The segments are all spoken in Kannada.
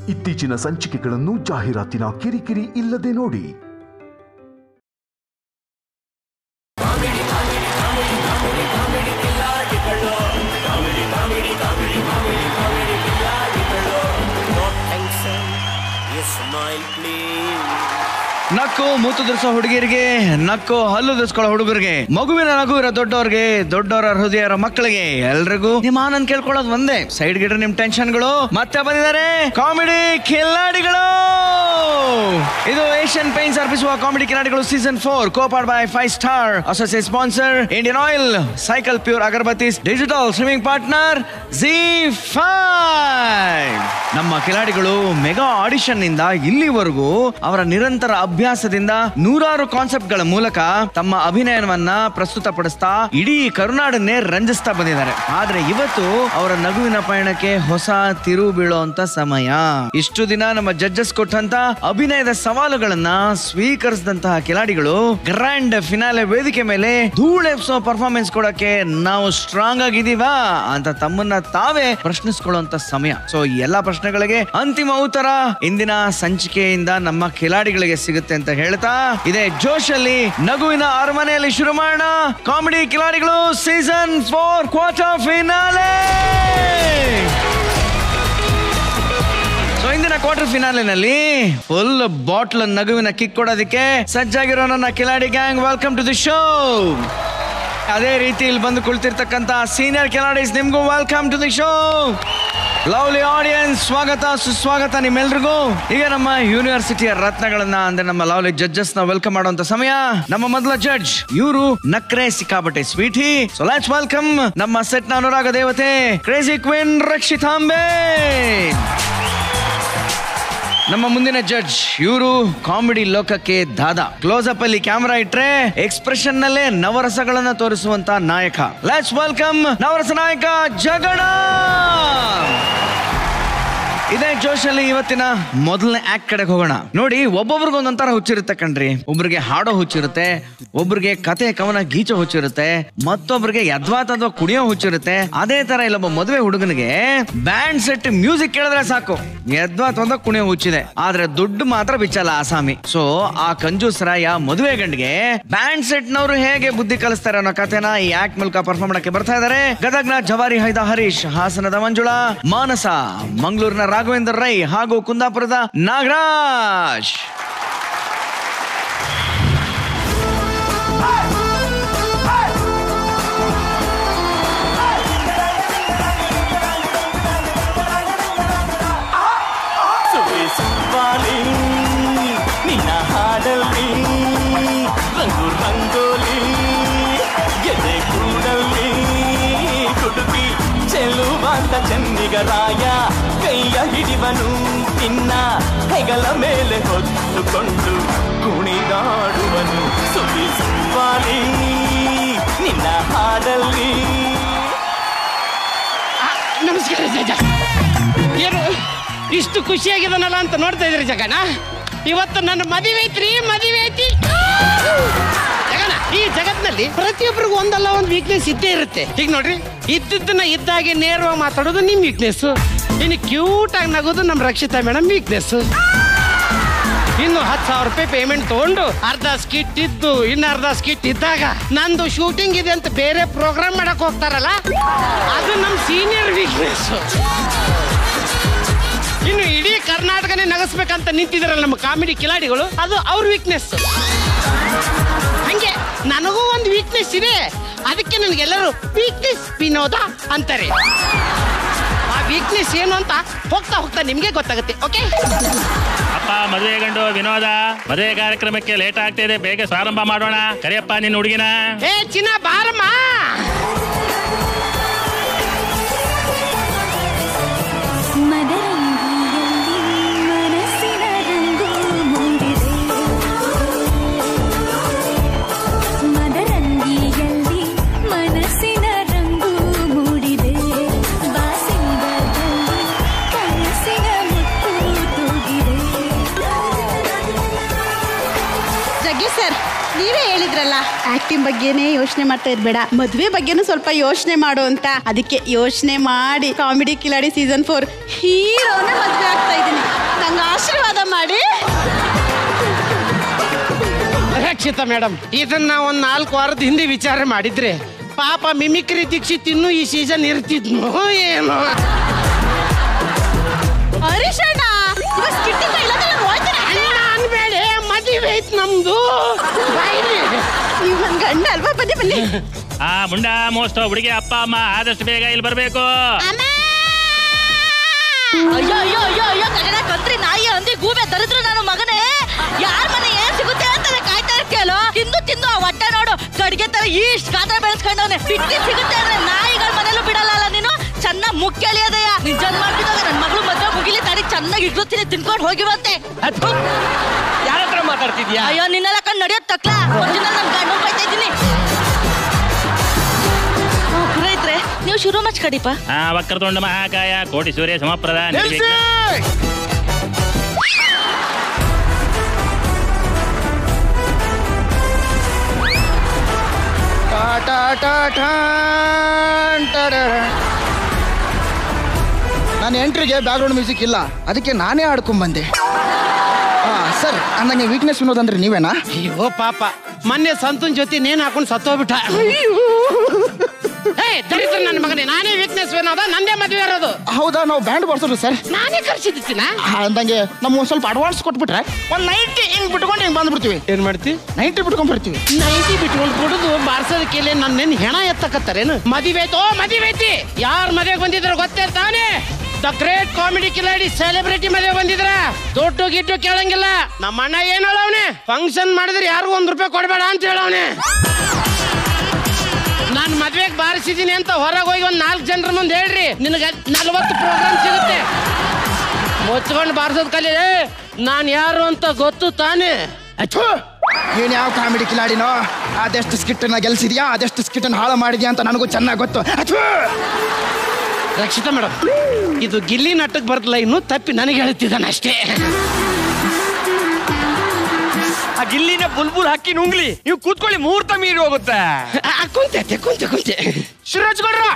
ಇತ್ತೀಚಿನ ಸಂಚಿಕೆಗಳನ್ನು ಜಾಹೀರಾತಿನ ಕಿರಿಕಿರಿ ಇಲ್ಲದೆ ನೋಡಿ No tension. You smile, please. ನಕ್ಕು ಮೂತು ಧರಿಸೋ ಹುಡುಗಿರಿಗೆ ನಕ್ಕು ಹಲ್ಲು ಧರಿಸ್ಕೊಳ್ಳೋ ಹುಡುಗರಿಗೆ ಮಗುವಿನ ನಗು ಇರೋ ದೊಡ್ಡವ್ರಿಗೆ ದೊಡ್ಡವರ ಹೃದಯ ಇರೋ ಮಕ್ಕಳಿಗೆ ಎಲ್ರಿಗೂ ನಿಮ್ಮ ಆನಂದ್ ಕೇಳ್ಕೊಳ್ಳೋದು ಒಂದೇ ಸೈಡ್ ಗಿಡ್ರೆ ನಿಮ್ ಟೆನ್ಷನ್ಗಳು ಮತ್ತೆ ಬಂದಿದ್ದಾರೆ ಕಾಮಿಡಿ ಕಿಲಾಡಿಗಳು ಇದು ಏಷ್ಯನ್ ಪೇಂಟ್ಸ್ ಅರ್ಪಿಸುವ ಕಾಮಿಡಿ ಕಿಲಾಡಿಗಳು season four ಕೋಪಾಡ್ by five star associate sponsor Indian oil cycle pure ಅಗರಬತ್ತೀಸ್ digital streaming partner G five ನಮ್ಮ ಕಿಲಾಡಿಗಳು ಮೆಗಾ ಆಡಿಷನ್ ನಿಂದ ಇಲ್ಲಿವರೆಗೂ ಅವರ ನಿರಂತರ ಅಭ್ಯಾಸದಿಂದ ನೂರಾರು ಕಾನ್ಸೆಪ್ಟ್ ಗಳ ಮೂಲಕ ತಮ್ಮ ಅಭಿನಯವನ್ನ ಪ್ರಸ್ತುತಪಡಿಸ್ತಾ ಇಡೀ ಕರುನಾಡನ್ನೇ ರಂಜಿಸ್ತಾ ಬಂದಿದ್ದಾರೆ ಆದ್ರೆ ಇವತ್ತು ಅವರ ನಗುವಿನ ಪಯಣಕ್ಕೆ ಹೊಸ ತಿರು ಬೀಳುವಂತ ಸಮಯ ಇಷ್ಟು ದಿನ ನಮ್ಮ ಜಡ್ಜಸ್ ಕೊಟ್ಟಂತ ಅಭಿನಯದ ಸವಾಲುಗಳನ್ನ ಸ್ವೀಕರಿಸಿದಂತಹ ಕಿಲಾಡಿಗಳು ಗ್ರ್ಯಾಂಡ್ ಫಿನಾಲೆ ವೇದಿಕೆ ಮೇಲೆ ಧೂಳೆಪ್ಸೋ ಪರ್ಫಾರ್ಮೆನ್ಸ್ ಕೊಡಕ್ಕೆ ನಾವು ಸ್ಟ್ರಾಂಗ್ ಆಗಿದೀವಾ ಅಂತ ತಮ್ಮನ್ನ ತಾವೇ ಪ್ರಶ್ನಿಸ್ಕೊಳ್ಳುವಂತ ಸಮಯ ಸೊ ಈ ಎಲ್ಲಾ ಪ್ರಶ್ನೆಗಳಿಗೆ ಅಂತಿಮ ಉತ್ತರ ಇಂದಿನ ಸಂಚಿಕೆಯಿಂದ ನಮ್ಮ ಕಿಲಾಡಿಗಳಿಗೆ ಸಿಗುತ್ತೆ ಅಂತ ಹೇಳ್ತಾ ಇದೇ ಜೋಶಲ್ಲಿ ನಗುವಿನ ಅರಮನೆಯಲ್ಲಿ ಶುರು ಮಾಡೋಣ ಕಾಮಿಡಿ ಕಿಲಾಡಿಗಳು season four quarter finale so ಇಂದಿನ ಕ್ವಾರ್ಟರ್ ಫಿನಾಲಿನಲ್ಲಿ ಫುಲ್ ಬಾಟ್ಲ್ ನಗುವಿನ ಕಿಕ್ ಕೊಡೋದಕ್ಕೆ ಸಜ್ಜಾಗಿರೋ ನನ್ನ ಕಿಲಾಡಿ gang welcome to the show ಅದೇ ರೀತಿ ಇಲ್ಲಿ ಬಂದು ಕುಳಿತಿರ್ತಕ್ಕಂತ ಸೀನಿಯರ್ ಕಿಲಾಡೀಸ್ ನಿಮ್ಗೂ welcome to the show lovely audience ಸ್ವಾಗತ ಸುಸ್ವಾಗತ ನಿಮ್ಮೆಲ್ರಿಗೂ ಈಗ ನಮ್ಮ ಯೂನಿವರ್ಸಿಟಿಯ ರತ್ನಗಳನ್ನ ಅಂದ್ರೆ ನಮ್ಮ ಲವ್ಲಿ ಜಡ್ಜಸ್ ನ ವೆಲ್ಕಮ್ ಮಾಡುವಂತ ಸಮಯ ನಮ್ಮ ಮೊದಲ ಜಡ್ಜ್ ಇವರು ನಕ್ರೆ ಸಿಕ್ಕಾಪಟ್ಟೆ ಸ್ವೀಟಿ ಸೊ ಲೆಟ್ಸ್ ವೆಲ್ಕಮ್ ನಮ್ಮ ಸೆಟ್ ನ ಅನುರಾಗ ದೇವತೆ ಕ್ರೇಜಿ ಕ್ವೀನ್ ರಕ್ಷಿತಾಂಬೆ ನಮ್ಮ ಮುಂದಿನ ಜಡ್ಜ್ ಇವರು ಕಾಮಿಡಿ ಲೋಕಕ್ಕೆ ದಾದಾ ಕ್ಲೋಸ್ ಅಪ್ ಅಲ್ಲಿ ಕ್ಯಾಮ್ರಾ ಇಟ್ರೆ ಎಕ್ಸ್ಪ್ರೆಷನ್ ನಲ್ಲೇ ನವರಸಗಳನ್ನ ತೋರಿಸುವಂತ ನಾಯಕ ಲೆಟ್ಸ್ ವೆಲ್ಕಮ್ ನವರಸ ನಾಯಕ ಜಗಣ ಇದೇ ಜೋಶಲ್ಲಿ ಇವತ್ತಿನ ಮೊದಲನೇ ಆಕ್ಟ್ ಕಡೆಗೆ ಹೋಗೋಣ ನೋಡಿ ಒಬ್ಬೊಬ್ರಿಗೆ ಒಂದೊಂಥರ ಹುಚ್ಚಿರುತ್ತೆ ಕಣ್ರಿ ಒಬ್ರಿಗೆ ಹಾಡೋ ಹುಚ್ಚಿರುತ್ತೆ ಒಬ್ರಿಗೆ ಕತೆ ಕವನ ಗೀಚೋ ಹುಚ್ಚಿರುತ್ತೆ ಮತ್ತೊಬ್ರಿಗೆ ಯದ್ವಾ ತದ್ವಾ ಕುಡಿಯೋ ಹುಚ್ಚಿರುತ್ತೆ ಅದೇ ತರ ಇಲ್ಲೊಬ್ಬ ಮದುವೆ ಹುಡುಗನಿಗೆ ಬ್ಯಾಂಡ್ ಸೆಟ್ ಮ್ಯೂಸಿಕ್ ಕೇಳಿದ್ರೆ ಸಾಕು ಯದ್ವಾ ತದ್ವಾ ಕುಣಿಯೋ ಹುಚ್ಚಿದೆ ಆದ್ರೆ ದುಡ್ಡು ಮಾತ್ರ ಬಿಚ್ಚಲ್ಲ ಆಸಾಮಿ ಸೊ ಆ ಕಂಜೂಸರಾಯ ಮದುವೆ ಗಂಡಿಗೆ ಬ್ಯಾಂಡ್ ಸೆಟ್ ನವರು ಹೇಗೆ ಬುದ್ಧಿ ಕಲಿಸ್ತಾರೆ ಅನ್ನೋ ಕಥೆನ ಈ ಆಕ್ಟ್ ಮೂಲಕ ಪರ್ಫಾರ್ಮ್ ಮಾಡಕ್ಕೆ ಬರ್ತಾ ಇದಾರೆ ಗದಗ್ನ ಜವಾರಿ ಹೈದ ಹರೀಶ್ ಹಾಸನದ ಮಂಜುಳಾ ಮಾನಸ ಮಂಗಳೂರಿನ ರಾಘವೇಂದ್ರ ರೈ ಹಾಗೂ ಕುಂದಾಪುರದ ನಾಗರಾಜ್ ಸುಳಿಸುತ್ತಾನೆ ನಿನ್ನ ಹಾಡಲ್ಲಿ ರಂಗು ರಂಗೋಲಿ ಎದೆ ಕೂಡಲ್ಲಿ ಕುಡುಕಿ ಚೆಲುವಾಂತ ಚೆನ್ನಿಗರಾಯ ಕೈಯ ಹಿಡಿವನು ನಿನ್ನ ಹೆಗಲ ಮೇಲೆ ಹೊತ್ತುಕೊಂಡು ಕುಣಿದಾಡುವನು ಸುಳಿಸುತ್ತಾನೆ ನಿನ್ನ ಹಾಡಲ್ಲಿ ನಮಸ್ಕಾರ ಜಗ ಏನು ಇಷ್ಟು ಖುಷಿಯಾಗಿದ್ದಾನಲ್ಲ ಅಂತ ನೋಡ್ತಾ ಇದ್ರಿ ಜಗನ ಇವತ್ತು ನನ್ನ ಮದುವೆ ಐತ್ರಿ ಮದುವೆ ಐತಿ ಜಗನ ಈ ಜಗತ್ನಲ್ಲಿ ಪ್ರತಿಯೊಬ್ಬರಿಗೂ ಒಂದಲ್ಲ ಒಂದು ವೀಕ್ನೆಸ್ ಇದ್ದೇ ಇರುತ್ತೆ ಈಗ ನೋಡ್ರಿ ಇದ್ದದ್ದನ್ನ ಇದ್ದಾಗೆ ನೇರವಾಗಿ ಮಾತಾಡೋದು ನಿಮ್ ವೀಕ್ನೆಸ್ ಇನ್ನು ಕ್ಯೂಟ್ ಆಗಿ ನಗೋದು ನಮ್ಮ ರಕ್ಷಿತಾ ಮೇಡಮ್ ವೀಕ್ನೆಸ್ ಇನ್ನು ಹತ್ತು ಸಾವಿರ ರೂಪಾಯಿ ಪೇಮೆಂಟ್ ತಗೊಂಡು ಅರ್ಧ ಸ್ಕಿಟ್ ಇದ್ದು ಇನ್ನು ಅರ್ಧ ಸ್ಕಿಟ್ ಇದ್ದಾಗ ನಂದು ಶೂಟಿಂಗ್ ಇದೆ ಅಂತ ಬೇರೆ ಪ್ರೋಗ್ರಾಮ್ ಮಾಡಕ್ ಹೋಗ್ತಾರಲ್ಲ ಅದು ನಮ್ಮ ಸೀನಿಯರ್ ವೀಕ್ನೆಸ್ ಇನ್ನು ಇಡೀ ಕರ್ನಾಟಕನೇ ನಗಸ್ಬೇಕಂತ ನಿಂತಿದಾರಲ್ಲ ನಮ್ಮ ಕಾಮಿಡಿ ಕಿಲಾಡಿಗಳು ಅದು ಅವ್ರ ವೀಕ್ನೆಸ್ ಹಂಗೆ ನನಗೂ ಒಂದು ವೀಕ್ನೆಸ್ ಇದೆ ಅದಕ್ಕೆ ನನಗೆಲ್ಲರೂ ವೀಕ್ನೆಸ್ ವಿನೋದ ಅಂತಾರೆ ಆ ವೀಕ್ನೆಸ್ ಏನು ಅಂತ ಹೋಗ್ತಾ ಹೋಗ್ತಾ ನಿಮ್ಗೆ ಗೊತ್ತಾಗುತ್ತೆ ಓಕೆ ಅಪ್ಪ ಮದುವೆ ಗಂಡು ವಿನೋದ ಮದುವೆ ಕಾರ್ಯಕ್ರಮಕ್ಕೆ ಲೇಟ್ ಆಗ್ತಿದೆ ಬೇಗ ಪ್ರಾರಂಭ ಮಾಡೋಣ ಕರಿಯಪ್ಪ ನಿನ್ನ ಹುಡುಗಿನ ಏ ಚಿನ್ನ ಬಾರಮ್ಮ ಮದರಂಗಿಯಲ್ಲಿ ಮನಸ್ಸಿನ ರಂಗು ಮೂಡಿದೆ ಮದರಂಗಿಯಲ್ಲಿ ಮನಸ್ಸಿನ ರಂಗು ಮೂಡಿದೆ ಬಾಸಿಂಗದಲ್ಲಿ ಕನಸಿನ ಮುತ್ತು ತೂಗಿದೆ ಜಗ್ಗಿ ಸರ್ ನೀವೇ ಹೇಳಿದ್ರಲ್ಲ ಆಕ್ಟಿಂಗ್ ಬಗ್ಗೆನೇ ಯೋಚನೆ ಮಾಡ್ತಾ ಇರ್ಬೇಡ ಮದ್ವೆ ಬಗ್ಗೆನೂ ಸ್ವಲ್ಪ ಯೋಚನೆ ಮಾಡು ಅಂತ ಅದಕ್ಕೆ ಯೋಚನೆ ಮಾಡಿ ಕಾಮಿಡಿ ಕಿಲಾಡಿ ಸೀಸನ್ ಫೋರ್ ಹೀರೋನ ಮದ್ವೆ ಆಗ್ತಾ ಇದ್ದೀನಿ ರಕ್ಷಿತಾ ಮೇಡಮ್ ಇದನ್ನ ಒಂದ್ ನಾಲ್ಕು ವಾರದ ಹಿಂದೆ ವಿಚಾರ ಮಾಡಿದ್ರೆ ಪಾಪ ಮಿಮಿಕ್ರಿ ದೀಕ್ಷಿತ್ ಇನ್ನೂ ಈ ಸೀಸನ್ ಇರ್ತಿದ್ನು ಏನೋ ಹರೀಶ್ ಅಣ್ಣ ಇವಾಗ ಸ್ಕಿಟ್ಟಿಂಗ್ ಇಲ್ಲದೆಲ್ಲ ಹೋಯ್ತಾನೆ ಅಣ್ಣ ಅನ್ಬೇಡಿ ಮದುವೆ ಐತ್ ನಮ್ದು ಬಾಯ್ಲಿ. ನೀವು ನನ್ ಗಂಡ ಅಲ್ವಾ ಬನ್ನಿ ಬನ್ನಿ ಆ ಮುಂಡ ಮೋಸ್ತ ಹುಡುಗಿ ಅಪ್ಪ ಅಮ್ಮ ಆದಷ್ಟು ಬೇಗ ಇಲ್ಲಿ ಬರ್ಬೇಕು ಅಯ್ಯೋ ಅಯ್ಯೋ ಅಯ್ಯೋ ಅಯ್ಯೋ ಕಗಡ ಕಂತ್ರಿ ನಾಯಿ ಅಂದಿ ಗೂಬೆ ದರಿದ್ರು ನಾನು ಮಗನೇ ಯಾರ ಮನೆ ಏನ್ ಸಿಗುತ್ತೆ ಅಂತಾನೆ ಕಾಯ್ತಾ ಇರ್ತೀಯಲ್ಲೋ ತಿಂದು ತಿಂದು ಆ ಹೊಟ್ಟೆ ನೋಡು ಕಡ್ಗೆ ತರ ಇಷ್ಟ್ ಗಾತ್ರ ಬೆಳೆಸ್ಕೊಂಡವನೆ ಬಿಟ್ಟಿ ಸಿಗುತ್ತೆ ಅಂದ್ರೆ ನಾಯಿಗಳ ಮನೇಲೂ ಬಿಡಲ್ಲ ಅಲ್ಲ ನೀನು ಚೆನ್ನಾಗ್ ಮುಕ್ಕೆಳಿಯೋದಯ್ಯ ನಿನ್ ಜನ್ಮ ಮಾಡ್ತಿದ್ದಾಗ ನನ್ ಮಗಳು ಮದ್ವೆ ಮುಗಿಲಿ ತಾರೀಕ್ ಚೆನ್ನಾಗಿ ಇಡ್ಲುತ್ತೀನಿ ತಿನ್ಕೊಂಡು ಹೋಗಿವಂತೆ ಯಾರ ಹತ್ರ ಮಾತಾಡ್ತಿದ್ಯಾ ಅಯ್ಯೋ ನಿನ್ನೆಲ್ಲ ಕಣ್ ನಡೆಯೋದ್ ತಕ್ಲ ಒಂದಿನ ನನ್ ಗಂಡ ಬೈತಾ ಇದ್ದೀನಿ ರೈತ್ರೆ ನೀವು ಶುರು ಮಚ್ ಕಡಿಪ ಆ ವಕ್ರತುಂಡ ಮಹಾಕಾಯ ಕೋಟಿ ಸೂರ್ಯ ಸಮಪ್ರದ ನಿರ್ವಿಘ್ನ. ನನ್ನ ಎಂಟ್ರಿಗೆ ಬ್ಯಾಕ್ಗ್ರೌಂಡ್ ಮ್ಯೂಸಿಕ್ ಇಲ್ಲ ಅದಕ್ಕೆ ನಾನೇ ಆಡ್ಕೊಂಡ್ ಬಂದೆ ಸರ್ ನನಗೆ ವೀಕ್ನೆಸ್ ಅನ್ನೋದಂದ್ರೆ ನೀವೇನಾ ಅಯ್ಯೋ ಪಾಪ ಮೊನ್ನೆ ಸಂತನ್ ಜೊತೆ ನೇನ್ ಹಾಕೊಂಡು ಸತ್ತೋಗ್ಬಿಟ್ಟ ಏ ದರಿದ್ರ ನನ್ನ ಮಗನೇ ನಾನೇ ವೀಕ್ನೆಸ್ ಏನದ ನಂದೇ ಮದುವೆ ಇರೋದು ಹೌದಾ ನಾವು ಬ್ಯಾಂಡ್ ಬರ್ಸೋದು ಸರ್ ನಾನೇ ಕರ್ಸಿದ್ದಿನ ಅಂದಂಗೆ ನಮ್ಮ ಒಂದ್ ಸ್ವಲ್ಪ ಅಡ್ವಾನ್ಸ್ ಕೊಟ್ಬಿಟ್ರೆ ಒಂದ್ ನೈಂಟಿ ಹಿಂಗ್ ಬಿಟ್ಕೊಂಡು ಹಿಂಗ್ ಬಂದ್ಬಿಡ್ತೀವಿ ಏನ್ ಮಾಡ್ತಿ ನೈಂಟಿ ಬಿಟ್ಕೊಂಡ್ ಬರ್ತೀವಿ ನೈಟಿ ಬಿಟ್ಕೊಂಡು ಬಿಡುದು ಬಾರ್ಸೋದಕ್ಕೆ ನನ್ನೇನ್ ಹೆಣ ಎತ್ತಕತ್ತಾರೇನು ಮದುವೆ ಐತೋ ಮದುವೆ ಐತಿ ಯಾರ್ ಮದುವೆ ಬಂದಿದ್ರ ಗೊತ್ತೇ ತಾನೇ ದ ಗ್ರೇಟ್ ಕಾಮಿಡಿ ಕಿಲಾಡಿ ಸೆಲೆಬ್ರಿಟಿ ಮದುವೆ ಬಂದಿದ್ರ ದುಡ್ಡು ಗಿಡ್ಡು ಕೇಳಂಗಿಲ್ಲ ನಮ್ಮ ಅಣ್ಣ ಏನ್ ಹೇಳವನೆ ಫಂಕ್ಷನ್ ಮಾಡಿದ್ರೆ ಯಾರು ಒಂದ್ ರೂಪಾಯಿ ಕೊಡ್ಬೇಡ ಅಂತ ಹೇಳವನೆ ನಾನ್ ಮದ್ವೆಗ್ ಬಾರಿಸಿದೀನಿ ಅಂತ ಹೊರಗೆ ಹೋಗಿ ಒಂದ್ ನಾಲ್ಕು ಜನರ ಮುಂದೆ ಹೇಳ್ರಿ ನಿನಗೆ ನಲ್ವತ್ತು ಪ್ರೋಗ್ರಾಮ್ ಸಿಗುತ್ತೆ ಮುಚ್ಕೊಂಡು ಬಾರಿಸೋದ್ ಕಲಿ ನಾನ್ ಯಾರು ಅಂತ ಗೊತ್ತು ತಾನೇ ಅಚ್ಚು ನೀನ್ ಯಾವ ಕಾಮಿಡಿ ಕಿಲಾಡಿನೋ ಅದೆಷ್ಟು ಸ್ಕಿಟ್ಟನ್ನ ಗೆಲ್ಸಿದ್ಯಾ ಅದೆಷ್ಟು ಸ್ಕಿಟ್ಟನ್ನ ಹಾಳು ಮಾಡಿದ್ಯಾ ಅಂತ ನನಗೂ ಚೆನ್ನಾಗಿ ಗೊತ್ತು ಅಚ್ಚು ರಕ್ಷಿತಾ ಮೇಡಮ್ ಇದು ಗಿಲ್ಲಿ ನಾಟಕ್ ಬರ್ತಲ್ಲ ಇನ್ನು ತಪ್ಪಿ ನನಗೆ ಹೇಳ್ತಿದ್ದಾನೆ ಅಷ್ಟೇ ಆ ಗಿಲ್ಲಿನ ಬುಲ್ಬುಲ್ ಹಾಕಿ ನುಂಗ್ಲಿ ನೀವು ಕೂತ್ಕೊಳ್ಳಿ ಮುಹೂರ್ತ ಮೀರಿ ಹೋಗುತ್ತೆ ಆ, ಕುಂತೆ ಕುಂತೆ ಕುಂತೆ ಶಿವರಾಜ್ ಗೌಡ್ರ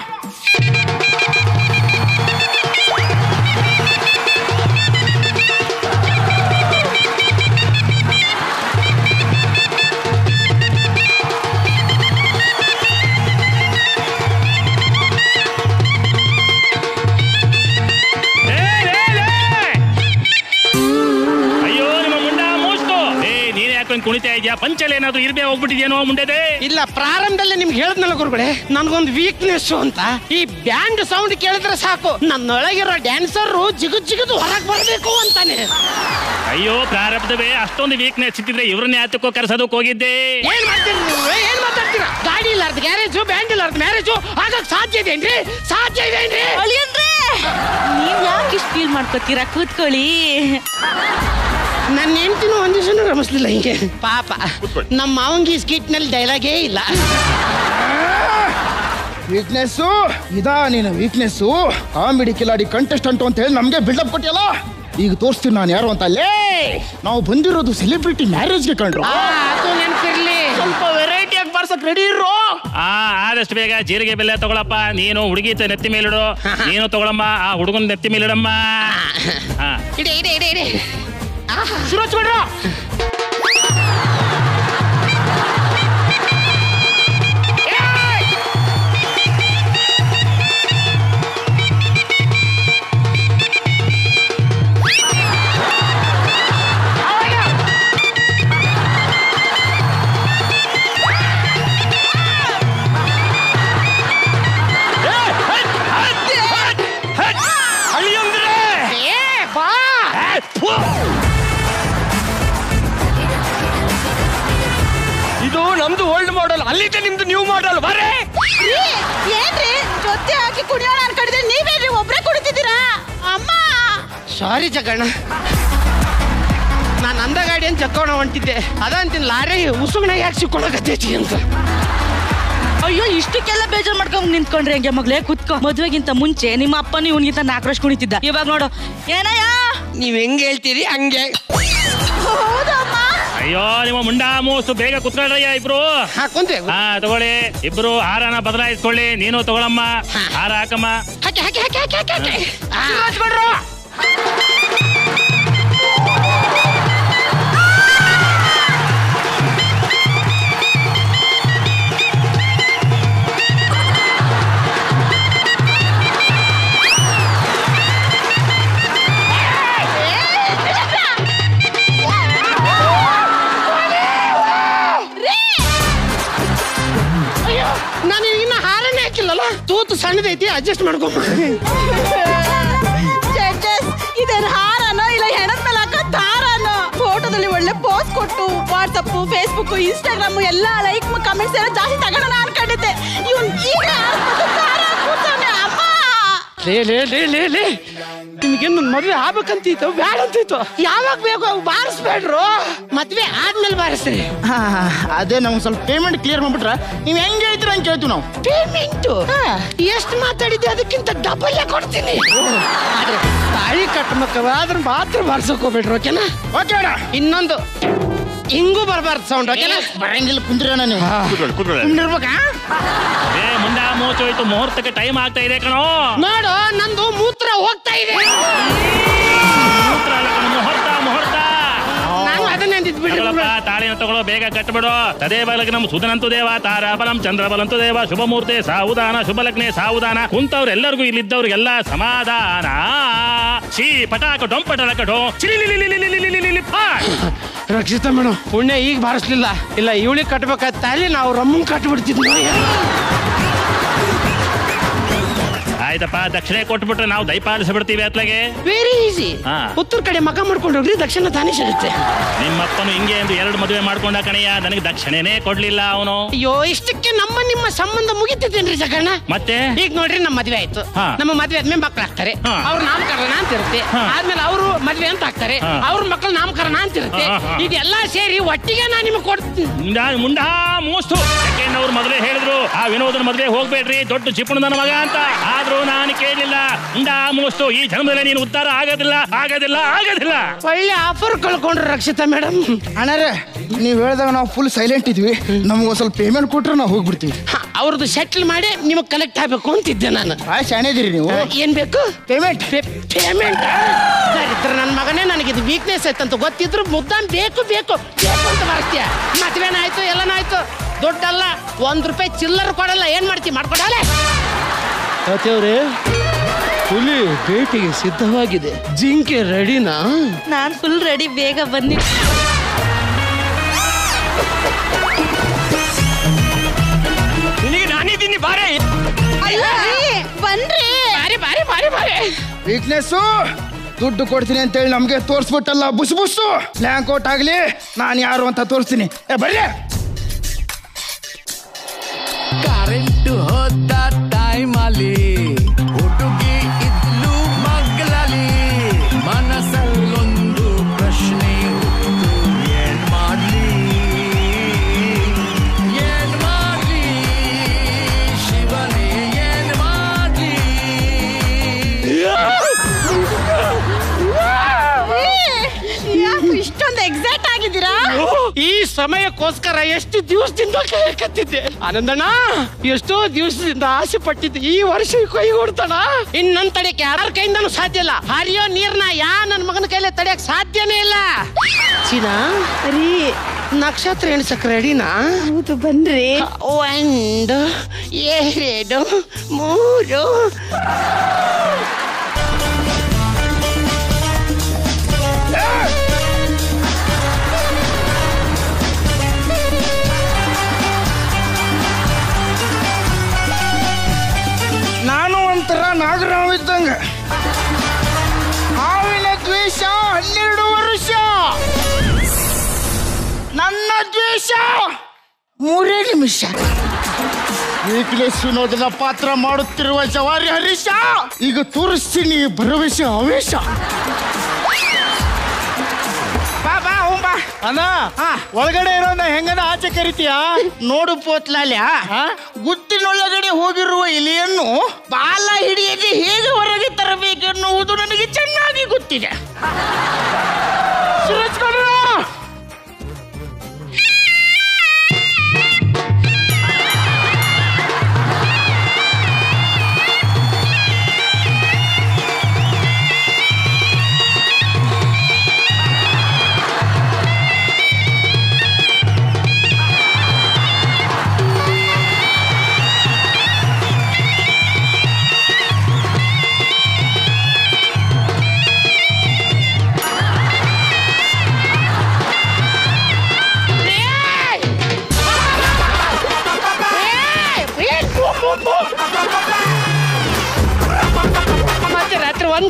ಲೇ, ಲೇ, ಲೇ! ಅಯ್ಯೋ ನಿಮ್ಮ ಮುಂಡ ಮೂಸ್ತು ಏ ನೀನ್ ಯಾಕೆ ಕುಣಿತಾ ಇದ್ಯಾ ಪಂಚಲ್ ಏನಾದ್ರು ಇರ್ಬೇ ಹೋಗ್ಬಿಟ್ಟಿದ್ಯೇನೋ ಮುಂಡೆದೆ ಇಲ್ಲ ಪ್ರಾರಂಭದಲ್ಲಿ ನಿಮ್ಗೆ ಹೇಳಿದ್ನಲ್ಲ ಗುರುಗಳೇ ನನ್ಗೊಂದು ವೀಕ್ನೆಸ್ ಅಂತ ಈ ಬ್ಯಾಂಡ್ ಸೌಂಡ್ ಕೇಳಿದ್ರೆ ಸಾಕು ನನ್ನೊಳಗಿರೋ ಡ್ಯಾನ್ಸರ್ ಜಿಗದ್ ಜಿಗದು ಹೊರಗೆ ಬರ್ಬೇಕು ಅಂತಾನೆ ಅಯ್ಯೋ ಪ್ರಾರಬ್ಧವೇ ಅಷ್ಟೊಂದು ವೀಕ್ನೆಸ್ ಇದ್ದಿದ್ರೆ ಇವ್ರನ್ನ ಯಾತಕ್ಕೋ ಕರ್ಸೋದಕ್ ಹೋಗಿದ್ದೆ ಏನ್ ಮಾಡ್ತೀರಿ ನೀವು ಏನ್ ಮಾತಾಡ್ತೀರಾ ಗಾಡಿ ಇಲ್ಲಾರ್ದ ಗ್ಯಾರೇಜು ಬ್ಯಾಂಡ್ ಇಲ್ಲಾರ್ದ ಮ್ಯಾರೇಜು ಆಗಕ್ ಸಾಧ್ಯ ಇದೆಯೇನ್ರಿ ಸಾಧ್ಯ ಇದೆಯೇನ್ರಿ ಅಳಿಯಂದ್ರೆ ನೀವ್ ಯಾಕೆ ಇಷ್ಟು ಫೀಲ್ ಮಾಡ್ಕೋತೀರಾ ಕೂತ್ಕೊಳ್ಳಿ ನನ್ನ ಹೆಂಡತಿನೂ ಒಂದ್ ದಿವಸನೂ ರಮಿಸ್ಲಿಲ್ಲ ಹಿಂಗೆ ಪಾಪ ನಮ್ಮ ಮಾವಂಗಿ ಸ್ಕಿಟ್ ನಲ್ಲಿ ಡೈಲಾಗೇ ಇಲ್ಲ ವೀಕ್ನೆಸ್ಸು ಇದಾ ನೀನು ವೀಕ್ನೆಸ್ಸು ಕಾಮಿಡಿ ಕಿಲಾಡಿ ಕಂಟೆಸ್ಟೆಂಟ್ ಅಂತ ಹೇಳಿ ನಮ್ಗೆ ಬಿಲ್ಡಪ್ ಕೊಟ್ಟಿಯಲ್ಲ ಈಗ ತೋರಿಸ್ತೀನಿ ನಾನು ಯಾರು ಅಂತ ಅಲ್ಲೇ ನಾವು ಬಂದಿರೋದು ಸೆಲೆಬ್ರಿಟಿ ಮ್ಯಾರೇಜ್ಗೆ ಕಂಡ್ರು ಆ, ಅದು ನೆನಪಿರ್ಲಿ ಸ್ವಲ್ಪ ವೆರೈಟಿ ಆಗಿ ಬರ್ಸಕ್ ರೆಡಿ ಇರೋ ಆ ಆದಷ್ಟು ಬೇಗ ಜೀರಿಗೆ ಬೆಲ್ಲ ತಗೊಳಪ್ಪ ನೀನು ಹುಡುಗಿ ತ- ನೆತ್ತಿ ಮೇಲಿಡು ನೀನು ತಗೊಳಮ್ಮ ಆ ಹುಡುಗನ ನೆತ್ತಿ ಮೇಲಿಡಮ್ಮ ಹಾ ಇಡೆ ಇಡೆ ಇಡೆ ಇಡೆ ಶಿವರಾಜ್ ಗೌಡ್ರ ಅಳಿಯಂದ್ರೆ ಏ ಬಾ ಇದು ನಮ್ದು ಓಲ್ಡ್ ಮಾಡೆಲ್ ಅಲ್ಲಿದೆ ನಿಮ್ದು ನ್ಯೂ ಮಾಡೆಲ್ ಬರೇ ರೀ, ಏನ್ರಿ ಜೊತೆ ಹಾಕಿ ಕುಡಿಯೋಣ ಅನ್ಕೊಂಡಿದ್ರೆ ನೀವೇನ್ರಿ ಒಬ್ರೇ ಕುಡಿತಿದ್ದೀರಾ ಅಮ್ಮ ಸಾರಿ ಜಗಣ್ಣ ನಾನು ಅಂದ ಗಾಡಿ ಅಂತ ಜಕ್ಕೋಣ ಹೊಂಟಿದ್ದೆ ಅದ ಅಂತೀನಿ ಲಾರಿ ಉಸುಗನಾಗ ಯಾಕೆ ಸಿಕ್ಕೊಳಕತ್ತೈತಿ ಅಂತ ಅಯ್ಯೋ ಇಷ್ಟಕ್ಕೆಲ್ಲ ಬೇಜಾರ್ ಮಾಡ್ಕೊಂಡ್ ನಿಂತ್ಕೊಂಡ್ರಿ ಹಂಗೆ ಮಗ್ಲೇ ಕುತ್ಕೋ ಮದ್ವೆಗಿಂತ ಮುಂಚೆ ನಿಮ್ಮ ಅಪ್ಪನ ಇವನ್ಗಿಂತ ನಾಲ್ಕು ವರ್ಷ ಕುಣಿತಿದ್ದ ಇವಾಗ ನೋಡು ಏನಯ್ಯ ನೀವ್ ಹೆಂಗ್ ಹೇಳ್ತೀರಿ ಹಂಗೆ ಹೌದಮ್ಮ ಅಯ್ಯೋ ನಿಮ್ಮ ಮುಂಡ ಮೂಸು ಬೇಗ ಕುತ್ಕೊಳ್ರಯ್ಯ ಇಬ್ರು ಹಾಕೊಂತೆ ಹಾ ತಗೊಳ್ಳಿ ಇಬ್ರು ಹಾರನ ಬದಲಾಯಿಸ್ಕೊಳ್ಳಿ ನೀನು ತಗೊಳಮ್ಮ ಹಾರ ಹಾಕಮ್ಮ ಹಾಕಿ ಹಾಕಿ ಹಾಕಿ ಹಾಕಿ ಹಾಕಿ ಹಾಕಿ ಆ, ಶಿವರಾಜ್ ಗೌಡ್ರ ಅಡ್ಜಸ್ಟ್ ಮಾಡ್ಕೊ ಜಡ್ಜಸ್ ಇದೇನು ಹಾರನೋ ಇಲ್ಲ ಹೆಣದ ಮೇಲೆ ಹಾಕೋ ದಾರನೋ ಫೋಟೋದಲ್ಲಿ ಒಳ್ಳೆ ಪೋಸ್ಟ್ ಕೊಟ್ಟು ವಾಟ್ಸಪ್ ಫೇಸ್ಬುಕ್ ಇನ್ಸ್ಟಾಗ್ರಾಮ್ ಎಲ್ಲ ಲೈಕ್ ಕಮೆಂಟ್ಸ್ ಎಲ್ಲ ಜಾಸ್ತಿ ತಗೋಣ ಅನ್ಕೊಂಡಿದ್ದೆ ಇವನ್ ಈಗ ಹಾಕ್ಬಿಟ್ಟು ದಾರ ಕೂತವ್ನೆ, ಅಮ್ಮ ಲೇ ಲೇ ಲೇ ಲೇ ಲೇ ನಿಮ್ಗೆ ನನ್ನ ಮದ್ವೆ ಆಗ್ಬೇಕಂತಿತ್ತು ಬ್ಯಾಡ ಅಂತಿತ್ತು ಯಾವಾಗ ಬೇಕು ಅವಾಗ ಬಾರಿಸ್ಬೇಡ್ರು ಮದ್ವೆ ಆದ್ಮೇಲೆ ಬಾರಿಸ್ರಿ ಹಾ, ಅದೇ ನಮ್ಗೆ ಸ್ವಲ್ಪ ಪೇಮೆಂಟ್ ಕ್ಲಿಯರ್ ಮಾಡ್ಬಿಟ್ರೆ ನೀವು ಹೆಂಗೆ ಹೇಳ್ತೀರ ಅಂತ ಕೇಳ್ತೀವಿ ನಾವು ಪೇಮೆಂಟ್ ಎಷ್ಟು ಮಾತಾಡಿದ್ದೆ ಅದಕ್ಕಿಂತ ಡಬಲ್ ಕೊಡ್ತೀನಿ ಆದ್ರೆ ತಾಳಿ ಕಟ್ಬೇಕವ ಅದ್ರ ಮಾತ್ರ ಬಾರ್ಸಕ್ ಹೋಗ್ಬೇಡ್ರಿ ಓಕೆನಾ ಓಕೆ ಅಣ್ಣ ಇನ್ನೊಂದು ಹಿಂಗೂ ಬರಬಾರ್ದು ಸೌಂಡ್ ಓಕೆನಾ ಬರಂಗಿಲ್ಲ ಕುಂದ್ರಣ್ಣ ನೀವು ಕೂತ್ಕೊಳ್ಳಿ ಕೂತ್ಕೊಳ್ಳಿ ಕುಂದಿರ್ಬೇಕಾ ಏ ಮುಂದೆ ಮೂಚೋಯ್ತು ಮುಹೂರ್ತಕ್ಕೆ ಟೈಮ್ ಆಗ್ತಾ ಇದೆ ಕಣೋ ನೋಡು ನಂದು ಮೂತ್ರ ಹೋಗ್ತಾ ಇದೆ ಮೂತ್ರ ಅಲ್ಲ ಕಣೋ, ಮುಹೂರ್ತ ಮುಹೂರ್ತ ನಾನು ಅದನ್ನೇ ಅಂದಿದ್ದು ಬಿಡಿ ತಗೊಳಪ್ಪ ತಾಳಿನ ತಗೊಳ್ಳೋ ಬೇಗ ಕಟ್ಬಿಡು ತದೇ ಬಲಕ್ಕೆ ನಮ್ಮ ಸುಧನಂತು ದೇವ ತಾರ ಬಲಂ ಚಂದ್ರ ಬಲಂತು ದೇವ ಶುಭ ಮೂರ್ತಿ ಸಾವುದಾನ ಶುಭ ಲಗ್ನೆ ಸಾವುದಾನ ಕುಂತವ್ರೆಲ್ಲರಿಗೂ ಇಲ್ಲಿದ್ದವ್ರಿಗೆಲ್ಲ ಸಮಾಧಾನ ಶ್ರೀ ಪಟಾಕ ಡೊಂಪಟಲಕ ಡೋ ಚಿಲಿಲಿಲಿಲಿಲಿಲಿಲಿಲಿಲಿಲಿ ಫಾಟ್. ರಕ್ಷಿತ ಮೇಡಮ್ ಪುಣ್ಯ ಈಗ ಬಾರಿಸ್ಲಿಲ್ಲ ಇಲ್ಲ ಇವಳಿಗೆ ಕಟ್ಬೇಕಾದ ತಾಲಿ ನಾವು ರಮ್ಮನ್ ಕಟ್ಬಿಡ್ತಿದ್ವಿ ಆಯ್ತಪ್ಪ ದಕ್ಷಿಣೆ ಕೊಟ್ಬಿಟ್ರೆ ನಾವು ದಯಪಾಲಿಸಿ ಬಿಡ್ತೀವಿ ಅತ್ಲಾಗೆ ವೆರಿ ಈಸಿ ಹಾ. ಉತ್ತರ ಕಡೆ ಮಗ ಮಾಡ್ಕೊಂಡು ಹೋಗ್ರಿ ದಕ್ಷಿಣ ತಾನೇ ಸಿಗುತ್ತೆ ನಿಮ್ಮಪ್ಪನು ಹಿಂಗೆ ಎಂದು ಎರಡು ಮದುವೆ ಮಾಡ್ಕೊಂಡ ಕಣಯ್ಯ ನನಗೆ ದಕ್ಷಿಣೆನೇ ಕೊಡ್ಲಿಲ್ಲ ಅವನು ಅಯ್ಯೋ ಇಷ್ಟಕ್ಕೆ ನಮ್ಮ ನಿಮ್ಮ ಸಂಬಂಧ ಮುಗಿತೈತೇನ್ರಿ ಜಗಣ್ಣ ಮತ್ತೆ ಈಗ ನೋಡ್ರಿ ನಮ್ಮ ಮದ್ವೆ ಆಯ್ತು ಹಾ. ನಮ್ಮ ಮದ್ವೆ ಆದ್ಮೇಲೆ ಮಕ್ಳು ಆಗ್ತಾರೆ ಹಾ. ಅವ್ರ ನಾಮಕರಣ ಅಂತ ಇರುತ್ತೆ ಹಾ. ಆದ್ಮೇಲೆ ಅವರು ಮದ್ವೆ ಅಂತ ಆಗ್ತಾರೆ ಹಾ. ಅವ್ರ ಮಕ್ಳು ನಾಮಕರಣ ಅಂತ ಇರುತ್ತೆ ಹಾ, ಹಾ. ಇದೆಲ್ಲ ಸೇರಿ ಒಟ್ಟಿಗೆ ನಾನು ನಿಮಗೆ ಕೊಡ್ತೀನಿ ಮುಂಡಾ ಮುಂಡಾ ಮೋಸ್ತು ಸೆಕೆಂಡ್ ಅವ್ರು ಮೊದಲೇ ಹೇಳಿದ್ರು ಆ ವಿನೋದನ ಮದುವೆ ಹೋಗ್ಬೇಡ್ರಿ ದೊಡ್ಡ ಚಿಪ್ಪಣದನ ಮಗ ಅಂತ ಆದ್ರೂ ನಾನು ಕೇಳಲಿಲ್ಲ ಮುಂಡಾ ಮೋಸ್ತು ಈ ಜನ್ಮದಲ್ಲಿ ನೀನು ಉದ್ಧಾರ ಆಗೋದಿಲ್ಲ ಆಗೋದಿಲ್ಲ ಆಗೋದಿಲ್ಲ ಒಳ್ಳೆ ಆಫರ್ ಕಳ್ಕೊಂಡ್ರು ರಕ್ಷಿತಾ ಮೇಡಮ್ ಅಣ್ಣರೇ ನೀವು ಹೇಳಿದಾಗ ನಾವು ಫುಲ್ ಸೈಲೆಂಟ್ ಇದ್ವಿ ನಮ್ಗೆ ಸ್ವಲ್ಪ ಪೇಮೆಂಟ್ ಕೊಟ್ರೆ ನಾವು ಹೋಗ್ಬಿಡ್ತೀವಿ ಅವ್ರದ್ದು ಸೆಟ್ಲ್ ಮಾಡಿ ನಿಮಗೆ ಕಲೆಕ್ಟ್ ಆಗ್ಬೇಕು ಅಂತಿದ್ದೆ ನಾನು ಆ ಶಾಣಿದಿರಿ ನೀವು ಏನ್ ಬೇಕು ಪೇಮೆಂಟ್ ಪೇಮೆಂಟ್ ಸರಿದ್ರೆ ನನ್ನ ಮಗನೇ ನನಗೆ ಇದು ವೀಕ್ನೆಸ್ ಐತಂತ ಗೊತ್ತಿದ್ರು ಮುದ್ದಾನ್ ಬೇಕು ಬೇಕು ಬೇಕು ಅಂತ ಬರ್ತೀಯ ಮದ್ವೆನಾಯ್ತು ಎಲ್ಲನಾಯ್ತು ದುಡ್ಡಲ್ಲ ಒಂದ್ ರೂಪಾಯಿ ಚಿಲ್ಲರ್ ಕೊಡಲ್ಲ ಏನ್ ಮಾಡ್ತಿ ಮಾಡ್ಕೊಡಲ್ಲ ಸತ್ಯವ್ರೆ ಹುಲಿ ಭೇಟಿಗೆ ಸಿದ್ಧವಾಗಿದೆ ಜಿಂಕೆ ರೆಡಿನಾ ನಾನ್ ಫುಲ್ ರೆಡಿ ಬೇಗ ಬನ್ನಿ ನಿನಗೆ ನಾನಿದ್ದೀನಿ ಬಾರೆ ಬನ್ರಿ ಬಾರಿ ಬಾರಿ ಬಾರಿ ಬಾರಿ ವೀಕ್ನೆಸ್ಸು ದುಡ್ಡು ಕೊಡ್ತೀನಿ ಅಂತೇಳಿ ನಮಗೆ ತೋರಿಸ್ಬಿಟ್ಟಲ್ಲ ಬುಸ್ ಬುಸ್ಸು ಬ್ಲ್ಯಾಂಕ್ ಔಟ್ ಆಗಲಿ ನಾನು ಯಾರು ಅಂತ ತೋರಿಸ್ತೀನಿ ಏ ಬರ್ರಿ ಕರೆಂಟ್ ಹೋದ ಟೈಮಲ್ಲಿ ಹುಡುಗಿ ಇದ್ಲು ಮಗ್ಲಲ್ಲಿ ಮನಸ್ಸಲ್ಲೊಂದು ಪ್ರಶ್ನೆ ಹುಟ್ಟು ಏನ್ ಮಾಡ್ಲಿ ಏನ್ ಮಾಡ್ಲಿ ಶಿವನೇ ಏನ್ ಮಾಡ್ಲಿ ಯಾಕೆ ಇಷ್ಟೊಂದು ಎಕ್ಸಾಕ್ಟ್ ಆಗಿದ್ದೀರಾ ಈ ಸಮಯಕ್ಕೋಸ್ಕರ ಎಷ್ಟು ದಿವಸದಿಂದ ಕತ್ತಿದ್ದೆ ಆನಂದಣ್ಣ ಎಷ್ಟೋ ದಿವಸದಿಂದ ಆಸೆ ಪಟ್ಟಿದ್ದೆ ಈ ವರ್ಷ ಕೈಗೂಡ್ತಾನ ಇನ್ ನನ್ ತಡೆಯಕ್ಕೆ ಯಾರ ಕೈಯಿಂದನೂ ಸಾಧ್ಯ ಇಲ್ಲ ಹರಿಯೋ ನೀರ್ನ ಯಾ ನನ್ನ ಮಗನ ಕೈಲೇ ತಡೆಯಕ್ ಸಾಧ್ಯನೇ ಇಲ್ಲ ಚೀನಾ ರೀ ನಕ್ಷತ್ರ ಎಣ್ಸಕ್ ರೆಡಿನಾ ಹೌದು ಬನ್ರಿ ಒಂದು ಎರಡು ಮೂರು ನಾನು ಒಂಥರ ನಾಗರಾವ್ ಇದ್ದಂಗ ಹಾವಿನ ದ್ವೇಷ ಹನ್ನೆರಡು ವರ್ಷ ನನ್ನ ದ್ವೇಷ ಮೂರೇ ನಿಮಿಷ ವೀಕ್ನೆಸ್ ವಿನೋದನ ಪಾತ್ರ ಮಾಡುತ್ತಿರುವ ಜವಾರಿ ಹರೀಶ ಈಗ ತೋರಿಸ್ತೀನಿ ಭರವಸೆ ಆವೇಶ ಬಾ ಬಾ ಹೋಗ್ ಬಾ ಅಣ್ಣ ಒಳಗಡೆ ಇರೋನ ಹೆಂಗನ ಆಚೆ ಕರಿತೀಯಾ ನೋಡು ಪೋತ್ಲಾಲ್ಯ ಗುತ್ತಿನೊಳಗಡೆ ಹೋಗಿರುವ ಇಲಿಯನ್ನು ಬಾಲ ಹಿಡಿಯದೆ ಹೇಗೆ ಹೊರಗೆ ತರಬೇಕೆನ್ನುವುದು ನನಗೆ ಚೆನ್ನಾಗಿ ಗೊತ್ತಿದೆ ಸುರೇಶ್ ಗೌಡ್ರು!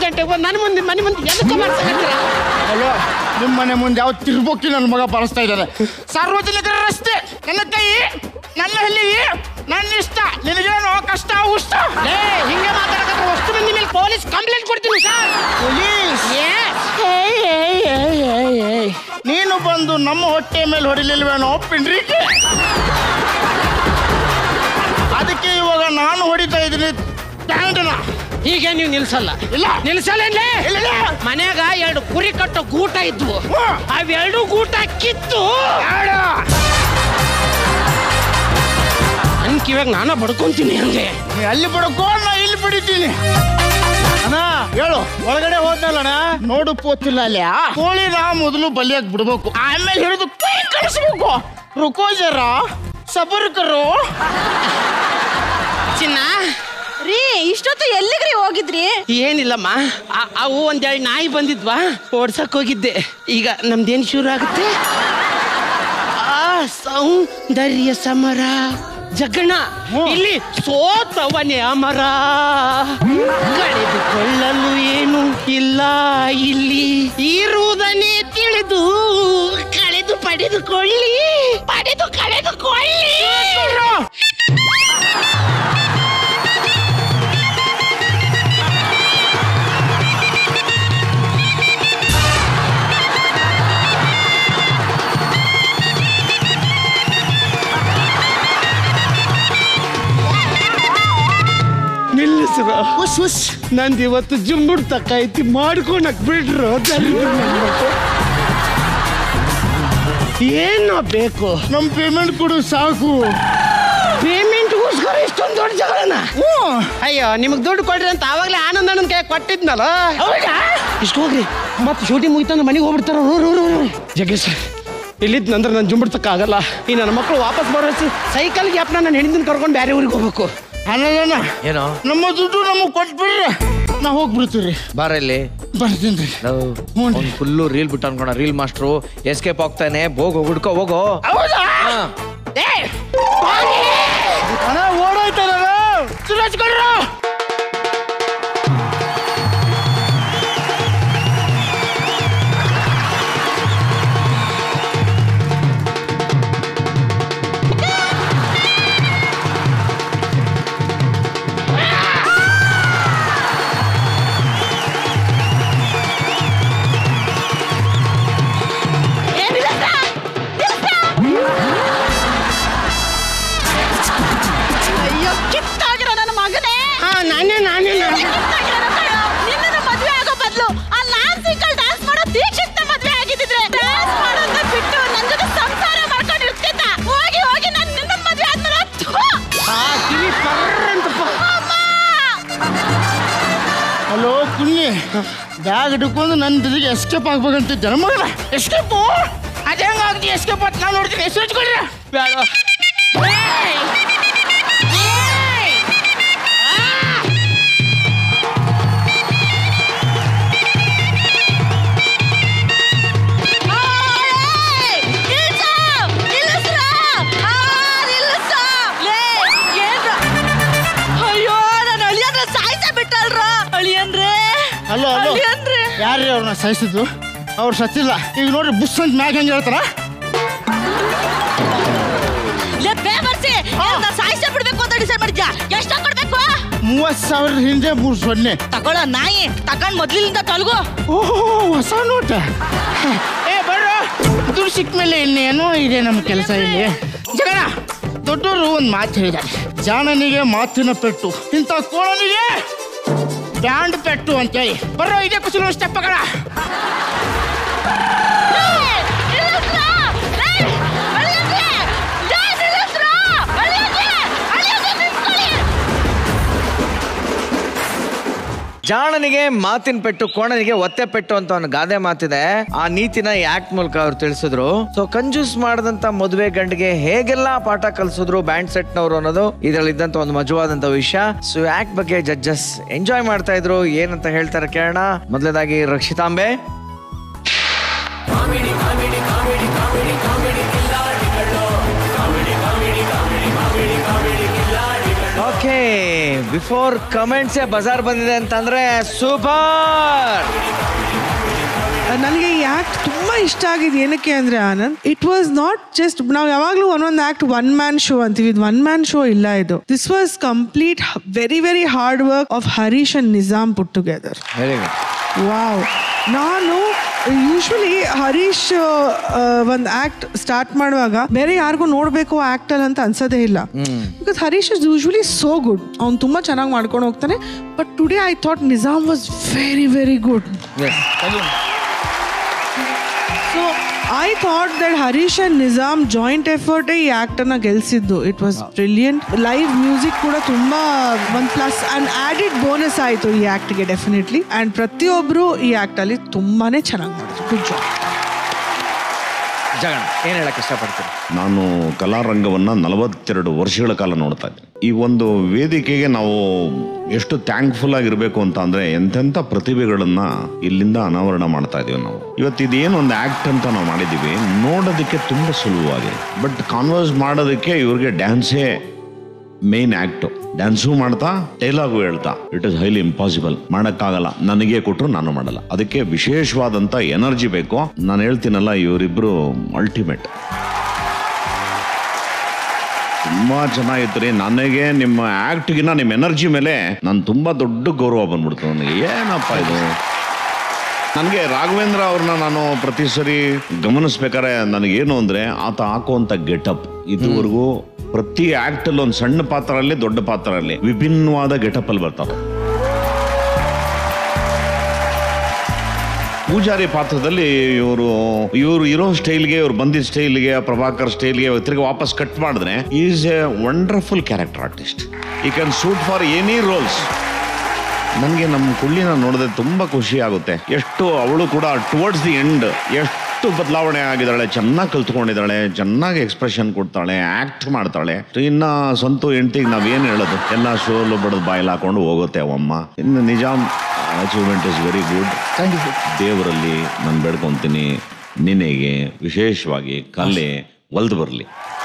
ಗಂಟೆಗೆ ಬಂದು ನನ್ನ ಮುಂದೆ ಮನೆ ಮುಂದೆ ಎದಕ್ಕೆ ಬರ್ಸಕತ್ತೀರ ಅಲ್ವಾ ನಿಮ್ಮ ಮನೆ ಮುಂದೆ ಯಾವ ತಿರ್ಬೋಕಿ ನನ್ನ ಮಗ ಬಳಸ್ತಾ ಇದ್ದಾನೆ ಸಾರ್ವಜನಿಕರ ರಸ್ತೆ ನನ್ನ ಕೈ ನನ್ನ ಹಲ್ಲಿಗೆ ನನ್ನ ಇಷ್ಟ ನಿನಗೇನೋ ಕಷ್ಟ ಉಷ್ಟ ಏ ಹಿಂಗೆ ಮಾತಾಡಕತ್ರ ವಸ್ತು ಮಂದಿ ಮೇಲೆ ಪೊಲೀಸ್ ಕಂಪ್ಲೇಂಟ್ ಕೊಡ್ತೀನಿ ಸರ್ ಪೊಲೀಸ್ ಏಯ್, ಏಯ್, ಏಯ್, ಏಯ್, ಏಯ್. ನೀನು ಬಂದು ನಮ್ಮ ಹೊಟ್ಟೆ ಮೇಲೆ ಹೊಡಿಲಿಲ್ವೇನೋ ಪಿಂಡ್ರಿಗೆ ಅದಕ್ಕೆ ಇವಾಗ ನಾನು ಹೊಡಿತಾ ಇದ್ದೀನಿ ಪ್ಯಾಂಟನ ಈಗ ನೀವು ನಿಲ್ಸಲ್ಲ ಇಲ್ಲ ನಿಲ್ಸಲ್ಲ ಇಲ್ಲ, ಇಲ್ಲ. ಮನ್ಯಾಗ ಎರಡು ಕುರಿ ಕಟ್ಟೋ ಗೂಟ ಇದ್ವು ಅವೆರಡು ಗೂಟ ಕಿತ್ತು ನನ್ ಕಿವಾಗ ನಾನ ಬಡ್ಕೊಂತೀನಿ ಹಂಗೆ ನೀ ಅಲ್ಲಿ ಬಿಡಕೋ ನಾ ಇಲ್ಲಿ ಬಿಡಿತೀನಿ ಅಣ್ಣ ಹೇಳು ಒಳಗಡೆ ಹೋದ್ನಲ್ಲಣ್ಣ ನೋಡು ಪೋತಿಲ್ಲ ಅಲ್ಲಿ ಆ ಕೋಳಿನ ಮೊದಲು ಬಲಿಯಾಗಿ ಬಿಡ್ಬೇಕು ಆಮೇಲೆ ಹಿಡಿದು ಕೈ ಕಳಿಸ್ಬೇಕು ರುಕೋ ಜರ ಸಬರ್ ಕರೋ ಚಿನ್ನ ರೀ ಇಷ್ಟೊತ್ತು ಎಲ್ಲಿಗ್ರಿ ಹೋಗಿದ್ರಿ ಏನಿಲ್ಲಮ್ಮ ಆ- ಅವು ಒಂದೆರಡು ನಾಯಿ ಬಂದಿದ್ವಾ ಓಡ್ಸಕ್ ಹೋಗಿದ್ದೆ ಈಗ ನಮ್ದೇನ್ ಶುರು ಆಗುತ್ತೆ ಆ ಸೌಂದರ್ಯ ಸಮರ ಜಗಣ ಇಲ್ಲಿ ಸೋತವನೇ ಅಮರ ಕಳೆದುಕೊಳ್ಳಲು ಏನು ಇಲ್ಲ ಇಲ್ಲಿ ಇರುವುದನ್ನೇ ತಿಳಿದು ಕಳೆದು ಪಡೆದುಕೊಳ್ಳಿ ಪಡೆದು ಕಳೆದುಕೊಳ್ಳಿ ನಿಲ್ಲಿಸ್ರ ಹುಷ್ ಹುಷ್ ನಂದು ಇವತ್ತು ಜುಂಬುಡ್ ತಕ್ಕೈತಿ ಮಾಡ್ಕೊಳಕ್ ಬಿಡ್ರು ದರಿದ್ರ ನನ್ ಮಕ್ಳು. ಏನು ಬೇಕು ನಮ್ ಪೇಮೆಂಟ್ ಕೊಡು ಸಾಕು ಪೇಮೆಂಟ್ಗೋಸ್ಕರ ಇಷ್ಟೊಂದು ದೊಡ್ಡ ಜಗಳನ ಅಯ್ಯೋ ನಿಮಗ್ ದುಡ್ಡು ಕೊಡ್ರಿ ಅಂತ ಆವಾಗಲೇ ಆನಂದ ಅಣ್ಣನ ಕೈ ಕೊಟ್ಟಿದ್ನಲ್ಲ ಇಷ್ಟು ಹೋಗ್ರಿ ಮತ್ತೆ ಶೂಟಿಂಗ್ ಮುಗಿತಂದ್ರೆ ಮನೆಗೆ ಹೋಗ್ಬಿಡ್ತಾರ ಜಗ್ಗೇಶ್ ಇಲ್ಲಿದ್ ನಂದ್ರೆ ನಾನು ಜುಂಬಿಡ್ತಕ್ಕ ಆಗಲ್ಲ ಈ ನನ್ನ ಮಕ್ಕಳು ವಾಪಸ್ ಬರೋ ಸೈಕಲ್ ಗ್ಯಾಪ್ ನನ್ನ ಹೆಣ್ದಿನ ಕರ್ಕೊಂಡು ಬೇರೆ ಊರಿಗೆ ಹೋಗ್ಬೇಕು ಅಣ್ಣ ಏನೋ ನಮ್ಮ ದುಡ್ಡು ನಮಗ್ ಕೊಟ್ಬಿಡ್ರಿ ನಾ ಹೋಗ್ಬಿಡ್ತೀವಿ ಬಾರ ಇಲ್ಲಿ ಬರ್ತೀನಿ ಅವ್ನು ಫುಲ್ಲು ರೀಲ್ ಬಿಟ್ಟು ಅನ್ಕೋಣ ರೀಲ್ ಮಾಸ್ಟ್ರು ಎಸ್ಕೇಪ್ ಹೋಗ್ತಾನೆ ಹೋಗು ಹುಡ್ಕೋ ಹೋಗೋ ಹೌದಾ ಹಾ. ಅಣ್ಣ ಓಡೋಯ್ತಾರ ಸುರೇಶ್ ಕೊಡ್ರು ಅಯ್ಯೋ ಕಿತ್ತಾಗಿರೋ ನನ್ನ ಮಗನೇ ಹಾ ನಾನೇ ನಾನೇ ನಾನೇ ಕಿತ್ತಾಗಿರೋ ಕಣೋ. ನಿನ್ನನ್ನ ಮದ್ವೆ ಆಗೋ ಬದ್ಲು ಆ ನಾನ್ ಸಿಂಗಲ್ ಡ್ಯಾನ್ಸ್ ಮಾಡೋ ದೀಕ್ಷಿತ್ನ ಮದ್ವೆ ಆಗಿದ್ದಿದ್ರೆ ಡ್ಯಾನ್ಸ್ ಮಾಡೋದನ್ನ ಬಿಟ್ಟು ನನ್ ಜೊತೆ ಸಂಸಾರ ಮಾಡ್ಕೊಂಡು ಇರ್ತಿದ್ದ ಹೋಗಿ ಹೋಗಿ ನಾನು ನಿನ್ನ ಮದ್ವೆ ಆದ್ಮೇಲೆ ಥು! ಆ ಕಿವಿ ಪರ್ರ್ ಅಂತಪ್ಪ ಹಲೋ ಕುನ್ನಿ ಬ್ಯಾಗ್ ಹಿಡ್ಕೊಂಡು ನನ್ನ ಜೊತೆಗೆ ಎಸ್ಕೇಪ್ ಆಗ್ಬೇಕಂತ ಜನಮಗನ ಎಸ್ಕೇಪು ಅದೇ ಹೆಂಗಾಗ್ತಿ ಎಸ್ಕೇಪ್ ಅಂತ ನಾನು ನೋಡ್ತೀನಿ ಹೆಸರು ಹಚ್ಕೊಳ್ರಿ ಬೇಡ ಏಯ್! ನಿಲ್ಸು! ನಿಲ್ಲಿಸ್ರು! ಆ, ನಿಲ್ಲಿಸು! ಲೇ, ಏನ್ರ? ಅಯ್ಯೋ ನನ್ನ ಅಳಿಯಂದ್ರ ಸಾಯ್ಸೇ ಬಿಟ್ಟಲ್ರ ಅಳಿಯಂದ್ರೆ ಹಲೋ ಹಲೋ ಅಳಿಯಂದ್ರೆ ಯಾರ್ರೀ ಅವ್ರನ್ನ ಸಾಯಿಸಿದ್ದು ಅವ್ರು ಸತ್ತಿಲ್ಲ ಈಗ ನೋಡ್ರಿ ಬುಸ್ ಅಂತ ಮ್ಯಾಗ ಹೆಂಗೆ ಹೇಳ್ತಾರ ಲೇ ಬೇವರ್ಸಿ ಸಾಯಿಸೇ ಬಿಡ್ಬೇಕು ಅಂತ ಡಿಸೈಡ್ ಮಾಡಿದ್ಯಾ ಎಷ್ಟ ಕೊಡ್ಬೇಕು ಮೂವತ್ತು ಸಾವಿರದ ಹಿಂದೆ ಮೂರು ಸೊನ್ನೆ ತಗೊಳ್ಳೋ ನಾಯಿ ತಗೊಂಡ್ ಮೊದ್ಲಿಂದ ತೊಲಗು ಓಹೋ ಹೊಸ ನೋಟ ಏ ಬರ್ರೋ ದುಡ್ಡು ಸಿಕ್ಕ ಮೇಲೆ ಇನ್ನೇನೋ ಇದೆ ನಮ್ಮ ಕೆಲಸ ಇಲ್ಲಿ ಜಗಣ ದೊಡ್ಡವರು ಒಂದು ಮಾತು ಹೇಳಿದ್ದಾರೆ ಜಾಣನಿಗೆ ಮಾತಿನ ಪೆಟ್ಟು ಇಂಥ ಕೋಳನಿಗೆ ಬ್ಯಾಂಡ್ ಪೆಟ್ಟು ಅಂತೇಳಿ ಬರ್ರೋ ಇದೇ ಕುಸಿಲು ಸ್ಟೆಪ್ ಕಣ ಜಾಣನಿಗೆ ಮಾತಿನ ಪೆಟ್ಟು ಕೋಣನಿಗೆ ಒತ್ತೆ ಪೆಟ್ಟು ಅಂತ ಒಂದು ಗಾದೆ ಮಾತಿದೆ ಆ ನೀತಿನ ಈ ಆಕ್ಟ್ ಮೂಲಕ ಅವ್ರು ತಿಳಿಸಿದ್ರು ಸೊ ಕಂಜೂಸ್ ಮಾಡದಂತ ಮದುವೆ ಗಂಡಿಗೆ ಹೇಗೆಲ್ಲ ಪಾಠ ಕಲಿಸಿದ್ರು ಬ್ಯಾಂಡ್ ಸೆಟ್ ನವರು ಅನ್ನೋದು ಇದ್ರಲ್ಲಿ ಇದ್ದಂತ ಒಂದು ಮಜವಾದಂತ ವಿಷಯ ಸೊ ಆಕ್ಟ್ ಬಗ್ಗೆ ಜಡ್ಜಸ್ ಎಂಜಾಯ್ ಮಾಡ್ತಾ ಇದ್ರು ಏನಂತ ಹೇಳ್ತಾರೆ ಕೇಳೋಣ ಮೊದಲದಾಗಿ ರಕ್ಷಿತಾಂಬೆ ಓಕೆ ಬಿಫೋರ್ ಕಮೆಂಟ್ಸೇ ಬಜಾರ್ ಬಂದಿದೆ ಅಂತಂದ್ರೆ ಸೂಪರ್ ನನಗೆ ಈ ಆಕ್ಟ್ ತುಂಬಾ ಇಷ್ಟ ಆಗಿದೆ ಏನಕ್ಕೆ ಅಂದ್ರೆ Anand it was not just ನಾವು ಯಾವಾಗ್ಲೂ ಒಂದೊಂದು ಆಕ್ಟ್ ಒನ್ ಮ್ಯಾನ್ ಶೋ ಅಂತೀವಿ ಇದು ಒನ್ ಮ್ಯಾನ್ ಶೋ ಇಲ್ಲ ಇದು this was complete very very hard work of Harish and Nizam put together very good wow ನಾನು ಯೂಶ್ವಲಿ ಹರೀಶ್ ಒಂದು ಆಕ್ಟ್ ಸ್ಟಾರ್ಟ್ ಮಾಡುವಾಗ ಬೇರೆ ಯಾರಿಗೂ ನೋಡಬೇಕು ಆಕ್ಟ್ ಅಲ್ಲಿ ಅಂತ ಅನ್ಸೋದೇ ಇಲ್ಲ because Harish is usually so good ಅವ್ನು ತುಂಬಾ ಚೆನ್ನಾಗಿ ಮಾಡ್ಕೊಂಡು ಹೋಗ್ತಾನೆ but today I thought Nizam was very very good so I thought that Harish and Nizam joint effort ಈ ಆಕ್ಟ್ ಅನ್ನ ಗೆಲ್ಸಿದ್ದು it was brilliant live music ಕೂಡ ತುಂಬಾ ಒಂದ್ ಪ್ಲಸ್ ಅಂಡ್ ಆಡಿಡ್ ಬೋನಸ್ ಆಯ್ತು ಈ ಆಕ್ಟ್ ಗೆ ಡೆಫಿನೆಟ್ಲಿ ಅಂಡ್ ಪ್ರತಿಯೊಬ್ರು ಈ ಆಕ್ಟ್ ಅಲ್ಲಿ ತುಂಬಾನೇ ಚೆನ್ನಾಗಿ ಮಾಡಿದ್ರು ಗುಡ್ ಜಾಬ್ ಜಗಣ ಏನ್ ಹೇಳಕ್ ಇಷ್ಟಪಡ್ತೀನಿ ನಾನು ಕಲಾರಂಗವನ್ನ ನಲವತ್ತೆರಡು ವರ್ಷಗಳ ಕಾಲ ನೋಡ್ತಾ ಇದ್ದೆ ಈ ಒಂದು ವೇದಿಕೆಗೆ ನಾವು ಎಷ್ಟು ಥ್ಯಾಂಕ್ಫುಲ್ ಆಗಿರ್ಬೇಕು ಅಂತ ಅಂದ್ರೆ ಎಂತೆಂಥ ಪ್ರತಿಭೆಗಳನ್ನ ಇಲ್ಲಿಂದ ಅನಾವರಣ ಮಾಡ್ತಾ ಇದೀವಿ ನಾವು ಇವತ್ತು ಇದೇನು ಒಂದು ಆಕ್ಟ್ ಅಂತ ನಾವು ಮಾಡಿದೀವಿ ನೋಡೋದಕ್ಕೆ ತುಂಬಾ ಸುಲಭವಾಗಿದೆ ಬಟ್ ಕಾನ್ವರ್ಸ್ ಮಾಡೋದಕ್ಕೆ ಇವ್ರಿಗೆ ಡ್ಯಾನ್ಸೇ ಮೇನ್ ಆಕ್ಟ್ ಡ್ಯಾನ್ಸು ಮಾಡ್ತಾ ಡೈಲಾಗು ಹೇಳ್ತಾ ಇಟ್ ಇಸ್ ಹೈಲಿ ಇಂಪಾಸಿಬಲ್ ಮಾಡಕ್ಕಾಗಲ್ಲ ನನಗೆ ಕೊಟ್ಟರು ನಾನು ಮಾಡಲ್ಲ ಅದಕ್ಕೆ ವಿಶೇಷವಾದಂತ ಎನರ್ಜಿ ಬೇಕು ನಾನು ಹೇಳ್ತೀನಲ್ಲ ಇವರಿಬ್ರು ಅಲ್ಟಿಮೇಟ್ ತುಂಬಾ ಚೆನ್ನಾಗಿತ್ತು ರೀ ನನಗೆ ನಿಮ್ಮ ಆಕ್ಟ್ಗಿನ ನಿಮ್ಮ ಎನರ್ಜಿ ಮೇಲೆ ನಾನು ತುಂಬಾ ದೊಡ್ಡ ಗೌರವ ಬಂದ್ಬಿಡ್ತು ನನಗೆ ಏನಪ್ಪ ಇದು ನನಗೆ ರಾಘವೇಂದ್ರ ಅವ್ರನ್ನ ನಾನು ಪ್ರತಿ ಸರಿ ಗಮನಿಸ್ಬೇಕಾದ್ರೆ ನನಗೇನು ಅಂದ್ರೆ ಆತ ಹಾಕುವಂತ ಗೆಟಪ್ ಇದುವರೆಗೂ ಪ್ರತಿ ಆಕ್ಟ್ ಅಲ್ಲಿ ಒಂದು ಸಣ್ಣ ಪಾತ್ರ ಅಲ್ಲಿ ದೊಡ್ಡ ಪಾತ್ರ ಅಲ್ಲಿ ವಿಭಿನ್ನವಾದ ಗೆಟಪ್ ಅಲ್ಲಿ ಬರ್ತಾರೆ ಪೂಜಾರಿ ಪಾತ್ರದಲ್ಲಿ ಇವರು ಇವರು ಇರೋ ಸ್ಟೈಲ್ಗೆ ಇವ್ರು ಬಂದಿದ್ದ ಸ್ಟೈಲ್ಗೆ ಪ್ರಭಾಕರ್ ಸ್ಟೈಲ್ಗೆ ತಿರ್ಗಿ ವಾಪಸ್ ಕಟ್ ಮಾಡಿದ್ರೆ is a wonderful character artist he can suit for any roles ನನಗೆ ನಮ್ಮ ಕುಳ್ಳಿನ ನೋಡಿದ್ರೆ ತುಂಬಾ ಖುಷಿ ಆಗುತ್ತೆ ಎಷ್ಟು ಅವಳು ಕೂಡ ಟುವರ್ಡ್ಸ್ ದಿ ಎಂಡ್ ಎಷ್ಟು ಬದಲಾವಣೆ ಆಗಿದ್ದಾಳೆ ಚೆನ್ನಾಗಿ ಕಲ್ತ್ಕೊಂಡಿದ್ದಾಳೆ ಚೆನ್ನಾಗಿ ಎಕ್ಸ್ಪ್ರೆಷನ್ ಕೊಡ್ತಾಳೆ ಆಕ್ಟ್ ಮಾಡ್ತಾಳೆ ಇನ್ನ ಸ್ವಂತ ಹೆಂಡತಿಗೆ ನಾವೇನು ಹೇಳೋದು ಎಲ್ಲ ಶೋಲು ಬಡದು ಬಾಯಲ್ಲಿ ಹಾಕೊಂಡು ಹೋಗುತ್ತೆ ಅವಮ್ಮ ಇನ್ನು Nizam achievement is very good ದೇವರಲ್ಲಿ ನಾನು ಬೇಡ್ಕೊತೀನಿ ನಿನಗೆ ವಿಶೇಷವಾಗಿ ಕಲೆ ಒಲ್ದು ಬರಲಿ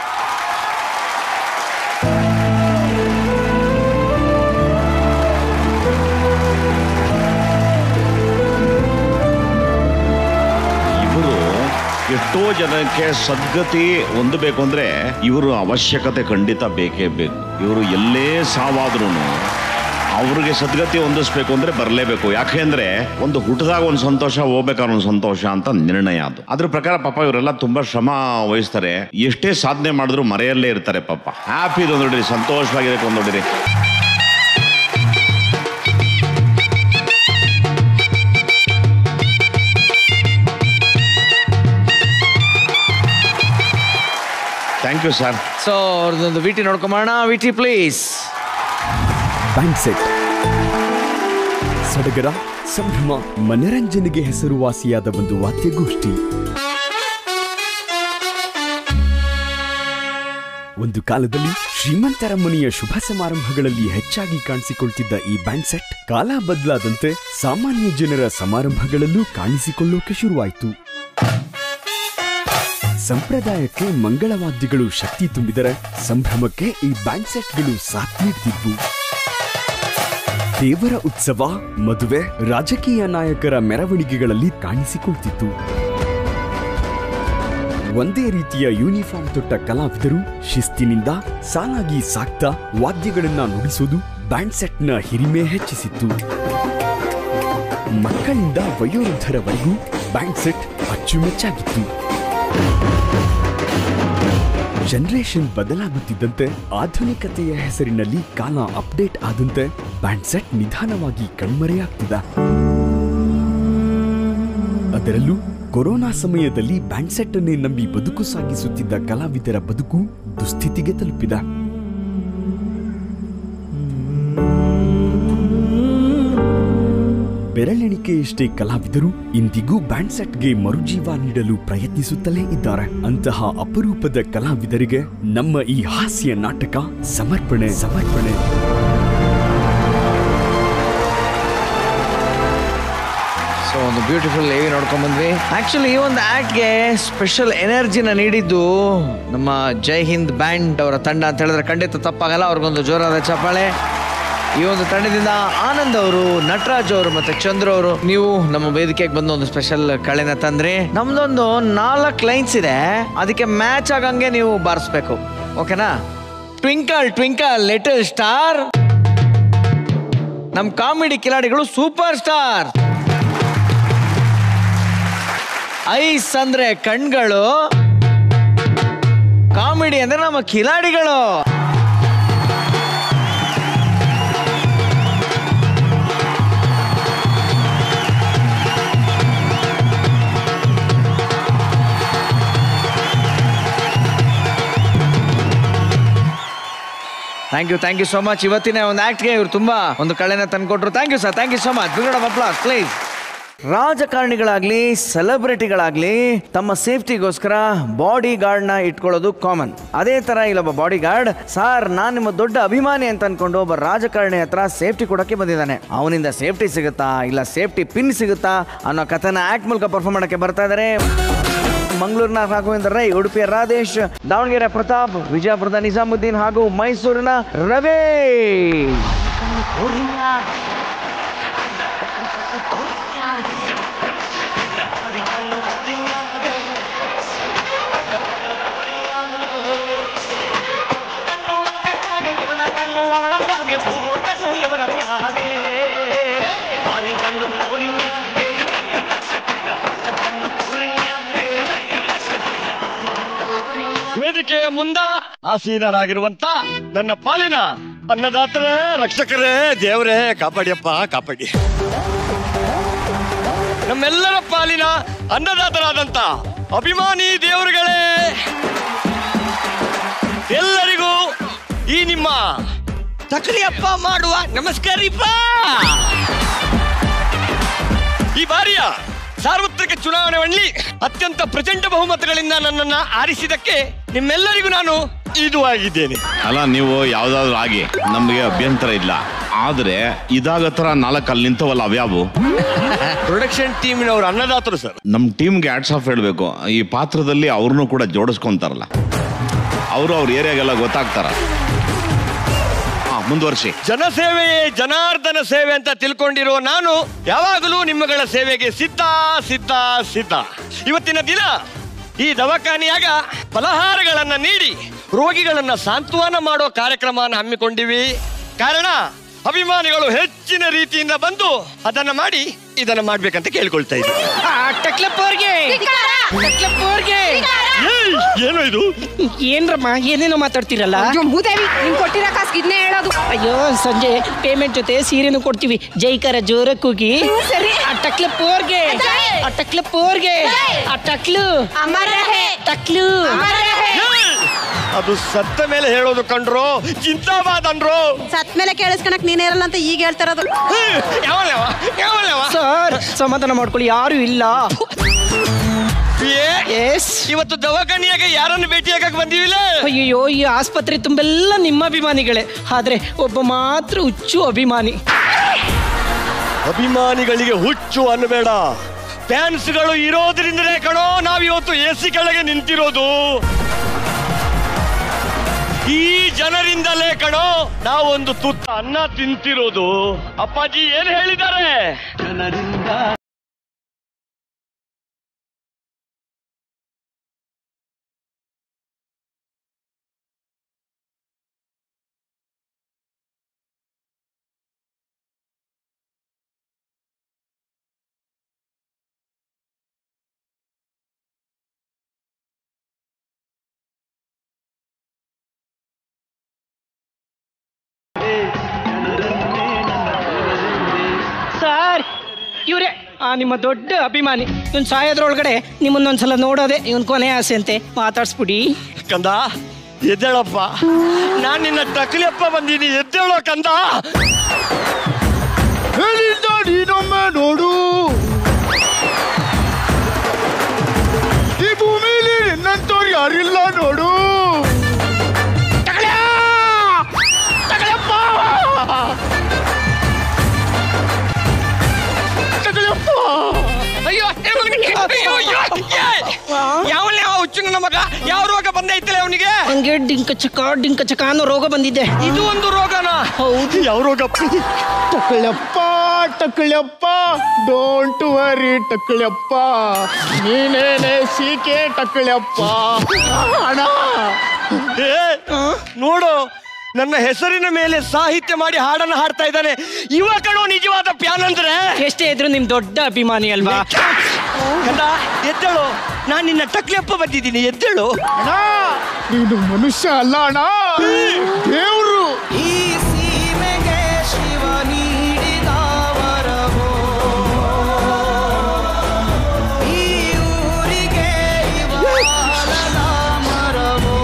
ಇವರು ಎಷ್ಟೋ ಜನಕ್ಕೆ ಸದ್ಗತಿ ಹೊಂದಬೇಕು ಅಂದ್ರೆ ಇವರು ಅವಶ್ಯಕತೆ ಖಂಡಿತ ಬೇಕೇ ಬೇಕು ಇವರು ಎಲ್ಲೇ ಸಾವಾದ್ರೂ ಅವ್ರಿಗೆ ಸದ್ಗತಿ ಹೊಂದಿಸ್ಬೇಕು ಅಂದ್ರೆ ಬರಲೇಬೇಕು ಯಾಕೆಂದ್ರೆ ಒಂದು ಹುಟ್ಟದಾಗ ಒಂದು ಸಂತೋಷ ಹೋಗ್ಬೇಕಾದ್ರೆ ಒಂದು ಸಂತೋಷ ಅಂತ ನಿರ್ಣಯ ಅದು ಅದ್ರ ಪ್ರಕಾರ ಪಾಪ ಇವರೆಲ್ಲ ತುಂಬಾ ಶ್ರಮ ವಹಿಸ್ತಾರೆ ಎಷ್ಟೇ ಸಾಧನೆ ಮಾಡಿದ್ರು ಮರೆಯಲ್ಲೇ ಇರ್ತಾರೆ ಪಾಪ ಹ್ಯಾಪಿ ಇದು ನೋಡಿರಿ ಸಂತೋಷವಾಗಿರಬೇಕು ಒಂದು ನೋಡಿರಿ ಥ್ಯಾಂಕ್ ಯು ಸರ್ ಸೊ ಅವ್ರದ್ದೊಂದು ವಿಟಿ ನೋಡ್ಕೊಂಬೋಣ ವಿಟಿ ಪ್ಲೀಸ್ ಬ್ಯಾಂಕ್ ಸೆಟ್ ಸಡಗರ ಸಂಭ್ರಮ ಮನರಂಜನೆಗೆ ಹೆಸರುವಾಸಿಯಾದ ಒಂದು ವಾದ್ಯಗೋಷ್ಠಿ ಒಂದು ಕಾಲದಲ್ಲಿ ಶ್ರೀಮಂತರ ಮನೆಯ ಶುಭ ಸಮಾರಂಭಗಳಲ್ಲಿ ಹೆಚ್ಚಾಗಿ ಕಾಣಿಸಿಕೊಳ್ತಿದ್ದ ಈ ಬ್ಯಾಂಡ್ ಸೆಟ್ ಕಾಲ ಬದಲಾದಂತೆ ಸಾಮಾನ್ಯ ಜನರ ಸಮಾರಂಭಗಳಲ್ಲೂ ಕಾಣಿಸಿಕೊಳ್ಳೋಕೆ ಶುರುವಾಯಿತು ಸಂಪ್ರದಾಯಕ್ಕೆ ಮಂಗಳವಾದ್ಯಗಳು ಶಕ್ತಿ ತುಂಬಿದರೆ ಸಂಭ್ರಮಕ್ಕೆ ಈ ಬ್ಯಾಂಡ್ ಸೆಟ್ಗಳು ಸಾಥ್ ನೀಡ್ತಿದ್ವು ದೇವರ ಉತ್ಸವ ಮದುವೆ ರಾಜಕೀಯ ನಾಯಕರ ಮೆರವಣಿಗೆಗಳಲ್ಲಿ ಕಾಣಿಸಿಕೊಳ್ತಿತ್ತು ಒಂದೇ ರೀತಿಯ ಯೂನಿಫಾರ್ಮ್ ತೊಟ್ಟ ಕಲಾವಿದರು ಶಿಸ್ತಿನಿಂದ ಸಾಲಾಗಿ ಸಾಕ್ತಾ ವಾದ್ಯಗಳನ್ನ ನುಡಿಸೋದು ಬ್ಯಾಂಡ್ ಸೆಟ್ನ ಹಿರಿಮೆ ಹೆಚ್ಚಿಸಿತ್ತು ಮಕ್ಕಳಿಂದ ವಯೋವೃದ್ಧರವರೆಗೂ ಬ್ಯಾಂಡ್ ಸೆಟ್ ಅಚ್ಚುಮೆಚ್ಚಾಗಿತ್ತು ಜನರೇಷನ್ ಬದಲಾಗುತ್ತಿದ್ದಂತೆ ಆಧುನಿಕತೆಯ ಹೆಸರಿನಲ್ಲಿ ಕಾಲ ಅಪ್ಡೇಟ್ ಆದಂತೆ ಬ್ಯಾಂಡ್ ಸೆಟ್ ನಿಧಾನವಾಗಿ ಕಣ್ಮರೆಯಾಗ್ತಿದೆ ಅದರಲ್ಲೂ ಕೊರೋನಾ ಸಮಯದಲ್ಲಿ ಬ್ಯಾಂಡ್ ಸೆಟ್ ಅನ್ನೇ ನಂಬಿ ಬದುಕು ಸಾಗಿಸುತ್ತಿದ್ದ ಕಲಾವಿದರ ಬದುಕು ದುಸ್ಥಿತಿಗೆ ತಲುಪಿದ ಬೆರಳೆಣಿಕೆಯಷ್ಟೇ ಕಲಾವಿದರು ಇಂದಿಗೂ ಬ್ಯಾಂಡ್ ಸೆಟ್ಗೆ ಮರುಜೀವ ನೀಡಲು ಪ್ರಯತ್ನಿಸುತ್ತಲೇ ಇದ್ದಾರೆ ಅಂತಹ ಅಪರೂಪದ ಕಲಾವಿದರಿಗೆ ನಮ್ಮ ಈ ಹಾಸ್ಯ ನಾಟಕ ಸಮರ್ಪಣೆ ಸಮರ್ಪಣೆ ಸೊ ಒಂದು ಬ್ಯೂಟಿಫುಲ್ ಏವಿ ನೋಡ್ಕೊಂಡ್ ಬಂದ್ವಿ ಆಕ್ಚುಲಿ ಈ ಒಂದು ಆಕ್ಟ್ಗೆ ಸ್ಪೆಷಲ್ ಎನರ್ಜಿನ ನೀಡಿದ್ದು ನಮ್ಮ ಜೈ ಹಿಂದ್ ಬ್ಯಾಂಡ್ ಅವರ ತಂಡ ಅಂತ ಹೇಳಿದ್ರೆ ಖಂಡಿತ ತಪ್ಪಾಗಲ್ಲ ಅವ್ರಿಗೊಂದು ಜೋರಾದ ಚಪ್ಪಾಳೆ ಈ ಒಂದು ತಂಡದಿಂದ ಆನಂದ್ ಅವರು ನಟರಾಜ್ ಅವರು ಮತ್ತೆ ಚಂದ್ರ ಅವರು ನೀವು ನಮ್ಮ ವೇದಿಕೆಗೆ ಬಂದು ಒಂದು ಸ್ಪೆಷಲ್ ಕಳೆನ ತಂದ್ರಿ ನಮ್ದೊಂದು ನಾಲ್ಕು ಲೈನ್ಸ್ ಇದೆ ಅದಕ್ಕೆ ಮ್ಯಾಚ್ ಆಗಂಗೆ ನೀವು ಬಾರಿಸ್ಬೇಕು ಓಕೆನಾ ಟ್ವಿಂಕಲ್ ಟ್ವಿಂಕಲ್ ಲಿಟಲ್ ಸ್ಟಾರ್ ನಮ್ ಕಾಮಿಡಿ ಕಿಲಾಡಿಗಳು ಸೂಪರ್ ಸ್ಟಾರ್ ಐಸ್ ಅಂದ್ರೆ ಕಣ್ಗಳು ಕಾಮಿಡಿ ಅಂದ್ರೆ ನಮ್ಮ ಕಿಲಾಡಿಗಳು thank you thank you so much ಇವತ್ತಿನ ಒಂದು ಆಕ್ಟ್ಗೆ ಇವರು ತುಂಬಾ ಒಂದು ಕಳೆನ ತಂದ್ಕೊಟ್ರು thank you sir thank you so much ಬಿಗಡ ಅಪ್ಲಾಸ್ ಪ್ಲೀಸ್ ರಾಜಕಾರಣಿಗಳಾಗ್ಲಿ ಸೆಲೆಬ್ರಿಟಿಗಳಾಗ್ಲಿ ತಮ್ಮ ಸೇಫ್ಟಿಗೋಸ್ಕರ ಬಾಡಿ ಗಾರ್ಡ್ನ ಇಟ್ಕೊಳ್ಳೋದು ಕಾಮನ್ ಅದೇ ತರ ಇಲ್ಲೊಬ್ಬ ಬಾಡಿ ಗಾರ್ಡ್ ಸರ್ ನಾನ್ ನಿಮ್ಮ ದೊಡ್ಡ ಅಭಿಮಾನಿ ಅಂತ ಅನ್ಕೊಂಡು ಒಬ್ಬ ರಾಜಕಾರಣಿ ಹತ್ರ ಸೇಫ್ಟಿ ಕೊಡಕ್ಕೆ ಬಂದಿದ್ದಾನೆ ಅವನಿಂದ ಸೇಫ್ಟಿ ಸಿಗುತ್ತಾ ಇಲ್ಲ ಸೇಫ್ಟಿ ಪಿನ್ ಸಿಗುತ್ತಾ ಅನ್ನೋ ಕಥೆನ ಆಕ್ಟ್ ಮೂಲಕ ಪರ್ಫಾರ್ಮ್ ಮಾಡಕ್ಕೆ ಬರ್ತಾ ಇದ್ದಾರೆ ಮಂಗಳೂರಿನ ರಾಘವೇಂದ್ರ ರೈ ಉಡುಪಿಯ ರಾಧೇಶ್ ದಾವಣಗೆರೆ ಪ್ರತಾಪ್ ವಿಜಯಪುರದ ನಿಜಾಮುದ್ದೀನ್ ಹಾಗೂ ಮೈಸೂರಿನ ರವೇ ವೇದಿಕೆಯ ಮುಂದ ಆಸೀನರಾಗಿರುವಂತ ನನ್ನ ಪಾಲಿನ ಅನ್ನದಾತರೇ ರಕ್ಷಕರೇ ದೇವರೇ ಕಾಪಾಡಿಯಪ್ಪ ಕಾಪಾಡಿ ನಮ್ಮೆಲ್ಲರ ಪಾಲಿನ ಅನ್ನದಾತರಾದಂತ ಅಭಿಮಾನಿ ದೇವರುಗಳೇ ಎಲ್ಲರಿಗೂ ಈ ನಿಮ್ಮ ತಕಲಿಯಪ್ಪ ಮಾಡುವ ನಮಸ್ಕಾರಿಪ್ಪ ಈ ಬಾರಿಯ ಸಾರ್ವತ್ರಿಕ ಚುನಾವಣೆಯಲ್ಲಿ ಅತ್ಯಂತ ಪ್ರಚಂಡ ಬಹುಮತಗಳಿಂದ ನನ್ನನ್ನ ಆರಿಸಿದಕ್ಕೆ ನಿಮ್ಮೆಲ್ಲರಿಗೂ ನಾನು ಇದು ಆಗಿದ್ದೇನೆ ಅಲ್ಲ ನೀವು ಯಾವ್ದಾದ್ರು ಆಗಿ ನಮಗೆ ಅಭ್ಯಂತರ ಇಲ್ಲ ಆದ್ರೆ ಇದಾಗ ತರ ನಾಲ್ಕು ಅಲ್ಲಿ ನಿಂತವಲ್ಲ ಅವ್ಯಾವು ಪ್ರೊಡಕ್ಷನ್ ಟೀಮಿನವರು ಅನ್ನದಾತರು ಸರ್ ನಮ್ಮ ಟೀಮ್ಗೆ ಆಟ್ಸ್ ಆಫ್ ಹೇಳ್ಬೇಕು ಈ ಪಾತ್ರದಲ್ಲಿ ಅವ್ರನ್ನೂ ಕೂಡ ಜೋಡಿಸ್ಕೊಂತಾರಲ್ಲ ಅವರು ಅವ್ರ ಏರಿಯಾಗೆಲ್ಲ ಗೊತ್ತಾಗ್ತಾರ ಹಾ ಮುಂದುವರ್ಸಿ ಜನಸೇವೆಯೇ ಜನಾರ್ದನ ಸೇವೆ ಅಂತ ತಿಳ್ಕೊಂಡಿರೋ ನಾನು ಯಾವಾಗಲೂ ನಿಮ್ಮಗಳ ಸೇವೆಗೆ ಸಿದ್ಧ ಸಿದ್ಧ ಸಿದ್ಧ ಇವತ್ತಿನ ದಿನ ಈ ದವಾಖಾನೆಯಾಗ ಫಲಹಾರಗಳನ್ನ ನೀಡಿ ರೋಗಿಗಳನ್ನ ಸಾಂತ್ವನ ಮಾಡೋ ಕಾರ್ಯಕ್ರಮವನ್ನು ಹಮ್ಮಿಕೊಂಡಿವಿ ಕಾರಣ ಅಭಿಮಾನಿಗಳು ಹೆಚ್ಚಿನ ರೀತಿಯಿಂದ ಬಂದು ಅದನ್ನ ಮಾಡಿ ಇದನ್ನ ಮಾಡ್ಬೇಕಂತ ಕೇಳ್ಕೊಳ್ತಾ ಇದ್ದೀನಿ ಟಕ್ಲಪ್ಪವ್ರಿಗೆ ಟಕ್ಲಪ್ಪವ್ರಿಗೆ ಏನು ಇದು ಏನ್ರಮ್ಮ ಏನೇನೋ ಮಾತಾಡ್ತೀರಲ್ಲ ಮೂದೇವಿ ನಿನ್ ಕೊಟ್ಟಿರೋ ಕಾಸ್ಗೆ ಇದನ್ನೇ ಹೇಳೋದು ಅಯ್ಯೋ ಸಂಜೆ ಪೇಮೆಂಟ್ ಜೊತೆ ಸೀರೆನು ಕೊಡ್ತೀವಿ ಜೈಕಾರ ಜೋರ ಕೂಗಿ ಸರಿ. ಆ ಟಕ್ಲಪ್ಪವ್ರಿಗೆ ಆ ಟಕ್ಲಪ್ಪವ್ರಿಗೆ ಆ ಟಕ್ಲು ಟಕ್ಲು ಅದು ಸತ್ತ ಮೇಲೆ ಹೇಳೋದು ಕಂಡ್ರು ಚಿಂತಾಬಾದ್ ಅನ್ರು ಸತ್ ಮೇಲೆ ಕೇಳಿಸ್ಕೊಳಕ್ ನೀನೇ ಇರಲ್ಲ ಅಂತ ಈಗ ಹೇಳ್ತಾರದು ಯಾವಲ್ಲವ ಯಾವಲ್ಲವ ಸರ್ ಸಮಾಧಾನ ಮಾಡ್ಕೊಳ್ಳಿ ಯಾರು ಇಲ್ಲ ಇವತ್ತು ದವಾಖಾನೆಯಾಗ ಯಾರನ್ನು ಭೇಟಿಯಾಗಕ್ ಬಂದಿವಿಲ್ಲ ಅಯ್ಯೋ ಈ ಆಸ್ಪತ್ರೆ ತುಂಬೆಲ್ಲ ನಿಮ್ಮ ಅಭಿಮಾನಿಗಳೇ ಆದ್ರೆ ಒಬ್ಬ ಮಾತ್ರ ಹುಚ್ಚು ಅಭಿಮಾನಿ ಅಭಿಮಾನಿಗಳಿಗೆ ಹುಚ್ಚು ಅನ್ನಬೇಡ ಫ್ಯಾನ್ಸ್ಗಳು ಇರೋದ್ರಿಂದಲೇ ಕಣೋ ನಾವಿವತ್ತು ಎ ಸಿ ಕೆಳಗೆ ನಿಂತಿರೋದು ಈ ಜನರಿಂದಲೇ ಕಣೋ ನಾವೊಂದು ತುತ್ತ ಅನ್ನ ತಿಂತಿರೋದು ಅಪ್ಪಾಜಿ ಏನ್ ಹೇಳಿದ್ದಾರೆ ಜನರಿಂದ ಸರ್ ಇವ್ರೆ ಆ ನಿಮ್ಮ ದೊಡ್ಡ ಅಭಿಮಾನಿ ಇವನ್ ಸಾಯೋದ್ರೊಳಗಡೆ ನಿಮ್ಮನ್ನೊಂದ್ಸಲ ನೋಡೋದೆ ಇವನ್ ಕೊನೆ ಆಸೆ ಅಂತೆ ಮಾತಾಡ್ಸ್ಬಿಡಿ ಕಂದ ಎದ್ದೇಳಪ್ಪ ನಾನ್ ನಿನ್ನ ಟಕ್ಲಿಯಪ್ಪ ಬಂದೀನಿ ಎದ್ದೇಳೋ ಕಂದ ಹೇಳಿದ್ದ ನೀನೊಮ್ಮೆ ನೋಡು ಈ ಭೂಮಿಲಿ ನಿನ್ನಂತವ್ರು ಯಾರಿಲ್ಲ ನೋಡು ಅಯ್ಯೋ ಯಾವನೇ ಹುಚ್ಚು ನನ್ನ ಮಗ ಯಾವ ರೋಗ ಬಂದೈತಲೆ ಅವನಿಗೆ ಹಂಗೆ ಡಿಂಕ ಚಕ ಡಿಂಕ ಚಕ ಅನ್ನೋ ರೋಗ ಬಂದಿದೆ ಇದು ಒಂದು ರೋಗನ ಹೌದು ಯಾವ ರೋಗ ಟಕ್ಕಳಪ್ಪ ಟಕ್ಕಳಪ್ಪ ಡೋಂಟ್ ವರಿ ಟಕ್ಕಳಪ್ಪ ನೀನೇನೆ ಸೀಕೆ ಟಕ್ಕಳಪ್ಪ ಹಣ ಏ, ನೋಡು ನನ್ನ ಹೆಸರಿನ ಮೇಲೆ ಸಾಹಿತ್ಯ ಮಾಡಿ ಹಾಡನ್ನು ಹಾಡ್ತಾ ಇದ್ದಾನೆ ಇವ ಕಣೋ ನಿಜವಾದ ಪ್ಯಾನ್ ಅಂದ್ರೆ ಎಷ್ಟೇ ಇದ್ರು ನಿಮ್ ದೊಡ್ಡ ಅಭಿಮಾನಿ ಅಲ್ವಾ ಕಂದ ಎದ್ದೇಳು ನಾನು ನಿನ್ನ ಟಕ್ಲೆಪ್ಪ ಬಂದಿದ್ದೀನಿ ಎದ್ದೇಳು ಅಣ್ಣ ನೀನು ಮನುಷ್ಯ ಅಲ್ಲ ಅಣ್ಣ ದೇವ್ರು ಈ ಸೀಮೆಗೆ ಶಿವ ನೀಡಿದ ವರವೋ ಈ ಊರಿಗೆ ಇವ ಆಲದ ಮರವೋ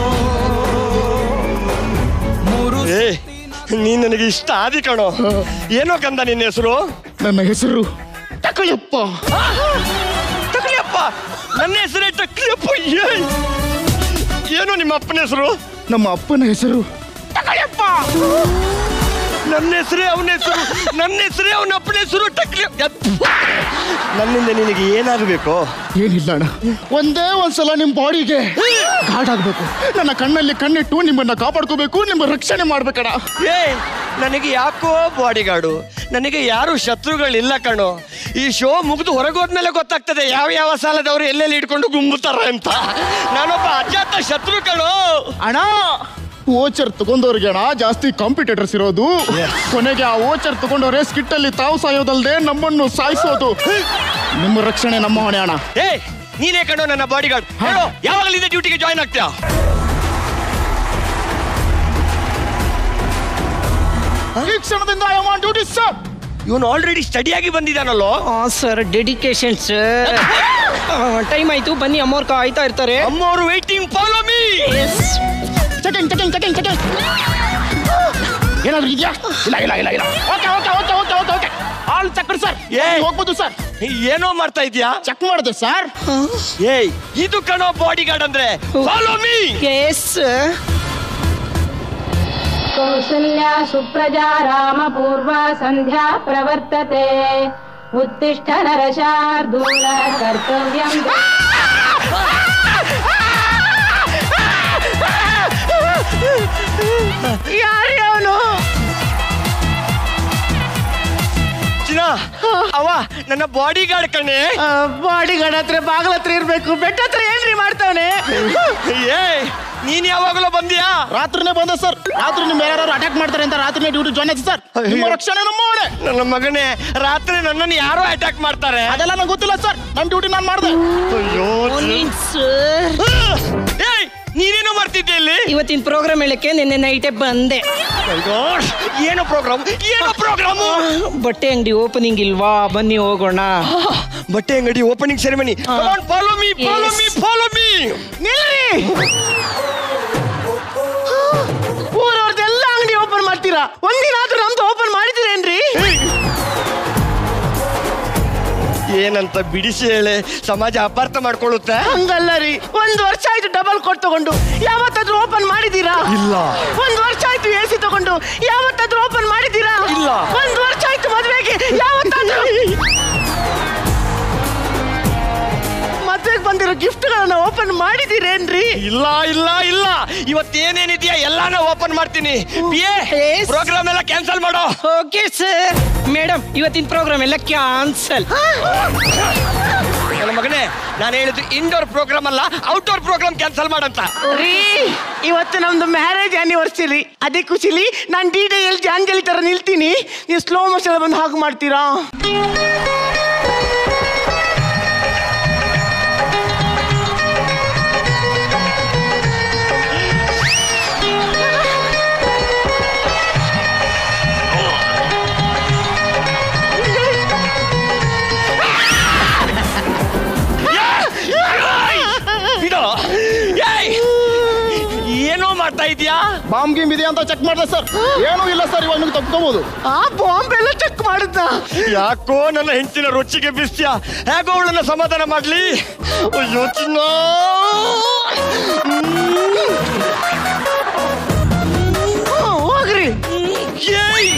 ಮೂರು ಏ ನೀನ್ ನನಗೆ ಇಷ್ಟ ಆದಿ ಕಣೋ ಏನೋ ಕಂದ ನಿನ್ನ ಹೆಸರು ನನ್ನ ಹೆಸರು ಟಕ್ಕಳಪ್ಪ ಟಕ್ಲಿಯಪ್ಪ ನನ್ನ ಹೆಸರೇ ಟಕ್ಲಿಯಪ್ಪ ಏ ಏನು ನಿಮ್ಮ ಅಪ್ಪನ ಹೆಸರು ನಮ್ಮ ಅಪ್ಪನ ಹೆಸರು ಟಕಳಿಯಪ್ಪ ನನ್ನ ಹೆಸರೇ ಅವನ ಹೆಸರು ನನ್ನ ಹೆಸರೇ ಅವನ ಅಪ್ಪನ ಹೆಸರು ಟಕ್ಲಿ ನನ್ನಿಂದ ನಿನಗೆ ಏನಾಗಬೇಕು ಏನಿಲ್ಲ ಅಣ್ಣ ಒಂದೇ ಒಂದ್ಸಲ ನಿಮ್ ಬಾಡಿಗೆ ಗಾರ್ಡ್ ಆಗ್ಬೇಕು ನನ್ನ ಕಣ್ಣಲ್ಲಿ ಕಣ್ಣಿಟ್ಟು ನಿಮ್ಮನ್ನ ಕಾಪಾಡ್ಕೋಬೇಕು ನಿಮ್ಮ ರಕ್ಷಣೆ ಮಾಡ್ಬೇಕಣ್ಣ ಏ ನನಗೆ ಯಾಕೋ ಬಾಡಿಗಾರ್ಡು ನನಗೆ ಯಾರು ಶತ್ರುಗಳಿಲ್ಲ ಕಣೋ ಈ ಶೋ ಮುಗಿದು ಹೊರಗೋದ್ಮೇಲೆ ಗೊತ್ತಾಗ್ತದೆ ಯಾವ ಯಾವ ಸಾಲದವರು ಎಲ್ಲೆಲ್ಲಿ ಇಟ್ಕೊಂಡು ಗುಂಬುತ್ತಾರ ಅಂತ ನಾನೊಬ್ಬ ಅಜಾತ ಶತ್ರು ಕಣೋ ಅಣ್ಣ ಓಚರ್ ತಗೊಂಡವ್ರಿಗೆ ಅಣ್ಣ ಜಾಸ್ತಿ ಕಾಂಪಿಟೇಟರ್ಸ್ ಇರೋದು ಕೊನೆಗೆ ಆ ಓಚರ್ ತಗೊಂಡವ್ರೆ ಸ್ಕಿಟ್ ಅಲ್ಲಿ ತಾವು ಸಾಯೋದಲ್ದೆ ನಮ್ಮನ್ನು ಸಾಯಿಸೋದು ನಿಮ್ಮ ರಕ್ಷಣೆ ನಮ್ಮ ಹೊಣೆ ಅಣ್ಣ ಏ ನೀನೇ ಕಣೋ ನನ್ನ ಬಾಡಿಗಾರ್ಡ್ ಹೇಳು ಯಾವಾಗಲಿಂದ ಡ್ಯೂಟಿಗೆ ಜಾಯ್ನ್ ಆಗ್ತೀಯಾ ಈ ಕ್ಷಣದಿಂದ ಐ ಆನ್ ಡ್ಯೂಟಿ ಸರ್ ಇವನು ಆಲ್ರೆಡಿ ಸ್ಟಡಿಯಾಗಿ ಬಂದಿದ್ದಾನಲ್ಲೋ ಸರ್ ಡೆಡಿಕೇಶನ್ ಸರ್ ಟೈಮ್ ಆಯ್ತು ಬನ್ನಿ ಅಮ್ಮೋರ್ ಕಾಯ್ತಾ ಇರ್ತಾರೆ ಅಮ್ಮೋರು waiting follow me checking checking checking checking ಏನಾದ್ರು ಇದೆಯಾ ಇಲ್ಲ ಇಲ್ಲ ಇಲ್ಲ ಇಲ್ಲ okay okay okay okay okay okay all check sir ಏ ಹೋಗ್ಬೋದು ಸರ್ ಏನೋ ಮಾಡ್ತಾ ಇದೀಯಾ ಚೆಕ್ ಮಾಡಿದೆ ಸರ್ ಏಯ್ ಇದು ಕಣೋ ಬಾಡಿಗಾರ್ಡ್ ಅಂದ್ರೆ ಫಾಲೋ ಮೀ ಎಸ್ कौसल्या सुप्रजा रामपूर्वा सन्ध्या प्रवर्तते उत्तिष्ठ नरशार्दूल कर्तव्यम् ಯಾರೇ ಅವನು ಚಿನ್ನ ಅವ ನನ್ನ ಬಾಡಿಗಾರ್ಡ್ ಕಣೆ ಬಾಡಿ ಗಾರ್ಡ್ ಹತ್ರ ಬಾಗಿಲ ಹತ್ರ ಇರ್ಬೇಕು ಬೆಟ್ಟ ಹತ್ರ ಏನ್ರಿ ಮಾಡ್ತಾವನೆ ಏ ನೀನ್ ಯಾವಾಗಲೂ ಬಂದಿಯಾ ರಾತ್ರಿನೇ ಬಂದ ಸರ್ ರಾತ್ರಿ ನಿಮ್ ಯಾರು ಅಟ್ಯಾಕ್ ಮಾಡ್ತಾರೆ ಅಂತ ರಾತ್ರಿನೇ ಡ್ಯೂಟಿ ಜಾಯ್ನ್ ಆಯ್ತು ಸರ್ ನಿಮ್ಮ ರಕ್ಷಣೆ ನಮ್ಮ ಹೊಣೆ ನನ್ನ ಮಗನೇ ರಾತ್ರಿ ನನ್ನನ್ನು ಯಾರೋ ಅಟ್ಯಾಕ್ ಮಾಡ್ತಾರೆ ಅದೆಲ್ಲ ನಂಗೆ ಗೊತ್ತಿಲ್ಲ ಸರ್ ನನ್ನ ಡ್ಯೂಟಿ ನಾನು ಮಾಡಿದೆ ಅಯ್ಯೋ ಸರ್ ಏಯ್ ನೀನೇನು ಮಾಡ್ತಿದ್ದೆ ಇಲ್ಲಿ ಇವತ್ತಿನ ಪ್ರೋಗ್ರಾಮ್ ಹೇಳಕ್ಕೆ ನಿನ್ನೆ ನೈಟೇ ಬಂದೆ My God, ಏನು ಪ್ರೋಗ್ರಾಮ್ ಏನು ಪ್ರೋಗ್ರಾಮು ಬಟ್ಟೆ ಅಂಗಡಿ ಓಪನಿಂಗ್ ಇಲ್ವಾ ಬನ್ನಿ ಹೋಗೋಣ ಬಟ್ಟೆ ಅಂಗಡಿ opening ceremony follow me follow me follow me ನಿಲ್ರಿ ಊರವ್ರದ್ದೆಲ್ಲ ಅಂಗಡಿ ಓಪನ್ ಮಾಡ್ತೀರಾ ಒಂದಿನಾದ್ರೂ ನಮ್ದು ಓಪನ್ ಮಾಡಿದಿರೇನ್ರಿ ಏನಂತ ಬಿಡಿಸಿ ಹೇಳೆ ಸಮಾಜ ಅಪಾರ್ಥ ಮಾಡ್ಕೊಳ್ಳುತ್ತೆ ಹಂಗಲ್ಲ ರೀ ಒಂದ್ ವರ್ಷ ಆಯ್ತು ಡಬಲ್ ಕೋಟ್ ತಗೊಂಡು ಯಾವತ್ತಾದ್ರೂ ಓಪನ್ ಮಾಡಿದೀರಾ ಇಲ್ಲ. ಒಂದ್ ವರ್ಷ ಆಯ್ತು ಎ ಸಿ ತಗೊಂಡು ಯಾವತ್ತಾದ್ರೂ ಓಪನ್ ಮಾಡಿದೀರಾ ಇಲ್ಲ. ಒಂದ್ ವರ್ಷ ಆಯ್ತು ಮದ್ವೆಗೆ ಯಾವತ್ತಾದ್ರೂ ಮದ್ವೆಗೆ ಬಂದಿರೋ ಗಿಫ್ಟ್ಗಳನ್ನ ಓಪನ್ ಮಾಡಿದೀರೇನ್ರಿ ಇಲ್ಲ ಇಲ್ಲ ಇಲ್ಲ ಇವತ್ತೇನೇನಿದೆಯಾ ಎಲ್ಲಾನ ಓಪನ್ ಮಾಡ್ತೀನಿ Yes. ಪ್ರೋಗ್ರಾಮ್ ಎಲ್ಲ ಕ್ಯಾನ್ಸಲ್ ಮಾಡೋ ಓಕೆ ಸರ್ ಮೇಡಮ್ ಇವತ್ತಿನ ಪ್ರೋಗ್ರಾಮ್ ಎಲ್ಲ ಕ್ಯಾನ್ಸಲ್ ನನ್ನ ಮಗನೇ ನಾನು ಹೇಳಿದ್ದು ಇಂಡೋರ್ ಪ್ರೋಗ್ರಾಮ್ ಅಲ್ಲ ಔಟ್ಡೋರ್ ಪ್ರೋಗ್ರಾಮ್ ಕ್ಯಾನ್ಸಲ್ ಮಾಡಂತ ರೀ ಇವತ್ತು ನಮ್ದು ಮ್ಯಾರೇಜ್ ಆನಿವರ್ಸರಿ ಅದೇ ಖುಷಿಲಿ ನಾನು ಡಿ ಡಿ ಎಲ್ ಜಾಂಜಲಿ ತರ ನಿಲ್ತೀನಿ ನೀವು ಸ್ಲೋ ಮೋಷನ್ ಬಂದು ಹಾಗೆ ಮಾಡ್ತೀರಾ ಬಿಡು ಏಯ್! ಏನೋ ಮಾಡ್ತಾ ಇದೀಯಾ ಬಾಂಬ್ ಗೀಮ್ ಇದೆ ಅಂತ ಚೆಕ್ ಮಾಡಿದೆ ಸರ್ ಏನೂ ಇಲ್ಲ ಸರ್ ಇವಾಗ ನೀವು ತಪ್ಕೋಬಹುದು ಆ ಬಾಂಬ್ ಎಲ್ಲ ಚೆಕ್ ಮಾಡಿದ್ದ ಯಾಕೋ ನನ್ನ ಹೆಂಡತಿನ ರುಚಿಗೆ ಬಿಸ್ತ್ಯಾ ಹೇಗೋ ಅವಳನ್ನ ಸಮಾಧಾನ ಮಾಡ್ಲಿ ಅಯ್ಯೋ ಚಿನ್ನ ಹೋಗ್ರಿ ಏಯ್!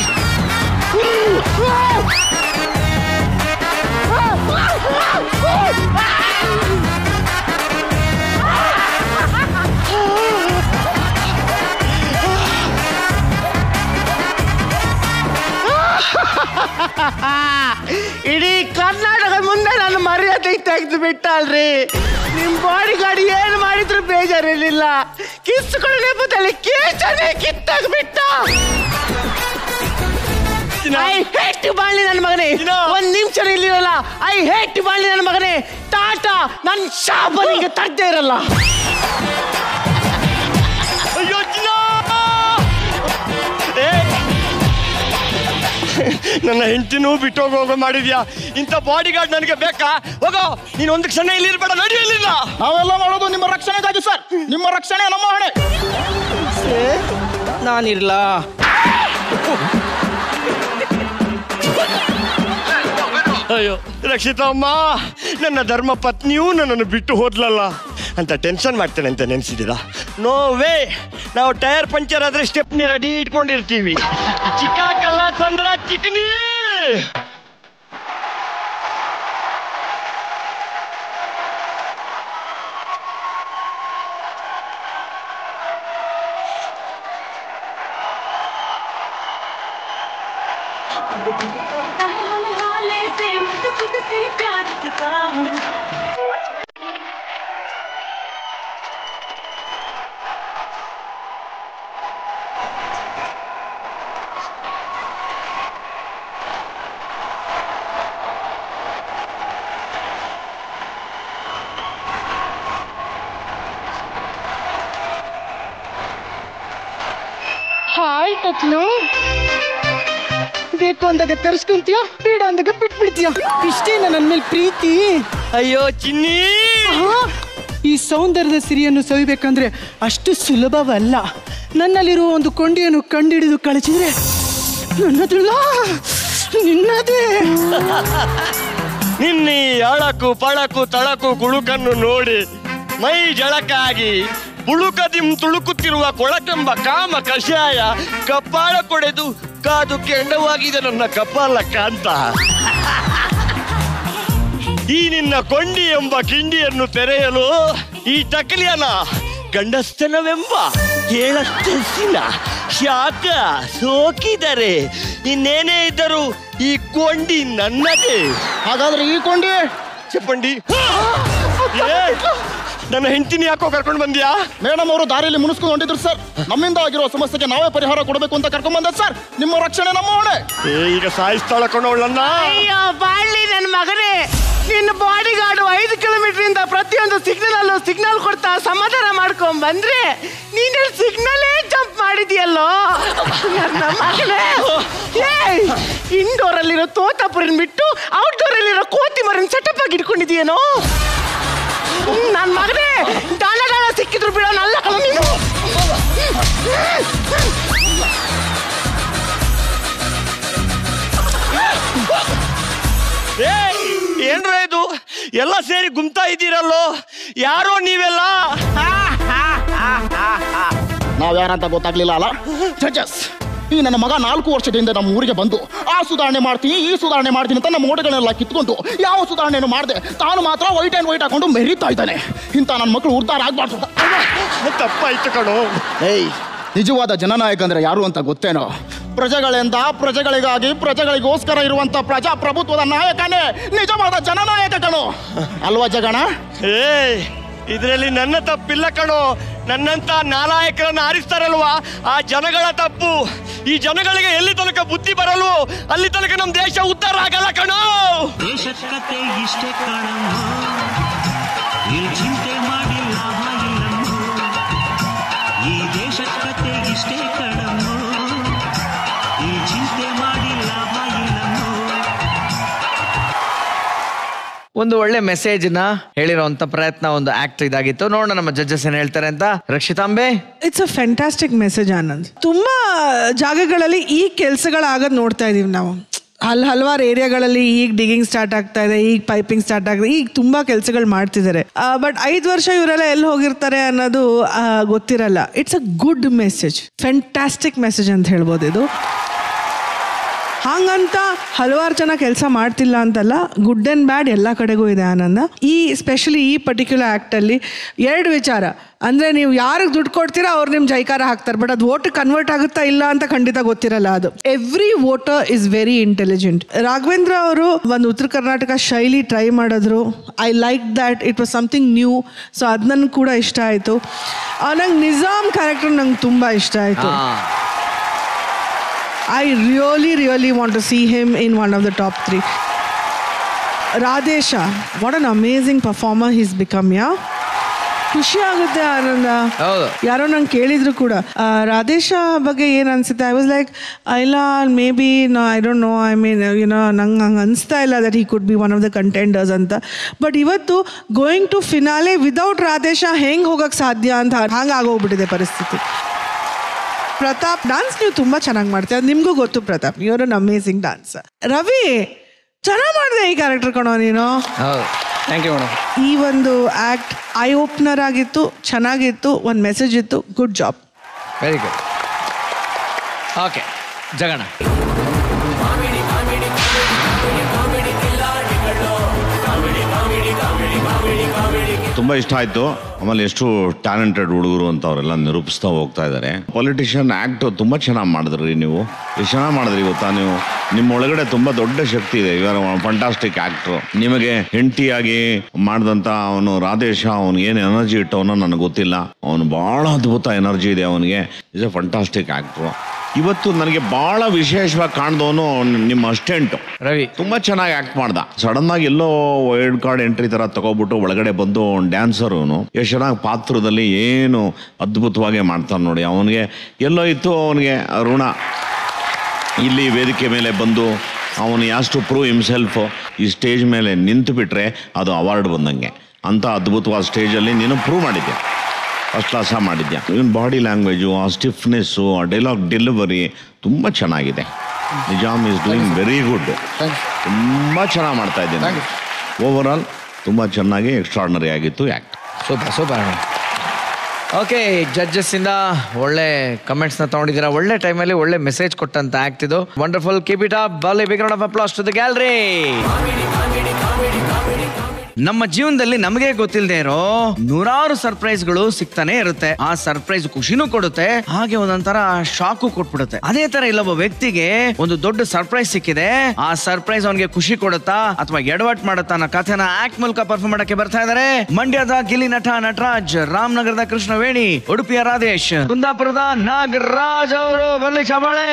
ತೆಗ್ದು ಬಿಟ್ಟಲ್ರಿ ನಿಮ್ ಬಾಡಿ ಗಾಡಿ ಏನ್ ಮಾಡಿದ್ರು ಬೇಜಾರಿರ್ಲಿಲ್ಲ ಕಿಸ್ಕೊಳ್ಳೋ ನೆಪದಲ್ಲಿ ಕೇಚನೆ ಕಿತ್ತಾಗ್ಬಿಟ್ಟ ಐ ಹೇಟ್ ಬಾಳ್ಲಿ ನನ್ನ ಮಗನೇ ಒಂದ್ ನಿಮಿಷ ಇಲ್ಲಿರಲ್ಲ ಐ ಹೇಟ್ ಬಾಳ್ಲಿ ನನ್ನ ಮಗನೇ ಟಾಟಾ ನನ್ ಶಾಪ ನಿಂಗೆ ತಡ್ದೇ ಇರಲ್ಲ ಅಯ್ಯೋ ಚಿನ್ನ! ಏ! ನನ್ನ ಹೆಂಡತಿನೂ ಬಿಟ್ಟೋಗೋ ಹೋಗೋ ಮಾಡಿದ್ಯಾ ಇಂಥ ಬಾಡಿ ಗಾರ್ಡ್ ನನಗೆ ಬೇಕಾ ಹೋಗೋ ನೀನು ಒಂದು ಕ್ಷಣ ಇಲ್ಲಿ ಇರ್ಬೇಡ ನಡೆಯಲಿಲ್ಲ ನಾವೆಲ್ಲ ಮಾಡೋದು ನಿಮ್ಮ ರಕ್ಷಣೆಗಾಗಿ ಸರ್ ನಿಮ್ಮ ರಕ್ಷಣೆ ನಮ್ಮ ಹೊಣೆ ನಾನಿರ್ಲ ಅಯ್ಯೋ ರಕ್ಷಿತಮ್ಮ ನನ್ನ ಧರ್ಮ ಪತ್ನಿಯೂ ನನ್ನನ್ನು ಬಿಟ್ಟು ಹೋದ್ಲಲ್ಲ ಅಂತ ಟೆನ್ಷನ್ ಮಾಡ್ತೇನೆ ಅಂತ ನೆನ್ಸಿದ್ದೀರಾ ನೋ ವೇ ನಾವು ಟೈರ್ ಪಂಚರ್ ಆದ್ರೆ ಸ್ಟೆಪ್ನಿ ರೆಡಿ ಇಟ್ಕೊಂಡಿರ್ತೀವಿ ಚಿಕ್ಕ ಕಲ್ಲ ಚಂದ್ರ ಚಿಕನಿ ಹಾಯ್ ಟಕ್ಲು ಬೇಕು ಅಂದಾಗ ತರಿಸ್ಕೊಂತೀಯ ಬೇಡ ಅಂದಾಗ ಬಿಟ್ಬಿಡ್ತೀಯ ಇಷ್ಟೇನ ನನ್ನ ಮೇಲೆ ಪ್ರೀತಿ ಅಯ್ಯೋ ಚಿನ್ನಿ ಈ ಸೌಂದರ್ಯದ ಸಿರಿಯನ್ನು ಸವಿಬೇಕಂದ್ರೆ ಅಷ್ಟು ಸುಲಭವಲ್ಲ ನನ್ನಲ್ಲಿರುವ ಒಂದು ಕೊಂಡಿಯನ್ನು ಕಂಡಿಡಿದು ಕಳಚಿದ್ರೆ ನನ್ನದಿಲ್ಲ ನಿನ್ನದೇ ನಿನ್ನಿ ಅಳಕು ಪಳಕು ತಳಕು ಕುಳುಕನ್ನು ನೋಡಿ ಮೈ ಜಳಕಾಗಿ ಪುಳುಕದಿಂ ತುಳುಕುತ್ತಿರುವ ಕೊಳಕೆಂಬ ಕಾಮ ಕಷಾಯ ಕಪ್ಪಾಳ ಕೊಡೆದು ಕಾದು ಕೆಂಡವಾಗಿದೆ ನನ್ನ ಕಪಾಲ ಕಾಂತ ಈ ನಿನ್ನ ಕೊಂಡಿ ಎಂಬ ಕಿಂಡಿಯನ್ನು ತೆರೆಯಲು ಈ ಟಕಲಿಯನ ಗಂಡಸ್ತನವೆಂಬ ಕೇಳಸ್ತನ ಶಾಖ ಸೋಕಿದರೆ ಇನ್ನೇನೇ ಇದ್ದರೂ ಈ ಕೊಂಡಿ ನನ್ನದೇ ಹಾಗಾದ್ರೆ ಈ ಕೊಂಡಿ ಚಪ್ಪಂಡಿ ಏ, ನನ್ನ ಹೆಂಡತಿನಿ ಯಾಕೋ ಕರ್ಕೊಂಡು ಬಂದ್ಯಾ ಮೇಡಮ್ ಅವರು ದಾರಿಯಲ್ಲಿ ಮುನಿಸ್ಕೊಂಡು ಹೊಂಟಿದ್ರು ಸರ್ ನಮ್ಮಿಂದ ಆಗಿರೋ ಸಮಸ್ಯೆಗೆ ನಾವೇ ಪರಿಹಾರ ಕೊಡಬೇಕು ಅಂತ ಕರ್ಕೊಂಡ್ ಬಂದ ಸರ್ ನಿಮ್ಮ ರಕ್ಷಣೆ ನಮ್ಮ ಹೊಣೆ ಏ ಈಗ ಸಾಯಿಸ್ತಾಳ ಕೊಂಡವಳನ್ನ ಅಯ್ಯೋ ಬಾಳ್ಲಿ ನನ್ನ ಮಗನೇ ನಿನ್ನ ಬಾಡಿ ಗಾರ್ಡು ಐದು ಕಿಲೋಮೀಟರ್ ಇಂದ ಪ್ರತಿಯೊಂದು ಸಿಗ್ನಲ್ ಅಲ್ಲೂ ಸಿಗ್ನಲ್ ಕೊಡ್ತಾ ಸಮಾಧಾನ ಮಾಡ್ಕೊಂಡ್ ಬಂದ್ರೆ ನೀನು ಸಿಗ್ನಲೇ ಜಂಪ್ ಮಾಡಿದ್ಯಲ್ಲೋ ನನ್ನ ಮಗನೇ ಏಯ್ ಇಂಡೋರ್ ಅಲ್ಲಿರೋ ತೋತಾಪುರಿನ ಬಿಟ್ಟು ಔಟ್ಡೋರ್ ಅಲ್ಲಿರೋ ಕೋತಿ ಮರಿನ ಸೆಟಪ್ ಆಗಿ ಇಟ್ಕೊಂಡಿದ್ಯೇನೋ ನನ್ನ ಮಗನೇ ದಾನ ದಾನ ಸಿಕ್ಕಿದ್ರು ಬಿಡೋಣ ಅಲ್ಲ ಕಣ ನೀನು ಏ ಏನ್ರ ಇದು ಎಲ್ಲ ಸೇರಿ ಗುಮ್ತಾ ಇದ್ದೀರಲ್ಲೋ ಯಾರೋ ನೀವೆಲ್ಲ ನಾವ್ ಯಾರಂತ ಗೊತ್ತಾಗ್ಲಿಲ್ಲ ಅಲ್ಲ ಜಡ್ಜಸ್ ಈ ನನ್ನ ಮಗ ನಾಲ್ಕು ವರ್ಷದಿಂದ ನಮ್ಮ ಊರಿಗೆ ಬಂದು ಆ ಸುಧಾರಣೆ ಮಾಡ್ತೀನಿ ಈ ಸುಧಾರಣೆ ಮಾಡ್ತೀನಿ ಅಂತ ನಮ್ಮ ಓಟಗಳನ್ನೆಲ್ಲ ಕಿತ್ಕೊಂಡು ಯಾವ ಸುಧಾರಣೆಯನ್ನು ಮಾಡದೆ ತಾನು ಮಾತ್ರ ವೈಟ್ ಅಂಡ್ ವೈಟ್ ಹಾಕೊಂಡು ಮೆರೀತಾ ಇದ್ದಾನೆ ಇಂಥ ನನ್ನ ಮಕ್ಕಳು ಉದ್ಧಾರ ಆಗ್ಬಾರ್ದು ತಪ್ಪಾಯ್ತು ಕಣೋ ಏಯ್ ನಿಜವಾದ ಜನನಾಯಕ ಅಂದ್ರೆ ಯಾರು ಅಂತ ಗೊತ್ತೇನೋ ಪ್ರಜೆಗಳಿಂದ ಪ್ರಜೆಗಳಿಗಾಗಿ ಪ್ರಜೆಗಳಿಗೋಸ್ಕರ ಇರುವಂತ ಪ್ರಜಾಪ್ರಭುತ್ವದ ನಾಯಕನೇ ನಿಜವಾದ ಜನನಾಯಕ ಕಣೋ ಅಲ್ವಾ ಜಗಣ ಏ ಇದರಲ್ಲಿ ನನ್ನ ತಪ್ಪಿಲ್ಲ ಕಣೋ ನನ್ನಂತ ನಾಲಾಯಕರನ್ನ ಆರಿಸ್ತಾರಲ್ವಾ ಆ ಜನಗಳ ತಪ್ಪು ಈ ಜನಗಳಿಗೆ ಎಲ್ಲಿ ತನಕ ಬುದ್ಧಿ ಬರಲ್ವೋ ಅಲ್ಲಿ ತನಕ ನಮ್ಮ ದೇಶ ಉದ್ಧಾರ ಆಗಲ್ಲ ಕಣೋ ದೇಶಕ್ಕತೆ ಇಷ್ಟೇ ಕಾಣಮ್ಮ ಇಲ್ಲಿ ಚಿಂತೆ ಮಾಡಿ ಲಾಭ ಇಲ್ಲಮ್ಮ ಈ ದೇಶಕ್ಕತೆ ಇಷ್ಟೇ ಕಾಣಮ್ಮ ಈ ಚಿಂತೆ ಮಾಡಿ ಲಾಭ ಇಲ್ಲಮ್ಮ ಒಂದು ಒಳ್ಳೆ ಮೆಸೇಜ್ ನ ಹೇಳಿರೋಂತ ಪ್ರಯತ್ನ ಒಂದು ಆಕ್ಟ್ ಇದಾಗಿತ್ತು ನೋಡೋಣ ನಮ್ಮ ಜಡ್ಜಸ್ ಏನ್ ಹೇಳ್ತಾರೆ ಅಂತ ರಕ್ಷಿತಾಂಬೆ it's a fantastic message Anand ತುಂಬಾ ಜಾಗಗಳಲ್ಲಿ ಈ ಕೆಲಸಗಳಾಗದ್ ನೋಡ್ತಾ ಇದೀವಿ ನಾವು ಹಲ್ ಹಲವಾರು ಏರಿಯಾಗಳಲ್ಲಿ ಈಗ ಡಿಗಿಂಗ್ ಸ್ಟಾರ್ಟ್ ಆಗ್ತಾ ಇದೆ ಈಗ ಪೈಪಿಂಗ್ ಸ್ಟಾರ್ಟ್ ಆಗ್ತದೆ ಈಗ ತುಂಬಾ ಕೆಲಸಗಳು ಮಾಡ್ತಿದ್ದಾರೆ ಬಟ್ ಐದು ವರ್ಷ ಇವರೆಲ್ಲ ಎಲ್ಲಿ ಹೋಗಿರ್ತಾರೆ ಅನ್ನೋದು ಆ, ಗೊತ್ತಿರಲ್ಲ it's a good message fantastic message ಅಂತ ಹೇಳ್ಬೋದು ಇದು ಹಾಗಂತ ಹಲವಾರು ಜನ ಕೆಲಸ ಮಾಡ್ತಿಲ್ಲ ಅಂತಲ್ಲ ಗುಡ್ ಆ್ಯಂಡ್ ಬ್ಯಾಡ್ ಎಲ್ಲ ಕಡೆಗೂ ಇದೆ ಆನಂದ ಈ ಸ್ಪೆಷಲಿ ಈ ಪರ್ಟಿಕ್ಯುಲರ್ ಆ್ಯಕ್ಟಲ್ಲಿ ಎರಡು ವಿಚಾರ ಅಂದರೆ ನೀವು ಯಾರಿಗೆ ದುಡ್ಡು ಕೊಡ್ತೀರಾ ಅವ್ರು ನಿಮ್ಮ ಜೈಕಾರ ಹಾಕ್ತಾರೆ ಬಟ್ ಅದು ವೋಟ್ ಕನ್ವರ್ಟ್ ಆಗುತ್ತಾ ಇಲ್ಲ ಅಂತ ಖಂಡಿತ ಗೊತ್ತಿರಲ್ಲ ಅದು every voter is very intelligent Raghavendra ಅವರು ಒಂದು ಉತ್ತರ ಕರ್ನಾಟಕ ಶೈಲಿ ಟ್ರೈ ಮಾಡಿದ್ರು I like that it was something new so ಅದು ನನಗೆ ಕೂಡ ಇಷ್ಟ ಆಯಿತು ನಂಗೆ ನಿಜಾಮ್ ಕ್ಯಾರೆಕ್ಟರ್ ನಂಗೆ ತುಂಬ ಇಷ್ಟ ಆಯಿತು I really really want to see him in one of the top three Radhesha what an amazing performer he's become yeah ಖುಷಿ ಆಗುತ್ತೆ ಆನಂದ ಯಾರೋ ನಂಗೆ ಕೇಳಿದ್ರು ಕೂಡ ಆ, ರಾಧೇಶ ಬಗ್ಗೆ ಏನು ಅನ್ಸುತ್ತೆ ಐ ವಾಸ್ ಲೈಕ್ ಇಲ್ಲ may be no I don't know I mean you know ನಂಗೆ ಹಂಗೆ ಅನಿಸ್ತಾ ಇಲ್ಲ that he could be one of the contenders ಅಂತ ಬಟ್ ಇವತ್ತು going to finale without Radhesha ಹೆಂಗೆ ಹೋಗಕ್ಕೆ ಸಾಧ್ಯ ಅಂತ ಹಂಗೆ ಆಗೋಗ್ಬಿಟ್ಟಿದೆ ಪರಿಸ್ಥಿತಿ ಪ್ರತಾಪ್ ಡಾನ್ಸ್ ನೀವು ತುಂಬ ಚೆನ್ನಾಗಿ ಮಾಡ್ತೀವಿ ಅದು ನಿಮಗೂ ಗೊತ್ತು Pratap your an amazing dance Ravi ಚೆನ್ನಾಗಿ ಮಾಡಿದೆ ಈ ಕ್ಯಾರೆಕ್ಟರ್ ಕಣೋ ನೀನು ಹೌದು ಥ್ಯಾಂಕ್ ಯು ಮೇಡಮ್ ಈ ಒಂದು ಆ್ಯಕ್ಟ್ ಐ ಓಪನರ್ ಆಗಿತ್ತು ಚೆನ್ನಾಗಿತ್ತು ಒಂದು ಮೆಸೇಜ್ ಇತ್ತು good job very good okay Jagana ತುಂಬ ಇಷ್ಟ ಆಯ್ತು ಆಮೇಲೆ ಎಷ್ಟು ಟ್ಯಾಲೆಂಟೆಡ್ ಹುಡುಗರು ಅಂತ ಅವರೆಲ್ಲ ನಿರೂಪಿಸ್ತಾ ಹೋಗ್ತಾ ಇದ್ದಾರೆ ಪೊಲಿಟಿಷಿಯನ್ ಆ್ಯಕ್ಟ್ ತುಂಬ ಚೆನ್ನಾಗಿ ಮಾಡಿದ್ರಿ ನೀವು ಎಷ್ಟು ಚೆನ್ನಾಗಿ ಮಾಡಿದ್ರಿ ಗೊತ್ತಾ ನೀವು ನಿಮ್ಮ ಒಳಗಡೆ ತುಂಬ ದೊಡ್ಡ ಶಕ್ತಿ ಇದೆ ಇವರ ಫಂಟಾಸ್ಟಿಕ್ ಆ್ಯಕ್ಟ್ರು ನಿಮಗೆ ಹೆಂಡತಿಯಾಗಿ ಮಾಡಿದಂಥ ಅವನು ರಾಧೇಶ ಅವನು ಏನು ಎನರ್ಜಿ ಇಟ್ಟವನೋ ನನಗೆ ಗೊತ್ತಿಲ್ಲ ಅವನು ಭಾಳ ಅದ್ಭುತ ಎನರ್ಜಿ ಇದೆ ಅವನಿಗೆ ಇಸ್ ಎ ಫಂಟಾಸ್ಟಿಕ್ ಆ್ಯಕ್ಟ್ರು ಇವತ್ತು ನನಗೆ ಬಹಳ ವಿಶೇಷವಾಗಿ ಕಾಣ್ದವನು ನಿಮ್ಮ ಅಸ್ಟೆಂಟ್ ರವಿ ತುಂಬಾ ಚೆನ್ನಾಗಿ ಆಕ್ಟ್ ಮಾಡ್ದ ಸಡನ್ ಆಗಿ ಎಲ್ಲೋ ವೈಲ್ಡ್ ಕಾರ್ಡ್ ಎಂಟ್ರಿ ತರ ತಗೋಬಿಟ್ಟು ಒಳಗಡೆ ಬಂದು ಡ್ಯಾನ್ಸರ್ ಅವನು ಎಷ್ಟು ಚೆನ್ನಾಗಿ ಪಾತ್ರದಲ್ಲಿ ಏನು ಅದ್ಭುತವಾಗಿ ಮಾಡ್ತಾನೆ ನೋಡಿ ಅವನಿಗೆ ಎಲ್ಲೋ ಇತ್ತು ಅವನಿಗೆ ಋಣ ಇಲ್ಲಿ ವೇದಿಕೆ ಮೇಲೆ ಬಂದು ಅವನು ಯಾಷ್ಟು ಪ್ರೂವ್ ಹಿಮ್ಸೆಲ್ಫ್ ಈ ಸ್ಟೇಜ್ ಮೇಲೆ ನಿಂತು ಬಿಟ್ರೆ ಅದು ಅವಾರ್ಡ್ ಬಂದಂಗೆ ಅಂತ ಅದ್ಭುತವಾದ ಸ್ಟೇಜಲ್ಲಿ ನೀನು ಪ್ರೂವ್ ಮಾಡಿದ್ದೆ ಫಸ್ಟ್ ಕ್ಲಾಸ ಮಾಡಿದ್ಯಾ ಇವನ್ ಬಾಡಿ ಲ್ಯಾಂಗ್ವೇಜು ಆ ಸ್ಟಿಫ್ನೆಸ್ಸು ಆ ಡೈಲಾಗ್ ಡೆಲಿವರಿ ತುಂಬ ಚೆನ್ನಾಗಿದೆ Nizam is doing very good ತುಂಬ ಚೆನ್ನಾಗಿ ಮಾಡ್ತಾ ಇದ್ದೀನಿ ಓವರ್ ಆಲ್ ತುಂಬ ಚೆನ್ನಾಗಿ ಎಕ್ಸ್ಟ್ರಾರ್ನರಿ ಆಗಿತ್ತು act super super okay judges ಇಂದ ಒಳ್ಳೆ ಕಮೆಂಟ್ಸ್ ನ ತಗೊಂಡಿದ್ದೀರಾ ಒಳ್ಳೆ ಟೈಮಲ್ಲಿ ಒಳ್ಳೆ ಮೆಸೇಜ್ ಕೊಟ್ಟಂತ ಆಕ್ಟ್ ಇದು ವಂಡರ್ಫುಲ್ ಕೀಪ್ ಇಟ್ ಅಪ್ ಬಾಲಿ big round of applause to the gallery ನಮ್ಮ ಜೀವನದಲ್ಲಿ ನಮಗೆ ಗೊತ್ತಿಲ್ಲದೆ ಇರೋ ನೂರಾರು ಸರ್ಪ್ರೈಸ್ಗಳು ಸಿಗ್ತಾನೆ ಇರುತ್ತೆ ಆ ಸರ್ಪ್ರೈಸ್ ಖುಷಿನೂ ಕೊಡುತ್ತೆ ಹಾಗೆ ಒಂದೊಂಥರ ಶಾಕು ಕೊಟ್ಬಿಡುತ್ತೆ ಅದೇ ತರ ಇಲ್ಲೊಬ್ಬ ವ್ಯಕ್ತಿಗೆ ಒಂದು ದೊಡ್ಡ ಸರ್ಪ್ರೈಸ್ ಸಿಕ್ಕಿದೆ ಆ ಸರ್ಪ್ರೈಸ್ ಅವನಿಗೆ ಖುಷಿ ಕೊಡುತ್ತಾ ಅಥವಾ ಎಡವಟ್ ಮಾಡುತ್ತಾ ಅನ್ನೋ ಕಥೆನ ಆಕ್ಟ್ ಮೂಲಕ ಪರ್ಫಾರ್ಮ್ ಮಾಡಕ್ಕೆ ಬರ್ತಾ ಇದಾರೆ ಮಂಡ್ಯದ ಗಿಲ್ಲಿ ನಟ ನಟರಾಜ್ ರಾಮನಗರದ ಕೃಷ್ಣವೇಣಿ ಉಡುಪಿಯ ರಾಧೇಶ್ ಕುಂದಾಪುರದ ನಾಗರಾಜ್ ಅವರು ಬರ್ಲಿ ಚಬಾಳೆ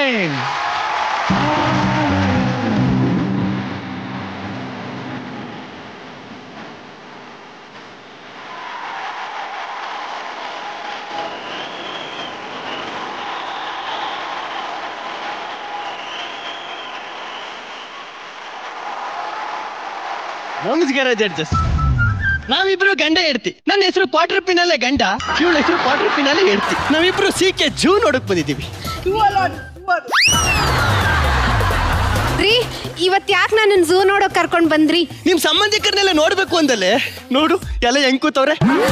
ನಮಸ್ಕಾರ ಜಡ್ಜಸ್ ನಾವಿಬ್ರು ಗಂಡ ಹೆಡ್ತಿ ನನ್ನ ಹೆಸರು ಕ್ವಾರ್ಟರ್ ಪಿನಲ್ಲೇ ಗಂಡ ಇವಳ ಹೆಸರು ಕ್ವಾರ್ಟರ್ ಪಿನಲ್ಲೇ ಹೆಡ್ತಿ ನಾವಿಬ್ರು ಸಿ ಕೆ ಜೂ ನೋಡಕ್ ಬಂದಿದ್ದೀವಿ ರೀ ಇವತ್ ಯಾಕೆ ನನ್ನ ಝೂ ನೋಡೋಕ್ ಕರ್ಕೊಂಡ್ ಬಂದ್ರಿ ನಿಮ್ ಸಂಬಂಧಿಕರನ್ನೆಲ್ಲ ನೋಡ್ಬೇಕು ಅಂದಲ್ಲೇ ನೋಡು ಎಲ್ಲ ಹೆಂಗ್ ಕೂತವ್ರೆ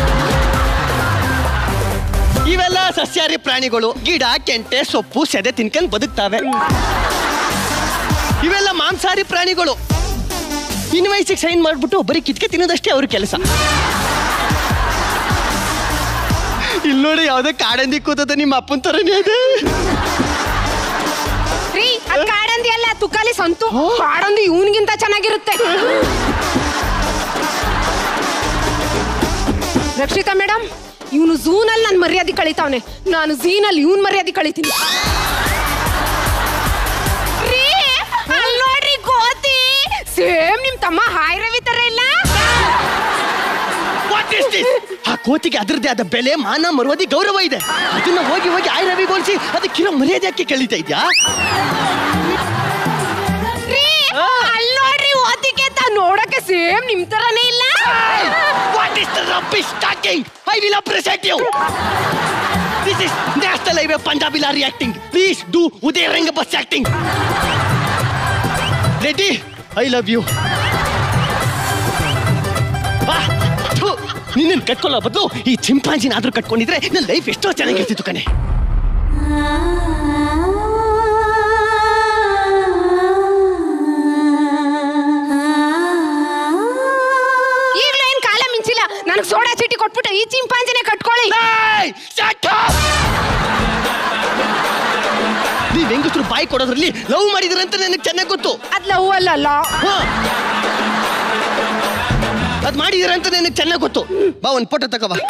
ಇವೆಲ್ಲ ಸಸ್ಯಾಹಾರಿ ಪ್ರಾಣಿಗಳು ಗಿಡ ಕೆಂಟೆ ಸೊಪ್ಪು ಸೆದೆ ತಿನ್ಕೊಂಡ್ ಬದುಕ್ತಾವೆ ಇವೆಲ್ಲ ಮಾಂಸಾಹಾರಿ ಪ್ರಾಣಿಗಳು ಇನ್ವೈಸಿಗೆ ಸೈನ್ ಮಾಡ್ಬಿಟ್ಟು ಬರೀ ಕಿತ್ಕೆ ತಿನ್ನೋದಷ್ಟೇ ಅವ್ರ ಕೆಲಸ ಇಲ್ಲಿ ನೋಡಿ ಯಾವ್ದೇ ಕಾಡಂದಿ ಕೂತದ ನಿಮ್ಮ ಅಪ್ಪನ ತರನೇ ಇದೆ ರೀ ಅದ್ ಕಾಡಂದಿ ಅಲ್ಲ ತುಕಾಲಿ ಸಂತು ಕಾಡಂದಿ ಇವನ್ಗಿಂತ ಚೆನ್ನಾಗಿರುತ್ತೆ ರಕ್ಷಿತಾ ಮೇಡಮ್ ಇವನು ಝೂನಲ್ಲಿ ನನ್ನ ಮರ್ಯಾದೆ ಕಳಿತಾವನೆ ನಾನು ಝೀನಲ್ಲಿ ಇವನ್ ಮರ್ಯಾದೆ ಕಳಿತೀನಿ ರೀ, ಅಲ್ಲ್ ನೋಡ್ರಿ ಗೋತಿ ಸೇಮ್ ನಿಮ್ ತಮ್ಮ ಹಾಯ್ ರವಿ ತರ ಇಲ್ಲ What is this? ಆ ಕೋತಿಗೆ ಅದರದೇ ಆದ ಬೆಲೆ ಮಾನ ಮರುವದಿ ಗೌರವ ಇದೆ ಅದನ್ನ ಹೋಗಿ ಹೋಗಿ ಆಯ್ ರವಿಗೋಲ್ಸಿ ಅದಕ್ಕಿರೋ ಮರ್ಯಾದೆ ಯಾಕೆ ಕಳೀತಾ ಇದ್ಯಾ ರೀ, ಅಲ್ಲ್ ನೋಡ್ರಿ ಓತಿಗೆ ತಾ ನೋಡಕ್ಕೆ ಸೇಮ್ ನಿಮ್ ತರನೇ ಇಲ್ಲ what is the rubbish talking I will appreciate you this is national highway Punjabi lorry acting please do Udaya Ranga bus acting ready I love you ನಿನ್ನ ಕಟ್ಕೊಳ್ಳೋ ಬದಲು ಈ ಚಿಂಪಾಂಜಿನಾದ್ರೂ ಕಟ್ಕೊಂಡಿದ್ರೆ ನನ್ನ ಲೈಫ್ ಎಷ್ಟೋ ಚೆನ್ನಾಗಿರ್ತಿತ್ತು ಕಣೆ ನನಗೆ ಸೋಡಾ ಚೀಟಿ ಕೊಟ್ಬಿಟ್ಟು ಈ ಚಿಂಪಾಂಜಿನೇ ಕಟ್ಕೊಳ್ಳಿ ನೀವ್ ಹೆಂಗಸ್ರು ಬಾಯಿ ಕೊಡೋದ್ರಲ್ಲಿ ಲವ್ ಮಾಡಿದ್ರಂತ ಅಂತ ನನಗೆ ಚೆನ್ನಾಗಿ ಗೊತ್ತು ಅದ್ ಲವ್ ಅಲ್ಲಲ್ಲ ಅದ್ ಮಾಡಿದಿರ ಅಂತ ನನಗೆ ಚೆನ್ನಾಗಿ ಗೊತ್ತು ಬಾ ಒಂದ್ ಫೋಟೋ ತಗೋ ಬಾ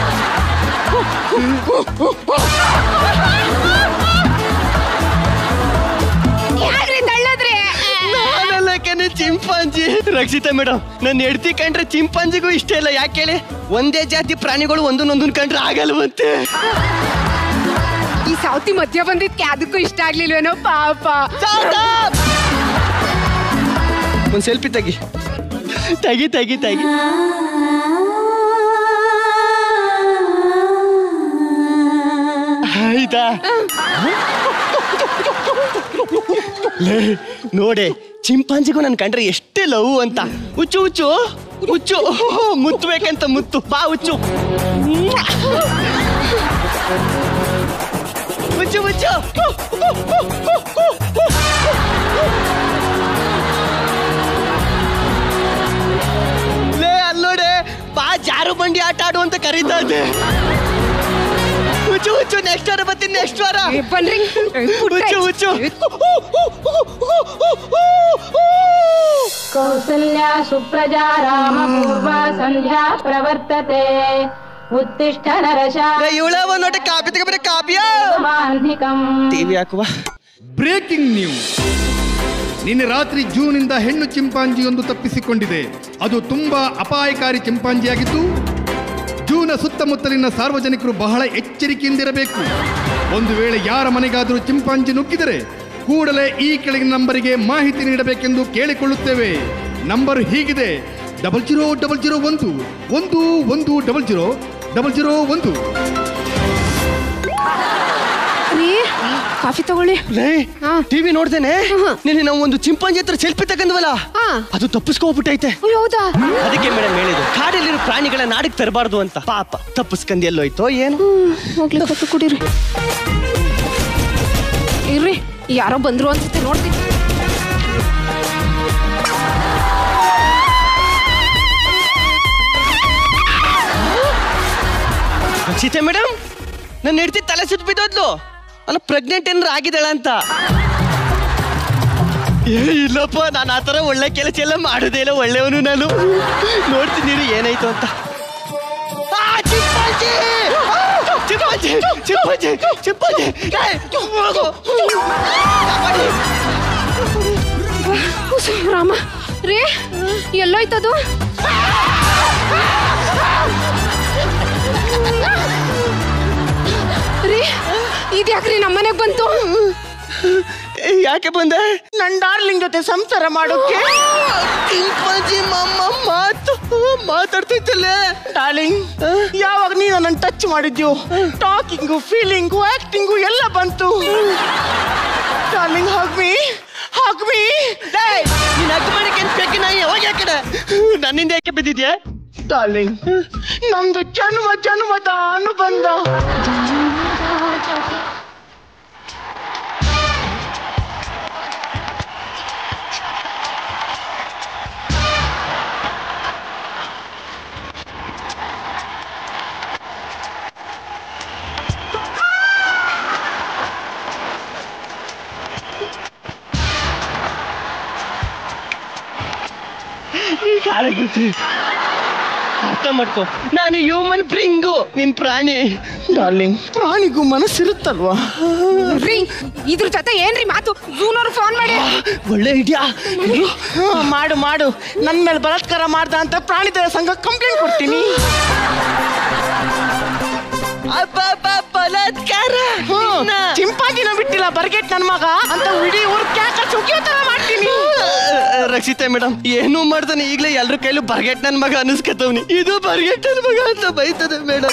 ಯಾಕ್ರಿ ತಳ್ಳದ್ರಿ ನಾನಲ್ಲ ಕಣೆ ಚಿಂಪಾಂಜಿ ರಕ್ಷಿತಾ ಮೇಡಮ್ ನನ್ನ ಹೆಡ್ತಿ ಕಂಡ್ರೆ ಚಿಂಪಾಂಜಿಗೂ ಇಷ್ಟ ಇಲ್ಲ ಯಾಕೆ ಹೇಳಿ ಒಂದೇ ಜಾತಿ ಪ್ರಾಣಿಗಳು ಒಂದೊಂದೊಂದನ್ ಕಂಡ್ರೆ ಆಗಲ್ವಂತೆ ಈ ಸೌತಿ ಮಧ್ಯ ಬಂದಿದ್ಕೆ ಅದಕ್ಕೂ ಇಷ್ಟ ಆಗ್ಲಿಲ್ವೇನೋ ಪಾಪ ಒಂದ್ ಸೆಲ್ಫಿ ತೆಗಿ ತೆಗಿ ತೆಗಿ ತೆಗಿ ಆಯ್ತಾ ಲೇ, ನೋಡೆ ಚಿಂಪಾಂಜಿಗೂ ನನ್ ಕಂಡ್ರೆ ಎಷ್ಟೇ ಲವ್ ಅಂತ ಹುಚ್ಚು ಹುಚ್ಚು ಹುಚ್ಚು ಮುತ್ತಬೇಕಂತ ಮುತ್ತು ಬಾ ಹುಚ್ಚು ಹುಚ್ಚು ಹುಚ್ಚು ಲೇ ಅಲ್ಲೋಡೆ ಬಾ ಜಾರು ಬಂಡಿ ಆಟ ಆಡು ಅಂತ ಕರೀತಾ ಇದ್ದೆ ಹುಚ್ಚು ಹುಚ್ಚು ನೆಕ್ಸ್ಟ್ ವಾರ ಬರ್ತೀನಿ ನೆಕ್ಸ್ಟ್ ವಾರ ಬನ್ರಿ ಹುಚ್ಚು ಹುಚ್ಚು कौसल्या सुप्रजा रामपूर्वा सन्ध्या प्रवर्तते उत्तिष्ठ नरशा ಇವಳವ ನೋಡಿ ಕಾಪಿ ತಗೋಬೇರೆ ಕಾಪಿಯ ಟಿವಿ ಹಾಕುವ ಬ್ರೇಕಿಂಗ್ ನ್ಯೂಸ್ ನಿನ್ನೆ ರಾತ್ರಿ ಜೂನಿಂದ ಹೆಣ್ಣು ಚಿಂಪಾಂಜಿಯೊಂದು ತಪ್ಪಿಸಿಕೊಂಡಿದೆ ಅದು ತುಂಬಾ ಅಪಾಯಕಾರಿ ಚಿಂಪಾಂಜಿಯಾಗಿದ್ದು ಜೂನ ಸುತ್ತಮುತ್ತಲಿನ ಸಾರ್ವಜನಿಕರು ಬಹಳ ಎಚ್ಚರಿಕೆಯಿಂದಿರಬೇಕು ಒಂದು ವೇಳೆ ಯಾರ ಮನೆಗಾದರೂ ಚಿಂಪಾಂಜಿ ನುಗ್ಗಿದರೆ ಕೂಡಲೇ ಈ ಕೆಳಗಿನ ನಂಬರಿಗೆ ಮಾಹಿತಿ ನೀಡಬೇಕೆಂದು ಕೇಳಿಕೊಳ್ಳುತ್ತೇವೆ ನಂಬರ್ ಹೀಗಿದೆ ಡಬಲ್ ಜೀರೋ ಡಬಲ್ ಜೀರೋ ಒಂದು ಒಂದು ಒಂದು ಡಬಲ್ ಜೀರೋ ಡಬಲ್ ಜೀರೋ ಒಂದು ರೀ ಕಾಫಿ ತಗೊಳ್ಳಿ ಟಿವಿ ನೋಡ್ದೇನೆ ನಿನ್ನೆ ನಾವು ಒಂದು ಚಿಂಪಾಂಜಿ ಹತ್ರ ಸೆಲ್ಫಿ ತಗೊಂಡ್ವಲ್ಲ ಅದು ತಪ್ಪಿಸ್ಕೋಗ್ಬಿಟ್ಟೈತೆ ಹೌದಾ ಅದಕ್ಕೆ ಮೇಡಮ್ ಹೇಳಿದ್ದು ಕಾಡಲ್ಲಿರೋ ಪ್ರಾಣಿಗಳ ನಾಡಿಗೆ ತರಬಾರ್ದು ಅಂತ ಪಾಪ ತಪ್ಪಿಸ್ಕಂದು ಎಲ್ಲೋಯ್ತೋ ಏನು ಹೋಗ್ಲಿ ಕಾಫಿ ಕುಡೀರಿ ಇರ್ರಿ ಯಾರೋ ಬಂದ್ರು ಅನ್ಸುತ್ತೆ ನೋಡ್ತೀನಿ ಸೀತೆ ಮೇಡಮ್ ನನ್ನ ಹೆಂಡತಿ ತಲೆ ಸುತ್ತ ಬಿದ್ದೋದ್ಲು ಅಲ್ಲ ಪ್ರೆಗ್ನೆಂಟ್ ಏನಾರ ಆಗಿದ್ದಾಳ ಅಂತ ಏ ಇಲ್ಲಪ್ಪ ನಾನು ಆ ಥರ ಒಳ್ಳೆ ಕೆಲಸ ಎಲ್ಲ ಮಾಡೋದೇ ಇಲ್ಲ ಒಳ್ಳೆಯವನು ನಾನು ನೋಡ್ತೀನಿ ಇರು ಏನಾಯ್ತು ಅಂತ ಆ, ಚಿಂಪಾಂಜಿ! ಆ, ಚಿಂಪಾಂಜಿ! ಚಿಂಪಾಂಜಿ! ಚಿಂಪಾಂಜಿ! ಏ, ಹೋಗು! ಕಾಪಾಡಿ! ಉಸ್, ರಾಮ ರೀ ಎಲ್ಲೋಯ್ತದು ರೀ ಇದ್ಯಾಕ್ರಿ ನಮ್ಮನೆಗ್ ಬಂತು ಏ, ಯಾಕೆ ಬಂದೆ ನನ್ ಡಾರ್ಲಿಂಗ್ ಜೊತೆ ಸಂಸಾರ ಮಾಡೋಕೆ ಚಿಂಪಾಂಜಿ ಮಮ್ಮ ಮಾತು ಮಾತಾಡ್ತಿದ್ದಲ್ಲ ಡಾರ್ಲಿಂಗ್ ಯಾವಾಗ ನೀನು ನನ್ನ ಟಚ್ ಮಾಡಿದ್ಯೋ ಟಾಕಿಂಗು ಫೀಲಿಂಗು ಆಕ್ಟಿಂಗು ಎಲ್ಲ ಬಂತು ಡಾರ್ಲಿಂಗ್ ಹಾಗ್ಮಿ ಹಾಗ್ಮಿ ನೀನ್ ಅಗ್ಗ ಮಾಡಕ್ಕೆ ಏನ್ ಪೆಕ್ಕೆ ನಾಯಿ ಹೋಗಿ ಆ ಕಡೆ ನನ್ನಿಂದ ಯಾಕೆ ಬಿದ್ದಿದ್ಯಾ ಡಾರ್ಲಿಂಗ್ ನಮ್ದು ಜನ್ಮ ಜನ್ಮದ ಅನುಬಂಧ ಅರ್ಥ ಮಾಡ್ಕೋ ನಾನು ಹ್ಯೂಮನ್ ಬ್ರಿಂಗು ನಿನ್ ಪ್ರಾಣಿ ಡಾರ್ಲಿಂಗ್ ಪ್ರಾಣಿಗೂ ಮನಸ್ಸಿರುತ್ತಲ್ವಾ ರೀ ಇದ್ರ ಜೊತೆ ಏನ್ರಿ ಮಾತು ಜೂನವ್ರು ಫೋನ್ ಮಾಡಿ ಒಳ್ಳೆ ಐಡಿಯಾ ಹಾ, ಮಾಡು ಮಾಡು ನನ್ ಮೇಲೆ ಬಲಾತ್ಕಾರ ಮಾಡ್ದ ಅಂತ ಪ್ರಾಣಿ ದಯಾ ಸಂಘ ಕಂಪ್ಲೇಂಟ್ ಕೊಡ್ತೀನಿ ಬಲಾತ್ಕಾರ ಚಿಂಪಾಂಜಿನ ಬಿಟ್ಟಿಲ್ಲ ಬರ್ಗೆಟ್ ನನ್ ಮಗ ಅಂತ ಇಡೀ ಊರ್ ಕ್ಯಾಕ ಸುಗಿಯೋ ತರ ಮಾಡ್ತೀನಿ ರಕ್ಷಿತಾ ಮೇಡಮ್ ಏನು ಮಾಡ್ತಾನೆ ಈಗಲೇ ಎಲ್ರ ಕೈಲೂ ಬರ್ಗೆಟ್ ನನ್ ಮಗ ಅನಿಸ್ಕತವ್ನಿ ಇದು ಬರ್ಗೆಟ್ ನನ್ ಮಗ ಅಂತ ಬೈತದೆ ಮೇಡಮ್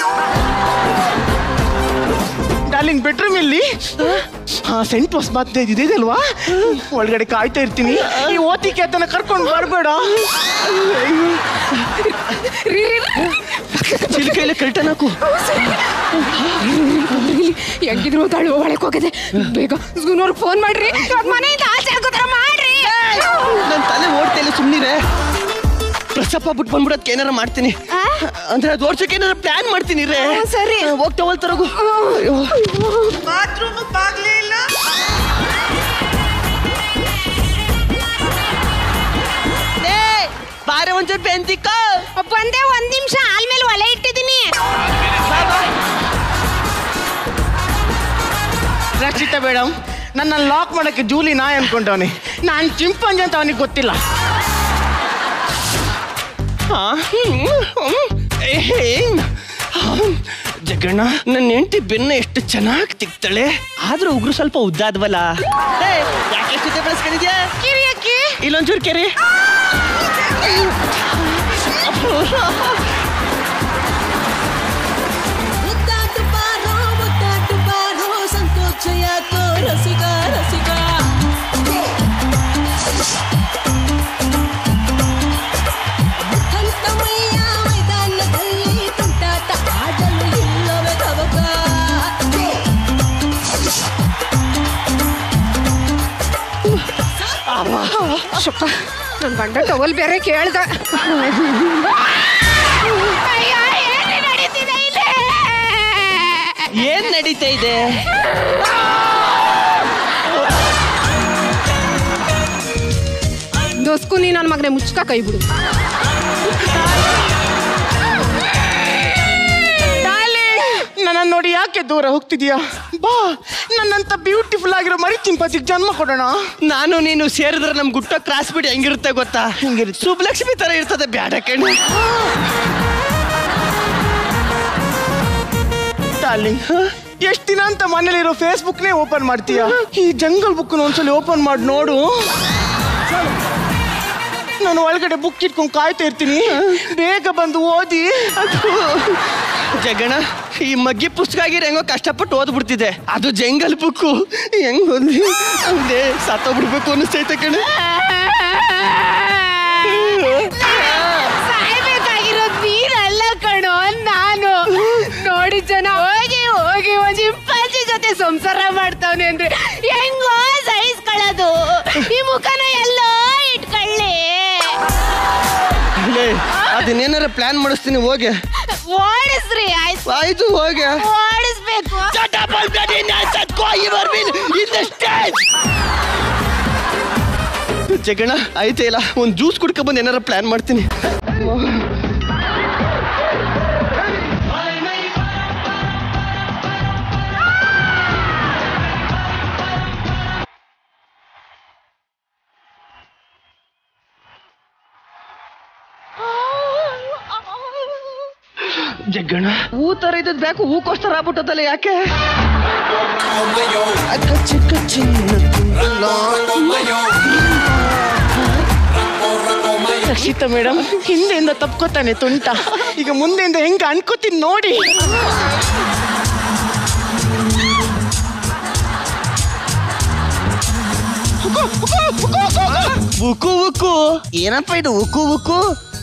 ಡಾರ್ಲಿಂಗ್ ಬೆಡ್ರೂಮ್ ಇಲ್ಲಿ ಹಾ ಸೆಂಟ್ ವಾಸ್ ಮತ್ತೆ ಇದೆ ಅಲ್ವಾ ಒಳಗಡೆ ಕಾಯ್ತಾ ಇರ್ತೀನಿ ಈ ಓತಿ ಕೇತನ ಕರ್ಕೊಂಡು ಬರಬೇಡ ಚಿಲ್ಕೈಲೆ ಕಲ್ಟನಾಕು ಹೆಂಗಿದ್ರು ತಾಳು ಒಳಕ್ ಹೋಗದೆ ಬೇಗ ಜೂನವ್ರಿಗೆ ಫೋನ್ ಮಾಡ್ರಿ ಅವ್ರ್ ಮನೆಯಿಂದ ಆಚೆ ಹಾಕೋತರ ಮಾಡ್ರಿ ನನ್ ತಲೆ ಓಡ್ತಾ ಇಲ್ಲ ಸುಮ್ನಿರೆ ಪ್ರಸಪ್ಪ ಬಿಟ್ಟು ಬಂದ್ಬಿಡೋದಕ್ಕೆ ಏನಾರ ಮಾಡ್ತೀನಿ ಅಂದ್ರೆ ಅದು ಓಡ್ಸಕ್ಕೆ ಏನಾದ್ರು ಪ್ಲಾನ್ ಮಾಡ್ತೀನಿ ರೇ ಸರಿ. ಹೋಗ್ತಾ ಹೋಗ್ತಾರಗು ಬಾತ್ರೂಮ್ ಬಾಗ್ಲೇ ಇಲ್ಲ ಬಾರೆ ಒಂಚೂರು ಬೆಂತಿಕ್ಕ ಬಂದೆ ಒಂದ್ ನಿಮಿಷ ಆಲ್ಮೇಲೆ ಒಲೆ ಇಟ್ಟಿದ್ದೀನಿ ರಕ್ಷಿತ ಮೇಡಮ್ ನನ್ನ ಲಾಕ್ ಮಾಡಕ್ಕೆ ಜೂಲಿ ನಾಯಿ ಅನ್ಕೊಂಡವನಿ ನಾನು ಚಿಂಪಂಜಿ ಅಂತ ಅವನಿಗೆ ಗೊತ್ತಿಲ್ಲ ಹಾ? ಹ್ಮ್, ಹ್ಮ್. ಏ, ಏನ್? ಹ್ಮ್. ಜಗಣ್ಣ ನನ್ನ ಹೆಂಡತಿ ಬೆನ್ನ ಎಷ್ಟು ಚೆನ್ನಾಗಿ ತಿಕ್ತಾಳೆ ಆದ್ರೂ ಉಗ್ರು ಸ್ವಲ್ಪ ಉದ್ದಾದ್ವಲ್ಲ ಏ, ಯಾಕೆ ಸುದ್ದಿ ಬೆಳೆಸ್ಕೊಂಡಿದ್ಯಾ ಕಿರಿಯಕ್ಕಿ ಇಲ್ಲೊಂಚೂರು ಕೆರೆ ಮುದ್ದಾಟು ಬಾರೋ ಮುದ್ದಾಟು ಬಾರೋ ಸಂಕೋಚ ಯಾಕೋ ರಸಿಗ ರಸಿಗ ಮುಖಂತಮಯ್ಯ ಮೈದಾನದಲ್ಲಿ ತುಂಟಾಟ ಆಡಲು ಇಲ್ಲವೇ ತವಕ ಶಪ್ಪ ನನ್ ಗಂಡ ಟವಲ್ ಬೇರೆ ಕೇಳ್ದ ಅಯ್ಯೋ, ಏನೇ ನಡೀತಿದೆ ಇಲ್ಲಿ? ಏನ್ ನಡೀತಾ ಇದೆ ದೋಸ್ಕು ನೀ ನನ್ನ ಮಗನೆ ಮುಚ್ಕ ಕೈ ಬಿಡು ನನ್ನ ನೋಡಿ ಯಾಕೆ ದೂರ ಹೋಗ್ತಿದ್ಯಾ ಬಾ ನನ್ನಂತ ಬ್ಯೂಟಿಫುಲ್ ಆಗಿರೋ ಮರಿ ಚಿಂಪತಿಗೆ ಜನ್ಮ ಕೊಡೋಣ ನಾನು ನೀನು ಸೇರಿದ್ರೆ ನಮ್ ಗುಟ್ಟ ಕ್ರಾಸ್ ಬಿಡಿ ಹೆಂಗಿರುತ್ತೆ ಗೊತ್ತಾ ಹಿಂಗಿರುತ್ತೆ ಸುಬ್ಲಕ್ಷ್ಮಿ ತರ ಇರ್ತದೆ ಬ್ಯಾಡ ಕಣ್ಣು ಡಾರ್ಲಿಂಗ್ ಎಷ್ಟ್ ದಿನ ಅಂತ ಮನೇಲಿರೋ ಫೇಸ್ಬುಕ್ನೇ ಓಪನ್ ಮಾಡ್ತೀಯ ಈ ಜಂಗಲ್ ಬುಕ್ ಒಂದ್ಸಲಿ ಓಪನ್ ಮಾಡಿ ನೋಡು ನಾನು ಒಳಗಡೆ ಬುಕ್ ಇಟ್ಕೊಂಡು ಕಾಯ್ತಾ ಇರ್ತೀನಿ ಬೇಗ ಬಂದು ಓದಿ ಜಗಣ ಈ ಮಗ್ಗಿ ಪುಸ್ತಕ ಆಗಿರ ಹೆಂಗೋ ಕಷ್ಟಪಟ್ಟು ಓದ್ಬಿಡ್ತಿದೆ ಅದು ಜಂಗಲ್ ಬುಕ್ಕು ಹೆಂಗ್ ಓದ್ಲಿ ಹಂಗೆ ಸತ್ತೋಗ್ಬಿಡ್ಬೇಕು ಅನಿಸ್ತೈತೆ ಕಣ ಸಾಯ್ಬೇಕಾಗಿರೋದ್ ನೀನಲ್ಲ ಕಣೋ ನಾನು ನೋಡಿ ಜನ ಹೋಗಿ ಹೋಗಿ ಒಂದ್ ಚಿಂಪಾಂಜಿ ಜೊತೆ ಸಂಸಾರ ಮಾಡ್ತಾವನೆ ಅಂದ್ರೆ ಹೆಂಗೋ ಸಹಿಸ್ಕೊಳ್ಳೋದು ಈ ಮುಖನ ಎಲ್ಲೋ ಇಟ್ಕೊಳ್ಳಿ ಲೇ, ಅದನ್ನೇನಾರ ಪ್ಲಾನ್ ಮಾಡಿಸ್ತೀನಿ ಹೋಗೆ ಓಡಿಸ್ರಿ ಆಯ್ತು ಆಯ್ತು ಹೋಗೆ ಓಡಿಸ್ಬೇಕು ಜಗಣ ಆಯ್ತೇ ಇಲ್ಲ ಒಂದ್ ಜ್ಯೂಸ್ ಕುಡ್ಕೊಂಡ್ ಬಂದು ಏನಾರ ಪ್ಲಾನ್ ಮಾಡ್ತೀನಿ ಜಗ್ಗಣ್ಣ ಹೂ ತರ ಇದ್ದದ್ ಬೇಕು ಹೂಕೋಸ್ಕರ ಆಗ್ಬಿಟ್ಟದಲ್ಲ ಯಾಕೆ ಅಕ್ಕ ಚಿಕ್ಕ ಚಿನ್ನ ರಕ್ಷಿತ ಮೇಡಮ್ ಹಿಂದೆಯಿಂದ ತಪ್ಕೋತಾನೆ ತುಂಟ ಈಗ ಮುಂದೆಯಿಂದ ಹೆಂಗ ಅನ್ಕೋತೀನಿ ನೋಡಿ ಉಕ್ಕು ಉಕ್ಕು ಏನಪ್ಪ ಇದು ಉಕ್ಕು ಉಕ್ಕು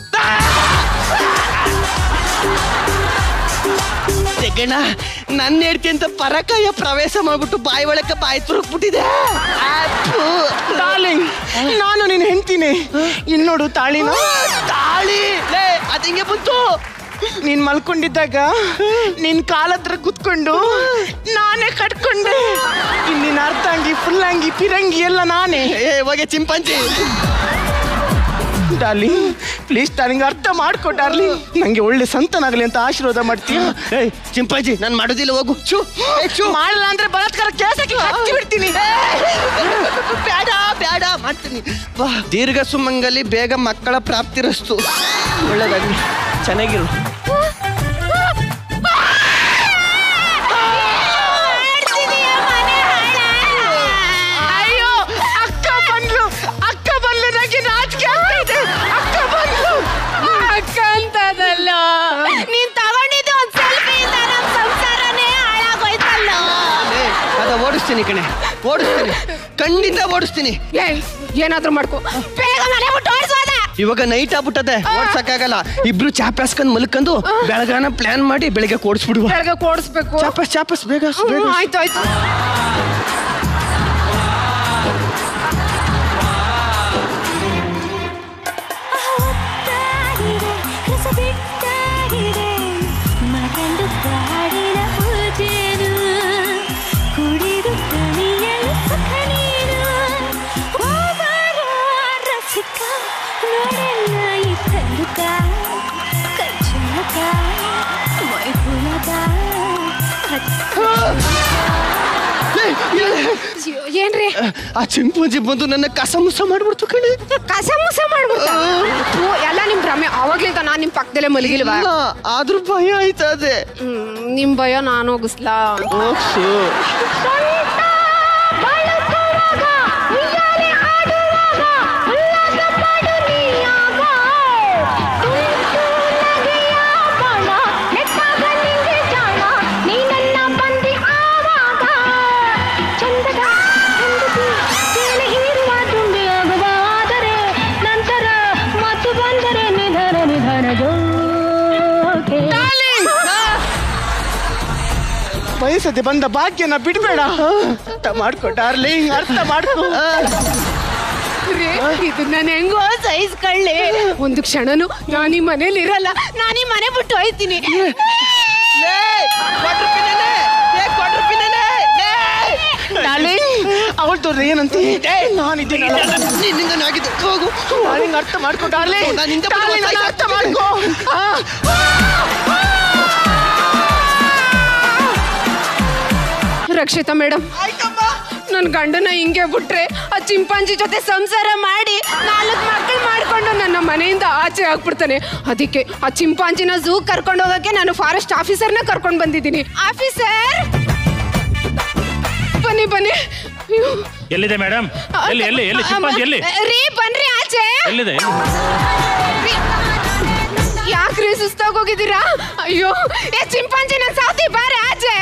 ಜಗಣ್ಣ ನನ್ನ ಹೆಡ್ತಿ ಅಂತ ಪರಕಾಯ ಪ್ರವೇಶ ಮಾಡ್ಬಿಟ್ಟು ಬಾಯಿ ಒಳಕ್ಕೆ ಬಾಯಿ ತುರುಕ್ಬಿಟ್ಟಿದೆ ಡಾರ್ಲಿಂಗ್ ನಾನು ನಿನ್ ಹೆಂಡ್ತೀನಿ ಇಲ್ಲಿ ನೋಡು ತಾಳಿನ ತಾಳಿ ಲೇ ಅದ್ ಹಿಂಗೆ ಬಂತು ನೀನ್ ಮಲ್ಕೊಂಡಿದ್ದಾಗ ನಿನ್ ಕಾಲತ್ರ ಕುತ್ಕೊಂಡು ನಾನೇ ಕಟ್ಕೊಂಡೆ ಇನ್ನಿನ ಅರ್ಧಂಗಿ ಫುಲ್ಲಂಗಿ ಪಿರಂಗಿ ಎಲ್ಲ ನಾನೇ ಏ ಹೋಗೆ ಚಿಂಪಂಜಿ ಡಾರ್ಲಿಂಗ್ ಪ್ಲೀಸ್ ಡಾರ್ಲಿಂಗ್ ಅರ್ಥ ಮಾಡ್ಕೊ ಡಾರ್ಲಿಂಗ್ ನಂಗೆ ಒಳ್ಳೆ ಸಂತನಾಗಲಿ ಅಂತ ಆಶೀರ್ವಾದ ಮಾಡ್ತೀಯ ಏಯ್ ಚಿಂಪಾಂಜಿ ನಾನು ಮಾಡೋದಿಲ್ಲ ಹೋಗು ಚು ಏ, ಚು ಮಾಡಲ್ಲ ಅಂದ್ರೆ ಬಲಾತ್ಕಾರ ಕೇಸಕ್ಕೆ ಹಚ್ಚಿ ಬಿಡ್ತೀನಿ ಬೇಡ ಬೇಡ ಮಾಡ್ತೀನಿ ಬಾ ದೀರ್ಘ ಸುಮಂಗಲಿ ಬೇಗ ಮಕ್ಕಳ ಪ್ರಾಪ್ತಿರಸ್ತು ಒಳ್ಳೇದಾಗ್ಲಿ ಚೆನ್ನಾಗಿರು ಅಯ್ಯೋ ಅಕ್ಕ ಬಂದ್ಲು ಅಕ್ಕ ಬಂದ್ಲು ನನಗೆ ನಾಚಿಕೆ ಆಗ್ತೈತೆ ಅಕ್ಕ ಬಂದ್ಲು ಅಕ್ಕ ಅಂತದಲ್ಲ ನೀನ್ ತಗೊಂಡಿದ್ದು ಒಂದ್ ಸೆಲ್ಫಿಯಿಂದ ನಮ್ ಸಂಸಾರನೇ ಹಾಳಾಗೋಯ್ತಲ್ಲ ಏ, ಅದ ಓಡಿಸ್ತೀನಿ ಕಣೆ ಓಡಿಸ್ತೀನಿ ಖಂಡಿತ ಓಡಿಸ್ತೀನಿ ಏಯ್ ಏನಾದ್ರೂ ಮಾಡ್ಕೋ ಬೇಗ ಮನೆ ಬಿಟ್ಟು ಓಡಿಸೋದ ಇವಾಗ ನೈಟ್ ಆಗ್ಬಿಟ್ಟದೆ ಓಡ್ಸಕ್ಕಾಗಲ್ಲ ಇಬ್ರು ಚಾಪಾಸ್ಕೊಂಡ್ ಮಲ್ಕೊಂಡು ಬೆಳಗಾನ ಪ್ಲಾನ್ ಮಾಡಿ ಬೆಳಿಗ್ಗೆ ಕೊಡಿಸ್ಬಿಡುವ ಬೆಳಗ್ಗೆ ಕೊಡಿಸ್ಬೇಕು ಚಾಪಸ್ ಚಾಪಸ್ ಬೇಗ ಬೇಗ ಆಯ್ತು ಆಯ್ತು ರಸ ಬಿಟ್ಟಾಗಿದೆ ಇದೆ ಮರಳು ಕಾಡಿನ ಪೂಜೆನು ಕುಡಿದು ಕಣಿಯಲು ಸುಖ ನೀನು ಹೋಗಾರ ರಸಿಕ ನೋಡೆಲ್ಲ ಈ ತರುಕ ಕಚ್ಚುಮಕ ಮೈಪುಲದ ಏನ್ರಿ ಆ ಚಿಂಪಂಜಿ ಬಂದು ನನ್ನ ಕಸಮುಸ ಮಾಡ್ಬಿಡ್ತು ಕಣೆ ಕಸಮುಸ ಮಾಡ್ಬಿಡ್ತ ಎಲ್ಲ ನಿಮ್ ಭ್ರಮೆ ಅವಾಗ್ಲಿಂದ ನಾನ್ ನಿಮ್ ಪಕ್ಕದಲ್ಲೇ ಮಲಗಿಲ್ವಾ ಇಲ್ಲ, ಆದ್ರೂ ಭಯ ಆಯ್ತದೆ ನಿಮ್ ಭಯ ನಾನು ಹೋಗಿಸ್ಲಾ ನಂತರ ಮತ್ತು ಬಂದರೆ ನಿಧನ ನಿಧನ ಬಯಸದೆ ಬಂದ ಭಾಗ್ಯನ ಬಿಡ್ಬೇಡ ಅರ್ಥ ಮಾಡ್ಕೊ ಡಾರ್ಲಿಂಗ್ ಅರ್ಥ ಮಾಡ್ಕೊ ರೀ, ಇದನ್ನ ಹೆಂಗೋ ಸಹಿಸ್ಕೊಳ್ಳಿ ಒಂದು ಕ್ಷಣನು ನಾನು ಈ ಮನೇಲಿ ಇರಲ್ಲ ನಾನು ಈ ಮನೆ ಬಿಟ್ಟು ಹೋಯ್ತೀನಿ ಅವಳು ತೋರ್ರಿ ಏನಂತ ನಾನಿದ್ದೀನಿ ನಿನ್ನಿಂದ ಆಗಿದ್ದು ಹೋಗು ಡಾರ್ಲಿಂಗ್ ಅರ್ಥ ಮಾಡ್ಕೊ ಡಾರ್ಲಿಂಗ್ ಡಾರ್ಲಿಂಗ್ ನನ್ನ ಅರ್ಥ ಮಾಡ್ಕೊ ಆ. ರಕ್ಷಿತಾ ಮೇಡಮ್ ನನ್ ಗಂಡನ ಹಿಂಗೆ ಬಿಟ್ರೆ ಆ ಚಿಂಪಾಂಜಿ ಜೊತೆ ಸಂಸಾರ ಮಾಡಿ ನಾಲ್ಕು ಮಕ್ಕಳು ಮಾಡ್ಕೊಂಡು ನನ್ನ ಮನೆಯಿಂದ ಆಚೆ ಹಾಕ್ಬಿಡ್ತಾನೆ ಅದಕ್ಕೆ ಆ ಚಿಂಪಾಂಜಿನ ಝೂ ಕರ್ಕೊಂಡು ಹೋಗಕ್ಕೆ ನಾನು ಫಾರೆಸ್ಟ್ ಆಫೀಸರ್ನ ಕರ್ಕೊಂಡು ಬಂದಿದ್ದೀನಿ ಆಫೀಸರ್ ಬನ್ನಿ ಬನ್ನಿ ಅಯ್ಯೋ. ಎಲ್ಲಿದೆ ಮೇಡಮ್ ಎಲ್ಲಿ ಎಲ್ಲಿ ಎಲ್ಲಿ ಚಿಂಪಾಂಜಿ ಎಲ್ಲಿ ರೀ ಬನ್ರಿ ಆಚೆ ಎಲ್ಲಿದೆ ಯಾಕ್ರಿ ಸುಸ್ತಾಗ್ ಹೋಗಿದ್ದೀರಾ ಅಯ್ಯೋ ಏ ಚಿಂಪಾಂಜಿ ನನ್ ಸಾತಿ ಬಾರೆ ಆಚೆ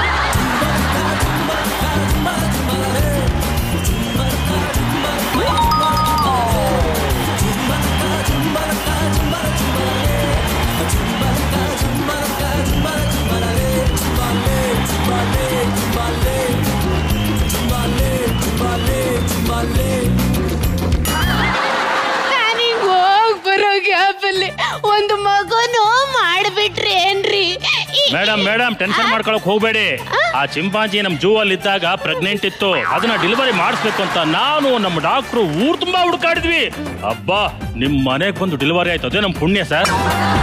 ನಾನೀಗ ಹೋಗ್ ಬರೋ ಗ್ಯಾಪಲ್ಲಿ ಒಂದು ಮಗನು ಮಾಡ್ಬಿಟ್ರಿ ಏನ್ರಿ ಮೇಡಮ್ ಮೇಡಮ್ ಟೆನ್ಷನ್ ಮಾಡ್ಕೊಳಕ್ ಹೋಗ್ಬೇಡಿ ಆ ಚಿಂಪಾಂಜಿ ನಮ್ ಜೂ ಅಲ್ಲಿ ಇದ್ದಾಗ ಪ್ರೆಗ್ನೆಂಟ್ ಇತ್ತು ಅದನ್ನ ಡೆಲಿವರಿ ಮಾಡಿಸ್ಬೇಕು ಅಂತ ನಾನು ನಮ್ಮ ಡಾಕ್ಟ್ರು ಊರ್ ತುಂಬಾ ಹುಡುಕಾಡಿದ್ವಿ ಅಬ್ಬಾ ನಿಮ್ ಮನೆಗ್ ಬಂದು ಡೆಲಿವರಿ ಆಯ್ತು ಅದೇ ನಮ್ ಪುಣ್ಯ ಸರ್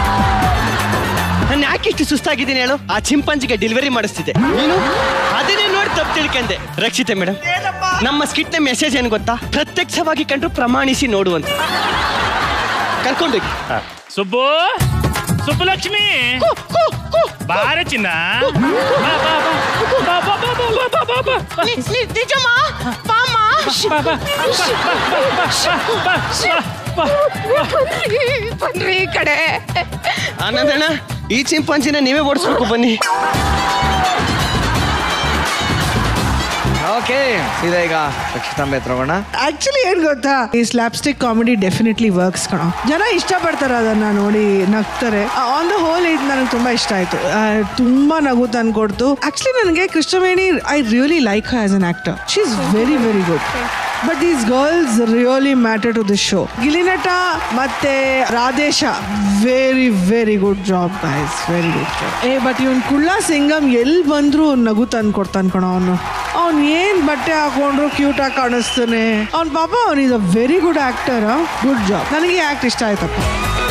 ನಾನು ಯಾಕೆ ಇಷ್ಟು ಸುಸ್ತಾಗಿದ್ದೀನಿ ಹೇಳು ಆ ಚಿಂಪಂಜಿಗೆ ಡೆಲಿವರಿ ಮಾಡಿಸ್ತಿದ್ದೆ ನೀನು ಅದನ್ನೇ ನೋಡಿ ತಪ್ಪು ತಿಳ್ಕಂದೆ ರಕ್ಷಿತೆ ಮೇಡಮ್ ನಮ್ಮ ಸ್ಕಿಟ್ ನ ಮೆಸೇಜ್ ಏನು ಗೊತ್ತಾ ಪ್ರತ್ಯಕ್ಷವಾಗಿ ಕಂಡ್ರು ಪ್ರಮಾಣಿಸಿ ನೋಡುವಂತ ಕರ್ಕೊಂಡೋಗಿ ಸುಬ್ಬು ಸುಬ್ಬಲಕ್ಷ್ಮಿ ಬಾರೆ ಚಿನ್ನ ಬಾ, ಬಾ, ಬಾ. ಬಾ, ಬಾ, ಬಾ, ಬಾ, ಬಾ, ಬಾ, ಬಾ, ಬಾ. ನಿಜಮ್ಮ ಬಾಮ್ಮ ಬಾ, ಬಾ, ಬಾ, ಬಾ, ಬನ್ರಿ ಬನ್ರಿ ಈ ಕಡೆ ಆನಂದಣ್ಣ ಈ ಚಿಂಪಾಂಜಿನ ನೀವೇ ಓಡಿಸ್ಬೇಕು ಬನ್ನಿ ಓಕೆ ಸೀದಾ ಈಗ ರಕ್ಷಿತಾಂಬೆ ಹತ್ರ ಹೋಗೋಣ ಆಕ್ಚುಲಿ ಏನ್ ಗೊತ್ತಾ ಈ ಸ್ಲಾಪ್ಸ್ಟಿಕ್ ಕಾಮಿಡಿ ಡೆಫಿನೆಟ್ಲಿ ವರ್ಕ್ಸ್ ಕಣೋ ಜನ ಇಷ್ಟಪಡ್ತಾರೆ ಅದನ್ನ ನೋಡಿ ನಗ್ತಾರೆ ಆನ್ ದ ಹೋಲ್ ಇದು ನನಗೆ ತುಂಬಾ ಇಷ್ಟ ಆಯ್ತು ಆ, ತುಂಬಾ ನಗು ತಂದ್ಕೊಡ್ತು ಆಕ್ಚುಲಿ ನನಗೆ Krishnaveni I really like her as an actor she is very very good but these girls really matter to this show ಗಿಲಿನಟ ಮತ್ತೆ Radhesha very very good job guys very good job ಏ ಬಟ್ ಇವನ್ ಕುಳ್ಳ ಸಿಂಗಮ್ ಎಲ್ಲಿ ಬಂದ್ರು ನಗು ತಂದು ಕೊಡ್ತಾನೆ ಕಣ ಅವನು ಅವ್ನು ಏನ್ ಬಟ್ಟೆ ಹಾಕೊಂಡ್ರು ಕ್ಯೂಟ್ ಆಗಿ ಕಾಣಿಸ್ತಾನೆ ಅವ್ನ ಪಾಪ ಅವ್ನು is a very good actor good job ನನಗೆ ಆಕ್ಟ್ ಇಷ್ಟ ಆಯ್ತಪ್ಪ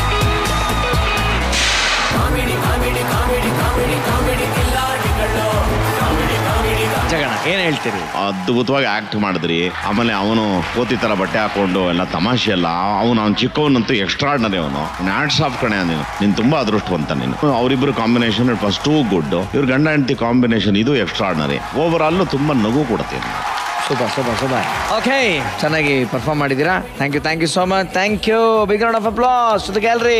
ಜಗಣ ಏನ್ ಹೇಳ್ತೀರಿ ಅದ್ಭುತವಾಗಿ ಆಕ್ಟ್ ಮಾಡಿದ್ರಿ ಆಮೇಲೆ ಅವನು ಕೋತಿ ತರ ಬಟ್ಟೆ ಹಾಕೊಂಡು ಎಲ್ಲ ತಮಾಷೆ ಎಲ್ಲ ಅವನು ಅವ್ನು ಚಿಕ್ಕವನಂತೂ ಎಕ್ಸ್ಟ್ರಾರ್ಡನರಿ ಅವನು ಆರ್ಟ್ಸ್ ಆಫ್ ಕಣೆ ನೀನು ನೀನು ತುಂಬಾ ಅದೃಷ್ಟವಂತ ನೀನು ಅವರಿಬ್ಬರು ಕಾಂಬಿನೇಷನ್ ಫಸ್ಟ್ ಟೂ ಗುಡ್ ಇವ್ರ ಗಂಡ ಹೆಂಡತಿ ಕಾಂಬಿನೇಷನ್ ಇದು ಎಕ್ಸ್ಟ್ರಾರ್ಡನರಿ ಓವರ್ ಆಲ್ ತುಂಬಾ ನಗು ಕೊಡ್ತೀನಿ ಸೂಪರ್ ಸೂಪರ್ ಸೂಪರ್ ಓಕೆ ಚೆನ್ನಾಗಿ ಪರ್ಫಾರ್ಮ್ ಮಾಡಿದ್ದೀರಾ thank you thank you so much thank you big round of applause to gallery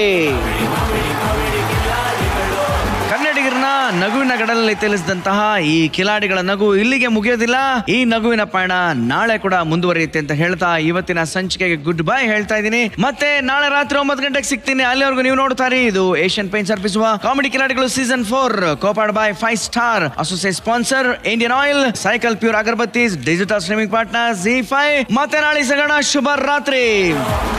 ಕನ್ನಡಿಗರನ್ನ ನಗುವಿನ ಗಡಲಲ್ಲಿ ತೇಲಿಸಿದಂತಹ ಈ ಕಿಲಾಡಿಗಳ ನಗು ಇಲ್ಲಿಗೆ ಮುಗಿಯೋದಿಲ್ಲ ಈ ನಗುವಿನ ಪಯಣ ನಾಳೆ ಕೂಡ ಮುಂದುವರಿಯುತ್ತೆ ಅಂತ ಹೇಳ್ತಾ ಇವತ್ತಿನ ಸಂಚಿಕೆಗೆ ಗುಡ್ ಬೈ ಹೇಳ್ತಾ ಇದ್ದೀನಿ ಮತ್ತೆ ನಾಳೆ ರಾತ್ರಿ ಒಂಬತ್ತು ಗಂಟೆಗೆ ಸಿಗ್ತೀನಿ ಅಲ್ಲಿವರೆಗೂ ನೀವು ನೋಡ್ತಾರೆ ಇದು ಏಷ್ಯನ್ ಪೇಂಟ್ಸ್ ಅರ್ಪಿಸುವ ಕಾಮಿಡಿ ಕಿಲಾಡಿಗಳು season four ಕೋಪಾಡ್ by five star associate sponsor Indian oil cycle pure ಅಗರಬತ್ತೀಸ್ digital streaming partner G five ಮತ್ತೆ ನಾಳೆ ಸಿಗೋಣ ಶುಭ ರಾತ್ರಿ